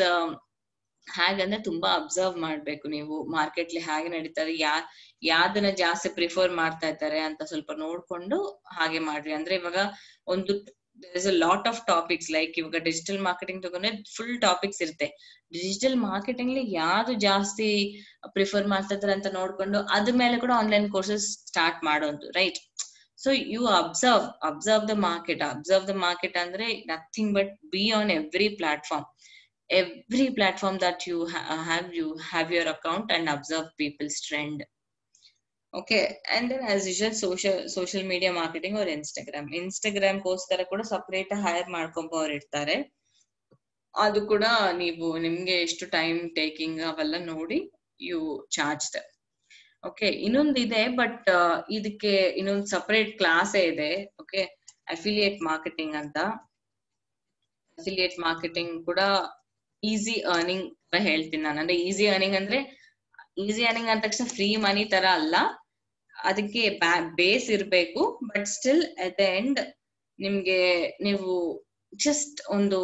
ಹಾಗಂದ್ರೆ ತುಂಬಾ ಅಬ್ಸರ್ವ್ ಮಾಡ್ಬೇಕು ನೀವು ಮಾರ್ಕೆಟ್ಲಿ ಹೇಗೆ ನಡೀತಾರೆ ಯಾ ಯಾವ್ದನ್ನ ಜಾಸ್ತಿ ಪ್ರಿಫರ್ ಮಾಡ್ತಾ ಇದ್ದಾರೆ ಅಂತ ಸ್ವಲ್ಪ ನೋಡ್ಕೊಂಡು ಹಾಗೆ ಮಾಡ್ರಿ ಅಂದ್ರೆ ಇವಾಗ ಒಂದು is a lot of topics like ಇವಾಗ ಡಿಜಿಟಲ್ ಮಾರ್ಕೆಟಿಂಗ್ ತಗೊಂಡ್ರೆ ಫುಲ್ ಟಾಪಿಕ್ಸ್ ಇರುತ್ತೆ ಡಿಜಿಟಲ್ ಮಾರ್ಕೆಟಿಂಗ್ ಯಾವ್ದು ಜಾಸ್ತಿ ಪ್ರಿಫರ್ ಮಾಡ್ತಾ ಇದಾರೆ ಅಂತ ನೋಡ್ಕೊಂಡು ಅದ್ರ ಮೇಲೆ ಕೂಡ ಆನ್ಲೈನ್ ಕೋರ್ಸಸ್ ಸ್ಟಾರ್ಟ್ ಮಾಡೋದು right so you observe observe the market observe the market ಅಂದ್ರೆ nothing but be on every platform every platform that you ha- have you have your account and observe people's trend okay and then as usual social social media marketing or instagram instagram ಗೋಸ್ಕರ ಕೂಡ separate hire ಮಾಡ್ಕೊಂಬೋರು ಇರ್ತಾರೆ ಅದು ಕೂಡ ನೀವು ನಿಮ್ಗೆ ಎಷ್ಟು time taking ಅವೆಲ್ಲ ನೋಡಿ ಯು ಚಾರ್ಜ್ ದ ಓಕೆ ಇನ್ನೊಂದು ಇದೆ ಬಟ್ ಇದಕ್ಕೆ ಇನ್ನೊಂದು ಸಪರೇಟ್ ಕ್ಲಾಸೇ ಇದೆ ಓಕೆ ಅಫಿಲಿಯೇಟ್ ಮಾರ್ಕೆಟಿಂಗ್ ಅಂತ ಅಫಿಲಿಯೇಟ್ ಮಾರ್ಕೆಟಿಂಗ್ ಕೂಡ ಈಸಿ ಅರ್ನಿಂಗ್ ಹೇಳ್ತೀನಿ ನಾನು ಅಂದ್ರೆ ಈಸಿ ಅರ್ನಿಂಗ್ ಅಂದ್ರೆ ಈಸಿ ಅರ್ನಿಂಗ್ ಅಂದ ತಕ್ಷಣ ಫ್ರೀ ಮನಿ ತರ ಅಲ್ಲ ಅದಕ್ಕೆ ಬೇಸ್ ಇರ್ಬೇಕು but still at the end ನಿಮ್ಗೆ ನೀವು ಜಸ್ಟ್ ಒಂದು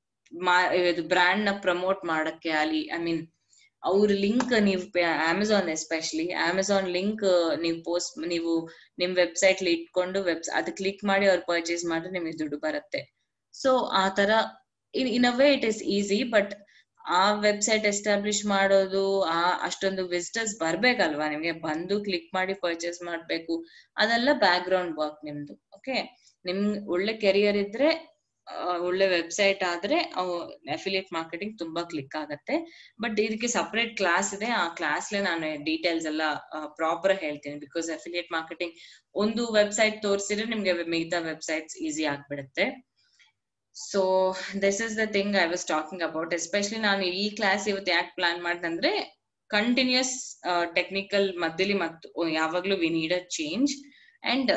ಬ್ರ್ಯಾಂಡ್ ನ ಪ್ರಮೋಟ್ ಮಾಡಕ್ಕೆ ಅಲ್ಲಿ ಐ ಮೀನ್ ಅವ್ರ ಲಿಂಕ್ ನೀವು ಅಮೆಝಾನ್ ಎಸ್ಪೆಷಲಿ ಅಮೆಝಾನ್ ಲಿಂಕ್ ನೀವು ಪೋಸ್ಟ್ ನೀವು ನಿಮ್ ವೆಬ್ಸೈಟ್ ಇಟ್ಕೊಂಡು ವೆಬ್ ಅದು ಕ್ಲಿಕ್ ಮಾಡಿ ಅವ್ರು ಪರ್ಚೇಸ್ ಮಾಡಿದ್ರೆ ನಿಮಗೆ ದುಡ್ಡು ಬರುತ್ತೆ ಸೊ ಆ ತರ in in a way it is easy but ಆ ವೆಬ್ಸೈಟ್ ಎಸ್ಟಾಬ್ಲಿಷ್ ಮಾಡೋದು ಆ ಅಷ್ಟೊಂದು ವಿಸಿಟರ್ಸ್ ಬರ್ಬೇಕಲ್ವಾ ನಿಮ್ಗೆ ಬಂದು ಕ್ಲಿಕ್ ಮಾಡಿ ಪರ್ಚೇಸ್ ಮಾಡ್ಬೇಕು ಅದೆಲ್ಲ ಬ್ಯಾಕ್ ಗ್ರೌಂಡ್ ವರ್ಕ್ ನಿಮ್ದು ಓಕೆ ನಿಮ್ ಒಳ್ಳೆ ಕೆರಿಯರ್ ಇದ್ರೆ ಒಳ್ಳೆ ವೆಬ್ಸೈಟ್ ಆದ್ರೆ ಅಫಿಲಿಯೇಟ್ ಮಾರ್ಕೆಟಿಂಗ್ ತುಂಬಾ ಕ್ಲಿಕ್ ಆಗತ್ತೆ ಬಟ್ ಇದಕ್ಕೆ ಸಪರೇಟ್ ಕ್ಲಾಸ್ ಇದೆ ಆ ಕ್ಲಾಸ್ಲೆ ನಾನು ಡೀಟೇಲ್ಸ್ ಎಲ್ಲ ಪ್ರಾಪರ್ ಹೇಳ್ತೀನಿ ಬಿಕಾಸ್ ಅಫಿಲಿಯೇಟ್ ಮಾರ್ಕೆಟಿಂಗ್ ಒಂದು ವೆಬ್ಸೈಟ್ ತೋರಿಸಿದ್ರೆ ನಿಮ್ಗೆ ಮಿಗತಾ ವೆಬ್ಸೈಟ್ಸ್ ಈಸಿ ಆಗ್ಬಿಡುತ್ತೆ so this is the thing I was talking about especially ನಾನು ಈ ಕ್ಲಾಸ್ ಇವತ್ತು ಯಾಕೆ ಪ್ಲಾನ್ ಮಾಡಿದಂದ್ರೆ ಕಂಟಿನ್ಯೂಸ್ ಟೆಕ್ನಿಕಲ್ ಮಧ್ಯಲಿ ಮತ್ತು ಯಾವಾಗ್ಲೂ we need a change and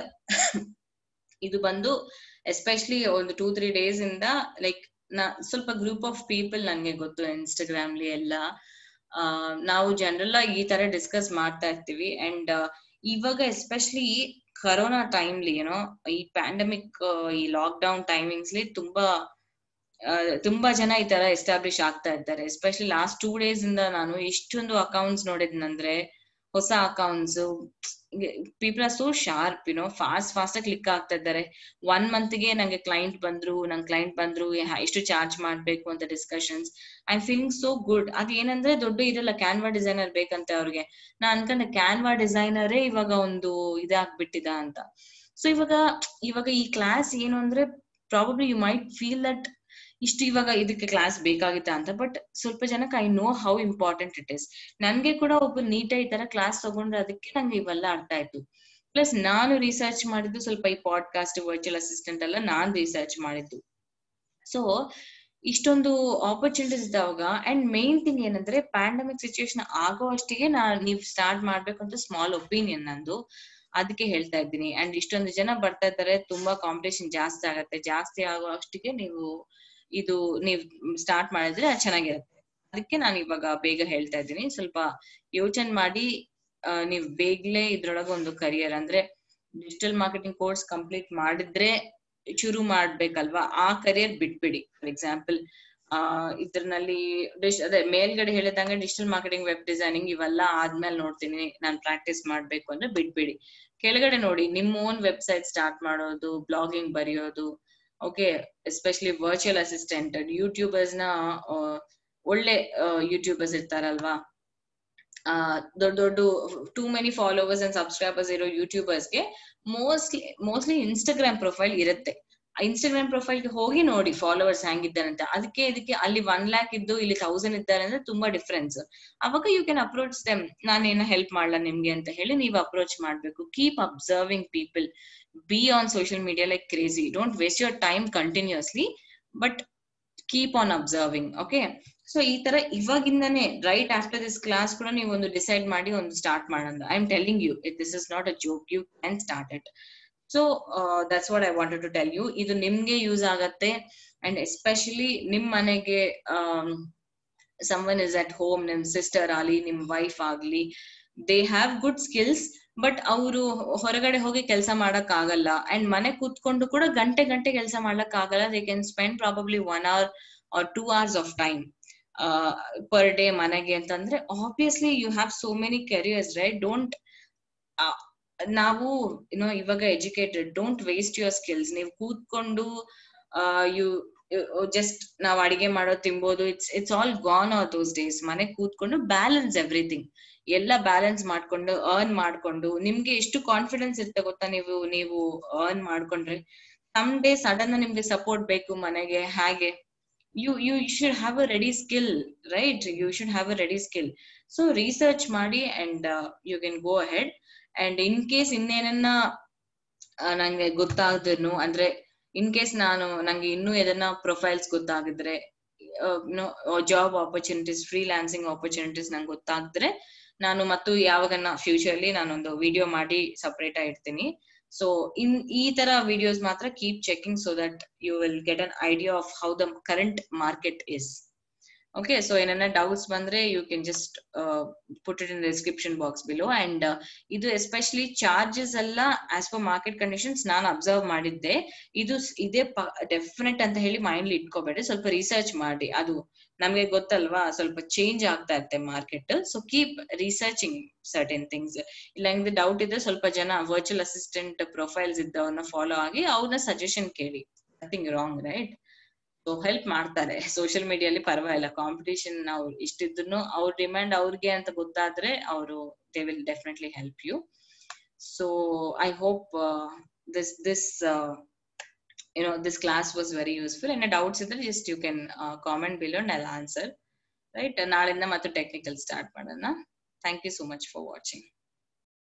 ಇದು ಬಂದು ಎಸ್ಪೆಷಲಿ ಒಂದು ಟೂ ತ್ರೀ ಡೇಸ್ ಇಂದ ಲೈಕ್ ನಾ ಸ್ವಲ್ಪ ಗ್ರೂಪ್ ಆಫ್ ಪೀಪಲ್ ನನ್ಗೆ ಗೊತ್ತು ಇನ್ಸ್ಟಾಗ್ರಾಮ್ಲಿ ಎಲ್ಲ ನಾವು ಜನರಲ್ ಆಗಿ ಈ ತರ ಡಿಸ್ಕಸ್ ಮಾಡ್ತಾ ಇರ್ತೀವಿ ಅಂಡ್ ಇವಾಗ ಎಸ್ಪೆಷಲಿ ಕರೋನಾ ಟೈಮ್ಲಿ ಏನೋ ಈ ಪ್ಯಾಂಡಮಿಕ್ ಈ ಲಾಕ್ ಡೌನ್ ಟೈಮಿಂಗ್ಸ್ಲಿ ತುಂಬಾ ತುಂಬಾ ಜನ ಈ ತರ ಎಸ್ಟಾಬ್ಲಿಷ್ ಆಗ್ತಾ ಇದ್ದಾರೆ ಎಸ್ಪೆಷಲಿ ಲಾಸ್ಟ್ ಟೂ ಡೇಸ್ ಇಂದ ನಾನು ಇಷ್ಟೊಂದು ಅಕೌಂಟ್ಸ್ ನೋಡಿದ್ನಂದ್ರೆ ಹೊಸ accounts people are so sharp you know fast fast ಆಗಿ ಕ್ಲಿಕ್ ಆಗ್ತಾ ಇದ್ದಾರೆ ಒನ್ ಮಂತ್ ಗೆ ನಂಗೆ ಕ್ಲೈಂಟ್ ಬಂದ್ರು ನಂಗೆ ಕ್ಲೈಂಟ್ ಬಂದ್ರು ಎಷ್ಟು ಚಾರ್ಜ್ ಮಾಡ್ಬೇಕು ಅಂತ discussions I feeling so good ಅದ್ ಏನಂದ್ರೆ ದೊಡ್ಡ ಇರಲ್ಲ ಕ್ಯಾನ್ವಾ ಡಿಸೈನರ್ ಬೇಕಂತೆ ಅವ್ರಿಗೆ ನಾ ಅನ್ಕೊಂಡೆ ಕ್ಯಾನ್ವಾ ಡಿಸೈನರೇ ಇವಾಗ ಒಂದು ಇದಾಗ್ಬಿಟ್ಟಿದ ಅಂತ ಸೊ ಇವಾಗ ಇವಾಗ ಈ ಕ್ಲಾಸ್ ಏನು ಅಂದ್ರೆ probably you might feel that ಇಷ್ಟು ಇವಾಗ ಇದಕ್ಕೆ ಕ್ಲಾಸ್ ಬೇಕಾಗಿತ್ತ ಅಂತ ಬಟ್ ಸ್ವಲ್ಪ ಜನಕ್ಕೆ I know how important it is ನನ್ಗೆ ಕೂಡ ಒಬ್ಬ ನೀಟ ಈ ತರ ಕ್ಲಾಸ್ ತಗೊಂಡ್ರೆ ಅದಕ್ಕೆ ನಂಗೆ ಇವೆಲ್ಲ ಅರ್ಥ ಆಯ್ತು ಪ್ಲಸ್ ನಾನು ರಿಸರ್ಚ್ ಮಾಡಿದ್ದು ಸ್ವಲ್ಪ ಈ ಪಾಡ್ಕಾಸ್ಟ್ ವರ್ಚುವಲ್ ಅಸಿಸ್ಟೆಂಟ್ ಎಲ್ಲ ನಾನ್ ರಿಸರ್ಚ್ ಮಾಡಿದ್ದು ಸೊ ಇಷ್ಟೊಂದು ಆಪರ್ಚುನಿಟೀಸ್ ಇದ್ದಾವಾಗ ಅಂಡ್ ಮೇನ್ ಥಿಂಗ್ ಏನಂದ್ರೆ ಪ್ಯಾಂಡಮಿಕ್ ಸಿಚುವೇಶನ್ ಆಗೋ ಅಷ್ಟಿಗೆ ನಾ ನೀವ್ ಸ್ಟಾರ್ಟ್ ಮಾಡ್ಬೇಕು ಅಂತ ಸ್ಮಾಲ್ ಒಪಿನಿಯನ್ ನಂದು ಅದಕ್ಕೆ ಹೇಳ್ತಾ ಇದ್ದೀನಿ ಅಂಡ್ ಇಷ್ಟೊಂದು ಜನ ಬರ್ತಾ ಇದ್ದಾರೆ ತುಂಬಾ ಕಾಂಪಿಟೇಷನ್ ಜಾಸ್ತಿ ಆಗತ್ತೆ ಜಾಸ್ತಿ ಆಗೋ ಅಷ್ಟಿಗೆ ನೀವು ಇದು ನೀವ್ ಸ್ಟಾರ್ಟ್ ಮಾಡಿದ್ರೆ ಅದು ಚೆನ್ನಾಗಿರುತ್ತೆ ಅದಕ್ಕೆ ನಾನು ಇವಾಗ ಬೇಗ ಹೇಳ್ತಾ ಇದ್ದೀನಿ ಸ್ವಲ್ಪ ಯೋಚನೆ ಮಾಡಿ ನೀವ್ ಬೇಗಲೇ ಇದ್ರೊಳಗೆ ಒಂದು ಕರಿಯರ್ ಅಂದ್ರೆ ಡಿಜಿಟಲ್ ಮಾರ್ಕೆಟಿಂಗ್ ಕೋರ್ಸ್ ಕಂಪ್ಲೀಟ್ ಮಾಡಿದ್ರೆ ಶುರು ಮಾಡ್ಬೇಕಲ್ವಾ ಆ ಕರಿಯರ್ ಬಿಟ್ಬಿಡಿ ಫಾರ್ ಎಕ್ಸಾಂಪಲ್ ಆ ಇದ್ರಲ್ಲಿ ಅದೇ ಮೇಲ್ಗಡೆ ಹೇಳಿದಂಗೆ ಡಿಜಿಟಲ್ ಮಾರ್ಕೆಟಿಂಗ್ ವೆಬ್ ಡಿಸೈನಿಂಗ್ ಇವೆಲ್ಲ ಆದ್ಮೇಲೆ ನೋಡ್ತೀನಿ ನಾನು ಪ್ರಾಕ್ಟೀಸ್ ಮಾಡ್ಬೇಕು ಅಂದ್ರೆ ಬಿಟ್ಬಿಡಿ ಕೆಳಗಡೆ ನೋಡಿ ನಿಮ್ಮ ಓನ್ ವೆಬ್ಸೈಟ್ ಸ್ಟಾರ್ಟ್ ಮಾಡೋದು ಬ್ಲಾಗಿಂಗ್ ಬರೆಯೋದು okay especially virtual assistant YouTubers ನ ಒಳ್ಳೆ ಯೂಟ್ಯೂಬರ್ಸ್ ಇರ್ತಾರಲ್ವಾ ದೊಡ್ಡ ದೊಡ್ಡ too many followers and subscribers ಇರೋ ಯೂಟ್ಯೂಬರ್ಸ್ಗೆ ಮೋಸ್ಟ್ಲಿ ಮೋಸ್ಟ್ಲಿ ಇನ್ಸ್ಟಾಗ್ರಾಮ್ ಪ್ರೊಫೈಲ್ ಇರುತ್ತೆ ಇನ್ಸ್ಟಾಗ್ರಾಮ್ ಪ್ರೊಫೈಲ್ಗೆ ಹೋಗಿ ನೋಡಿ ಫಾಲೋವರ್ಸ್ ಹೆಂಗಿದ್ದಾರೆ ಅಂತ ಅದಕ್ಕೆ ಇದಕ್ಕೆ ಅಲ್ಲಿ ಒನ್ ಲ್ಯಾಕ್ ಇದ್ದು ಇಲ್ಲಿ ಥೌಸಂಡ್ ಇದ್ದಾರೆ ಅಂದ್ರೆ ತುಂಬಾ ಡಿಫ್ರೆನ್ಸ್ ಅವಾಗ ಯು ಕ್ಯಾನ್ ಅಪ್ರೋಚ್ ದೆಮ್ ನಾನೇನ ಹೆಲ್ಪ್ ಮಾಡಲ್ಲ ನಿಮ್ಗೆ ಅಂತ ಹೇಳಿ ನೀವು ಅಪ್ರೋಚ್ ಮಾಡ್ಬೇಕು keep observing people be on social media like crazy don't waste your time continuously but keep on observing okay so ಈ ತರ ಇವಾಗಿಂದಾನೇ ರೈಟ್ ಆಫ್ಟರ್ ದಿಸ್ ಕ್ಲಾಸ್ ಕೂಡ ನೀವು ಒಂದು ಡಿಸೈಡ್ ಮಾಡಿ ಒಂದು ಸ್ಟಾರ್ಟ್ ಮಾಡೋಣ I am telling you it this is not a joke you can start it so that's what I wanted to tell you ಇದು ನಿಮ್ಗೆ ಯೂಸ್ ಆಗತ್ತೆ ಅಂಡ್ ಎಸ್ಪೆಷಲಿ ನಿಮ್ ಮನೆಗೆ ಸಮ್ವನ್ ಇಸ್ ಅಟ್ ಹೋಮ್ ನಿಮ್ sister ಆಗ್ಲಿ ನಿಮ್ wife ಆಗ್ಲಿ they have good skills but ಅವರು ಹೊರಗಡೆ ಹೋಗಿ ಕೆಲಸ ಮಾಡಕ್ ಆಗಲ್ಲ ಅಂಡ್ ಮನೆ ಕೂತ್ಕೊಂಡು ಕೂಡ ಗಂಟೆ ಗಂಟೆ ಕೆಲಸ ಮಾಡ್ಲಕ್ ಆಗಲ್ಲ they can spend probably one hour or two hours of time per day ಮನೆಗೆ ಅಂತಂದ್ರೆ obviously you have so many careers right don't ನಾವು ಏನೋ ಇವಾಗ educated don't waste your skills ನೀವು ಕೂತ್ಕೊಂಡು ಯು ಜಸ್ಟ್ ನಾವ್ ಅಡಿಗೆ ಮಾಡೋ ತಿನ್ಬೋದು it's it's all gone are those days ಮನೆ ಕೂತ್ಕೊಂಡು ಬ್ಯಾಲೆನ್ಸ್ ಎವ್ರಿಥಿಂಗ್ ಎಲ್ಲ ಬ್ಯಾಲೆನ್ಸ್ ಮಾಡ್ಕೊಂಡು ಅರ್ನ್ ಮಾಡ್ಕೊಂಡು ನಿಮ್ಗೆ ಎಷ್ಟು ಕಾನ್ಫಿಡೆನ್ಸ್ ಇರುತ್ತೆ ಗೊತ್ತಾ ನೀವು ನೀವು ಅರ್ನ್ ಮಾಡ್ಕೊಂಡ್ರೆ ಸಮ್ ಡೇ ಸಡನ್ ನಿಮ್ಗೆ ಸಪೋರ್ಟ್ ಬೇಕು ಮನೆಗೆ ಹಾಗೆ you you should have a ready skill right you should have a ready skill so research ಮಾಡಿ and you can go ahead and in case ಇನ್ನೇನನ್ನ ನಂಗೆ ಗೊತ್ತಾಗದ್ರು ಅಂದ್ರೆ ಇನ್ ಕೇಸ್ ನಾನು ನಂಗೆ ಇನ್ನೂ ಏದನ್ನ ಪ್ರೊಫೈಲ್ಸ್ ಗೊತ್ತಾಗಿದ್ರೆ ಜಾಬ್ ಆಪರ್ಚುನಿಟೀಸ್ ಫ್ರೀಲಾನ್ಸಿಂಗ್ ಆಪರ್ಚುನಿಟೀಸ್ ನಂಗೆ ಗೊತ್ತಾಗಿದ್ರೆ ನಾನು ಮತ್ತು ಯಾವಾಗನ್ನ ಫ್ಯೂಚರ್ಲಿ ನಾನೊಂದು ವಿಡಿಯೋ ಮಾಡಿ ಸಪರೇಟ್ ಆಗಿರ್ತೀನಿ ಸೊ ಇನ್ ಈ ತರ ವಿಡಿಯೋಸ್ ಮಾತ್ರ keep checking so that you will get an idea of how the current market is okay so ಏನನ್ನ ಡೌಟ್ಸ್ ಬಂದ್ರೆ you can just put it in description box below and ಇದು especially charges ಎಲ್ಲ as per market conditions ನಾನು observe ಮಾಡಿದ್ದೆ ಇದು ಇದೇ definite ಅಂತ ಹೇಳಿ ಮೈಂಡ್ಲಿ ಇಟ್ಕೋಬೇಡಿ ಸ್ವಲ್ಪ ರಿಸರ್ಚ್ ಮಾಡಿ ಅದು ನಮ್ಗೆ ಗೊತ್ತಲ್ವಾ ಸ್ವಲ್ಪ ಚೇಂಜ್ ಆಗ್ತಾ ಇರುತ್ತೆ market so keep researching certain things ಇಲ್ಲ ಹಂಗೆ ಡೌಟ್ ಇದ್ರೆ ಸ್ವಲ್ಪ ಜನ ವರ್ಚುವಲ್ ಅಸಿಸ್ಟೆಂಟ್ ಪ್ರೊಫೈಲ್ಸ್ ಇದ್ದವನ್ನ ಫಾಲೋ ಆಗಿ ಅವ್ರನ್ನ ಸಜೆಷನ್ ಕೇಳಿ nothing wrong right so help ಮಾಡ್ತಾರೆ ಸೋಷಿಯಲ್ ಮೀಡಿಯಲ್ಲಿ ಪರವಾಗಿಲ್ಲ ಕಾಂಪಿಟೇಷನ್ ನಾವು ಇಷ್ಟಿದ್ರು ಅವ್ರ ಡಿಮ್ಯಾಂಡ್ ಅವ್ರಿಗೆ ಅಂತ ಗೊತ್ತಾದ್ರೆ ಅವರು they will definitely help you so I hope this this you know this class was very useful and doubts ಇದ್ರೆ just you can uh, comment below and I'll answer right ನಾಳಿಂದ ಮತ್ತೆ technical start ಮಾಡೋಣ thank you so much for watching